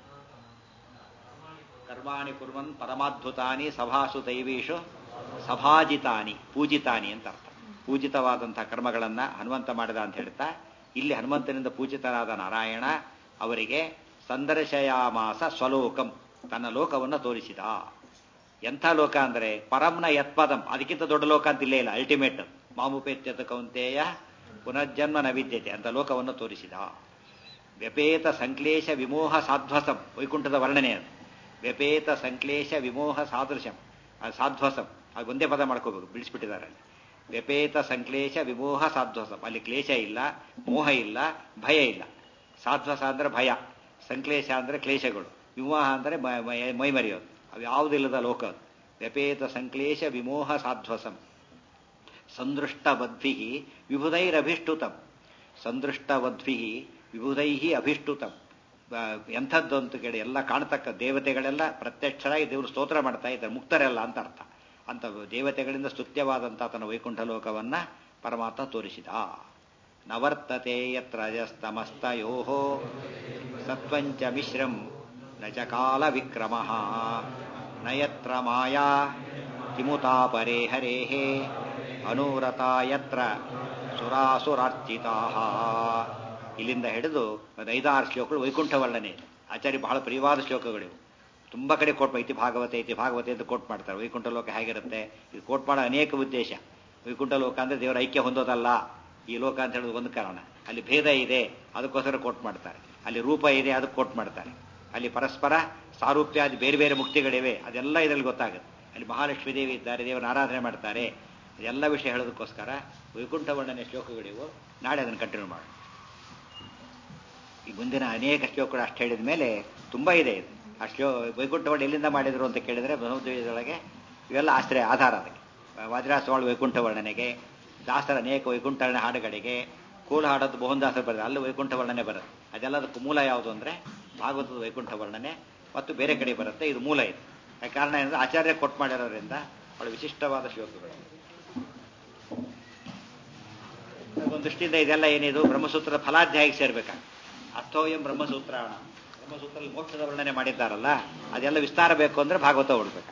ಕರ್ಮಾಣಿ ಕುರ್ವನ್ ಪರಮಾದ್ಭುತಾನಿ ಸಭಾಸು ದೈವೀಶು ಸಭಾಜಿತಾನಿ ಪೂಜಿತಾನಿ ಅಂತ ಅರ್ಥ ಪೂಜಿತವಾದಂತಹ ಕರ್ಮಗಳನ್ನ ಹನುಮಂತ ಮಾಡಿದ ಅಂತ ಹೇಳ್ತಾ ಇಲ್ಲಿ ಹನುಮಂತನಿಂದ ಪೂಜಿತನಾದ ನಾರಾಯಣ ಅವರಿಗೆ ಸಂದರ್ಶಯಾಮಾಸ ಸ್ವಲೋಕಂ ತನ್ನ ಲೋಕವನ್ನು ತೋರಿಸಿದ ಎಂಥ ಲೋಕ ಅಂದರೆ ಪರಂನ ಯತ್ಪದಂ ಅದಕ್ಕಿಂತ ದೊಡ್ಡ ಲೋಕ ಅಂತ ಇಲ್ಲೇ ಇಲ್ಲ ಅಲ್ಟಿಮೇಟ್ ಮಾಮುಪೇತ್ಯತ ಕೌಂತೆಯ ಪುನರ್ಜನ್ಮ ನವಿದ್ಯತೆ ಅಂತ ಲೋಕವನ್ನು ತೋರಿಸಿದ ವ್ಯಪೇತ ಸಂಕ್ಲೇಶ ವಿಮೋಹ ಸಾಧ್ವಸಂ ವೈಕುಂಠದ ವರ್ಣನೆ ಅದು ವ್ಯಪೇತ ಸಂಕ್ಲೇಶ ವಿಮೋಹ ಸಾದೃಶಂ ಅದು ಸಾಧ್ವಸಂ ಅದು ಒಂದೇ ಪದ ಮಾಡ್ಕೋಬೇಕು ಬಿಡಿಸ್ಬಿಟ್ಟಿದ್ದಾರೆ ಅಲ್ಲಿ ವ್ಯಪೇತ ಸಂಕ್ಲೇಶ ವಿಮೋಹ ಸಾಧ್ವಸಂ ಅಲ್ಲಿ ಕ್ಲೇಶ ಇಲ್ಲ ಮೋಹ ಇಲ್ಲ ಭಯ ಇಲ್ಲ ಸಾಧ್ವಸ ಅಂದ್ರೆ ಭಯ ಸಂಕ್ಲೇಶ ಅಂದ್ರೆ ಕ್ಲೇಶಗಳು ವಿಮೋಹ ಅಂದ್ರೆ ಮೈಮರೆಯೋದು ಅವು ಯಾವುದಿಲ್ಲದ ಲೋಕ ಅದು ವ್ಯಪೇತ ಸಂಕ್ಲೇಶ ವಿಮೋಹ ಸಾಧ್ವಸಂ ಸಂದೃಷ್ಟವದ್ಭಿ ವಿಬುಧೈರಭಿಷ್ಟುತಂ ಸಂದೃಷ್ಟವದ್ಭಿ ವಿಬುಧೈ ಅಭಿಷ್ಟುತಂ ಎಂಥದ್ದು ಅಂತ ಕೇಳಿ ಎಲ್ಲ ಕಾಣ್ತಕ್ಕ ದೇವತೆಗಳೆಲ್ಲ ಪ್ರತ್ಯಕ್ಷರಾಗಿ ದೇವರು ಸ್ತೋತ್ರ ಮಾಡ್ತಾ ಇದ್ದಾರೆ ಮುಕ್ತರೆಲ್ಲ ಅಂತ ಅರ್ಥ ಅಂತ ದೇವತೆಗಳಿಂದ ಸ್ತುತ್ಯವಾದಂಥ ತನ್ನ ವೈಕುಂಠ ಲೋಕವನ್ನ ಪರಮಾತ್ಮ ತೋರಿಸಿದ ನವರ್ತತೆ ಯತ್ರ ರಜಸ್ತಮಸ್ತಯೋ ಸತ್ವಂಚ ಮಿಶ್ರಂ ನ ಚ ಕಾಲ ವಿಕ್ರಮ ನ ಯತ್ರ ಮಾಯಾ ಕಿಮುತಾ ಪರೇ ಹರೇ ಅನೂರತ ಯತ್ರ ಸುರಾಸುರಾರ್ಚಿತಾ ಇಲ್ಲಿಂದ ಹಿಡಿದು ಒಂದು ಐದಾರು ಶ್ಲೋಕಗಳು ವೈಕುಂಠ ವರ್ಣನೆ ಆಚಾರ್ಯ ಬಹಳ ಪ್ರಿಯವಾದ ಶ್ಲೋಕಗಳಿವು ತುಂಬ ಕಡೆ ಕೋಟ್ ಇತಿ ಭಾಗವತ ಇತಿ ಭಾಗವತ ಅಂತ ಕೋಟ್ ಮಾಡ್ತಾರೆ ವೈಕುಂಠ ಲೋಕ ಹೇಗಿರುತ್ತೆ ಇದು ಕೋಟ್ ಮಾಡೋ ಅನೇಕ ಉದ್ದೇಶ ವೈಕುಂಠ ಲೋಕ ಅಂದ್ರೆ ದೇವರ ಐಕ್ಯ ಹೊಂದೋದಲ್ಲ ಈ ಲೋಕ ಅಂತ ಹೇಳೋದು ಒಂದು ಕಾರಣ ಅಲ್ಲಿ ಭೇದ ಇದೆ ಅದಕ್ಕೋಸ್ಕರ ಕೋಟ್ ಮಾಡ್ತಾರೆ ಅಲ್ಲಿ ರೂಪ ಇದೆ ಅದಕ್ಕೆ ಕೋಟ್ ಮಾಡ್ತಾರೆ ಅಲ್ಲಿ ಪರಸ್ಪರ ಸಾರೂಪ್ಯಾದಿ ಬೇರೆ ಬೇರೆ ಮುಕ್ತಿಗಳಿವೆ ಅದೆಲ್ಲ ಇದರಲ್ಲಿ ಗೊತ್ತಾಗುತ್ತೆ ಅಲ್ಲಿ ಮಹಾಲಕ್ಷ್ಮೀ ದೇವಿ ಇದ್ದಾರೆ ದೇವರ ಆರಾಧನೆ ಮಾಡ್ತಾರೆ ಎಲ್ಲ ವಿಷಯ ಹೇಳೋದಕ್ಕೋಸ್ಕರ ವೈಕುಂಠ ವರ್ಣನೆ ಶ್ಲೋಕಗಳಿವು ನಾಳೆ ಅದನ್ನು ಕಂಟಿನ್ಯೂ ಮಾಡೋಣ ಈ ಮುಂದಿನ ಅನೇಕ ಶ್ಲೋಕಗಳು ಅಷ್ಟು ಹೇಳಿದ ಮೇಲೆ ತುಂಬ ಇದೆ ಇದು ಆ ಶ್ಲೋ ವೈಕುಂಠ ವರ್ಣ ಎಲ್ಲಿಂದ ಮಾಡಿದರು ಅಂತ ಕೇಳಿದರೆ ಬ್ರಹ್ಮದ್ವೀಯದೊಳಗೆ ಇವೆಲ್ಲ ಆಶ್ರಯ ಆಧಾರ ಅದಕ್ಕೆ ವಜ್ರಾಸವಾಳ ವೈಕುಂಠ ವರ್ಣನೆಗೆ ದಾಸರ ಅನೇಕ ವೈಕುಂಠ ಹಾಡುಗಳಿಗೆ ಕೂಲ ಹಾಡೋದು ಮೋಹನ್ದಾಸರು ಬರೆದ ಅಲ್ಲಿ ವೈಕುಂಠ ವರ್ಣನೆ ಬರುತ್ತೆ ಅದೆಲ್ಲದಕ್ಕೂ ಮೂಲ ಯಾವುದು ಅಂದರೆ ಭಾಗವತದ ವೈಕುಂಠ ವರ್ಣನೆ ಮತ್ತು ಬೇರೆ ಕಡೆ ಬರುತ್ತೆ ಇದು ಮೂಲ ಇದು ಕಾರಣ ಏನಂದ್ರೆ ಆಚಾರ್ಯ ಕೊಟ್ಟು ಮಾಡಿರೋದ್ರಿಂದ ಬಹಳ ವಿಶಿಷ್ಟವಾದ ಶ್ಲೋಕಗಳು ಒಂದು ದೃಷ್ಟಿಯಿಂದ ಇದೆಲ್ಲ ಏನಿದು ಬ್ರಹ್ಮಸೂತ್ರದ ಫಲಾಧ್ಯಾಯಕ್ಕೆ ಸೇರ್ಬೇಕಾಗ ಅರ್ಥೋಯಂ ಬ್ರಹ್ಮಸೂತ್ರ ಬ್ರಹ್ಮಸೂತ್ರದಲ್ಲಿ ಮೋಕ್ಷದ ವರ್ಣನೆ ಮಾಡಿದ್ದಾರಲ್ಲ ಅದೆಲ್ಲ ವಿಸ್ತಾರ ಬೇಕು ಅಂದ್ರೆ ಭಾಗವತ ಓಡ್ಬೇಕು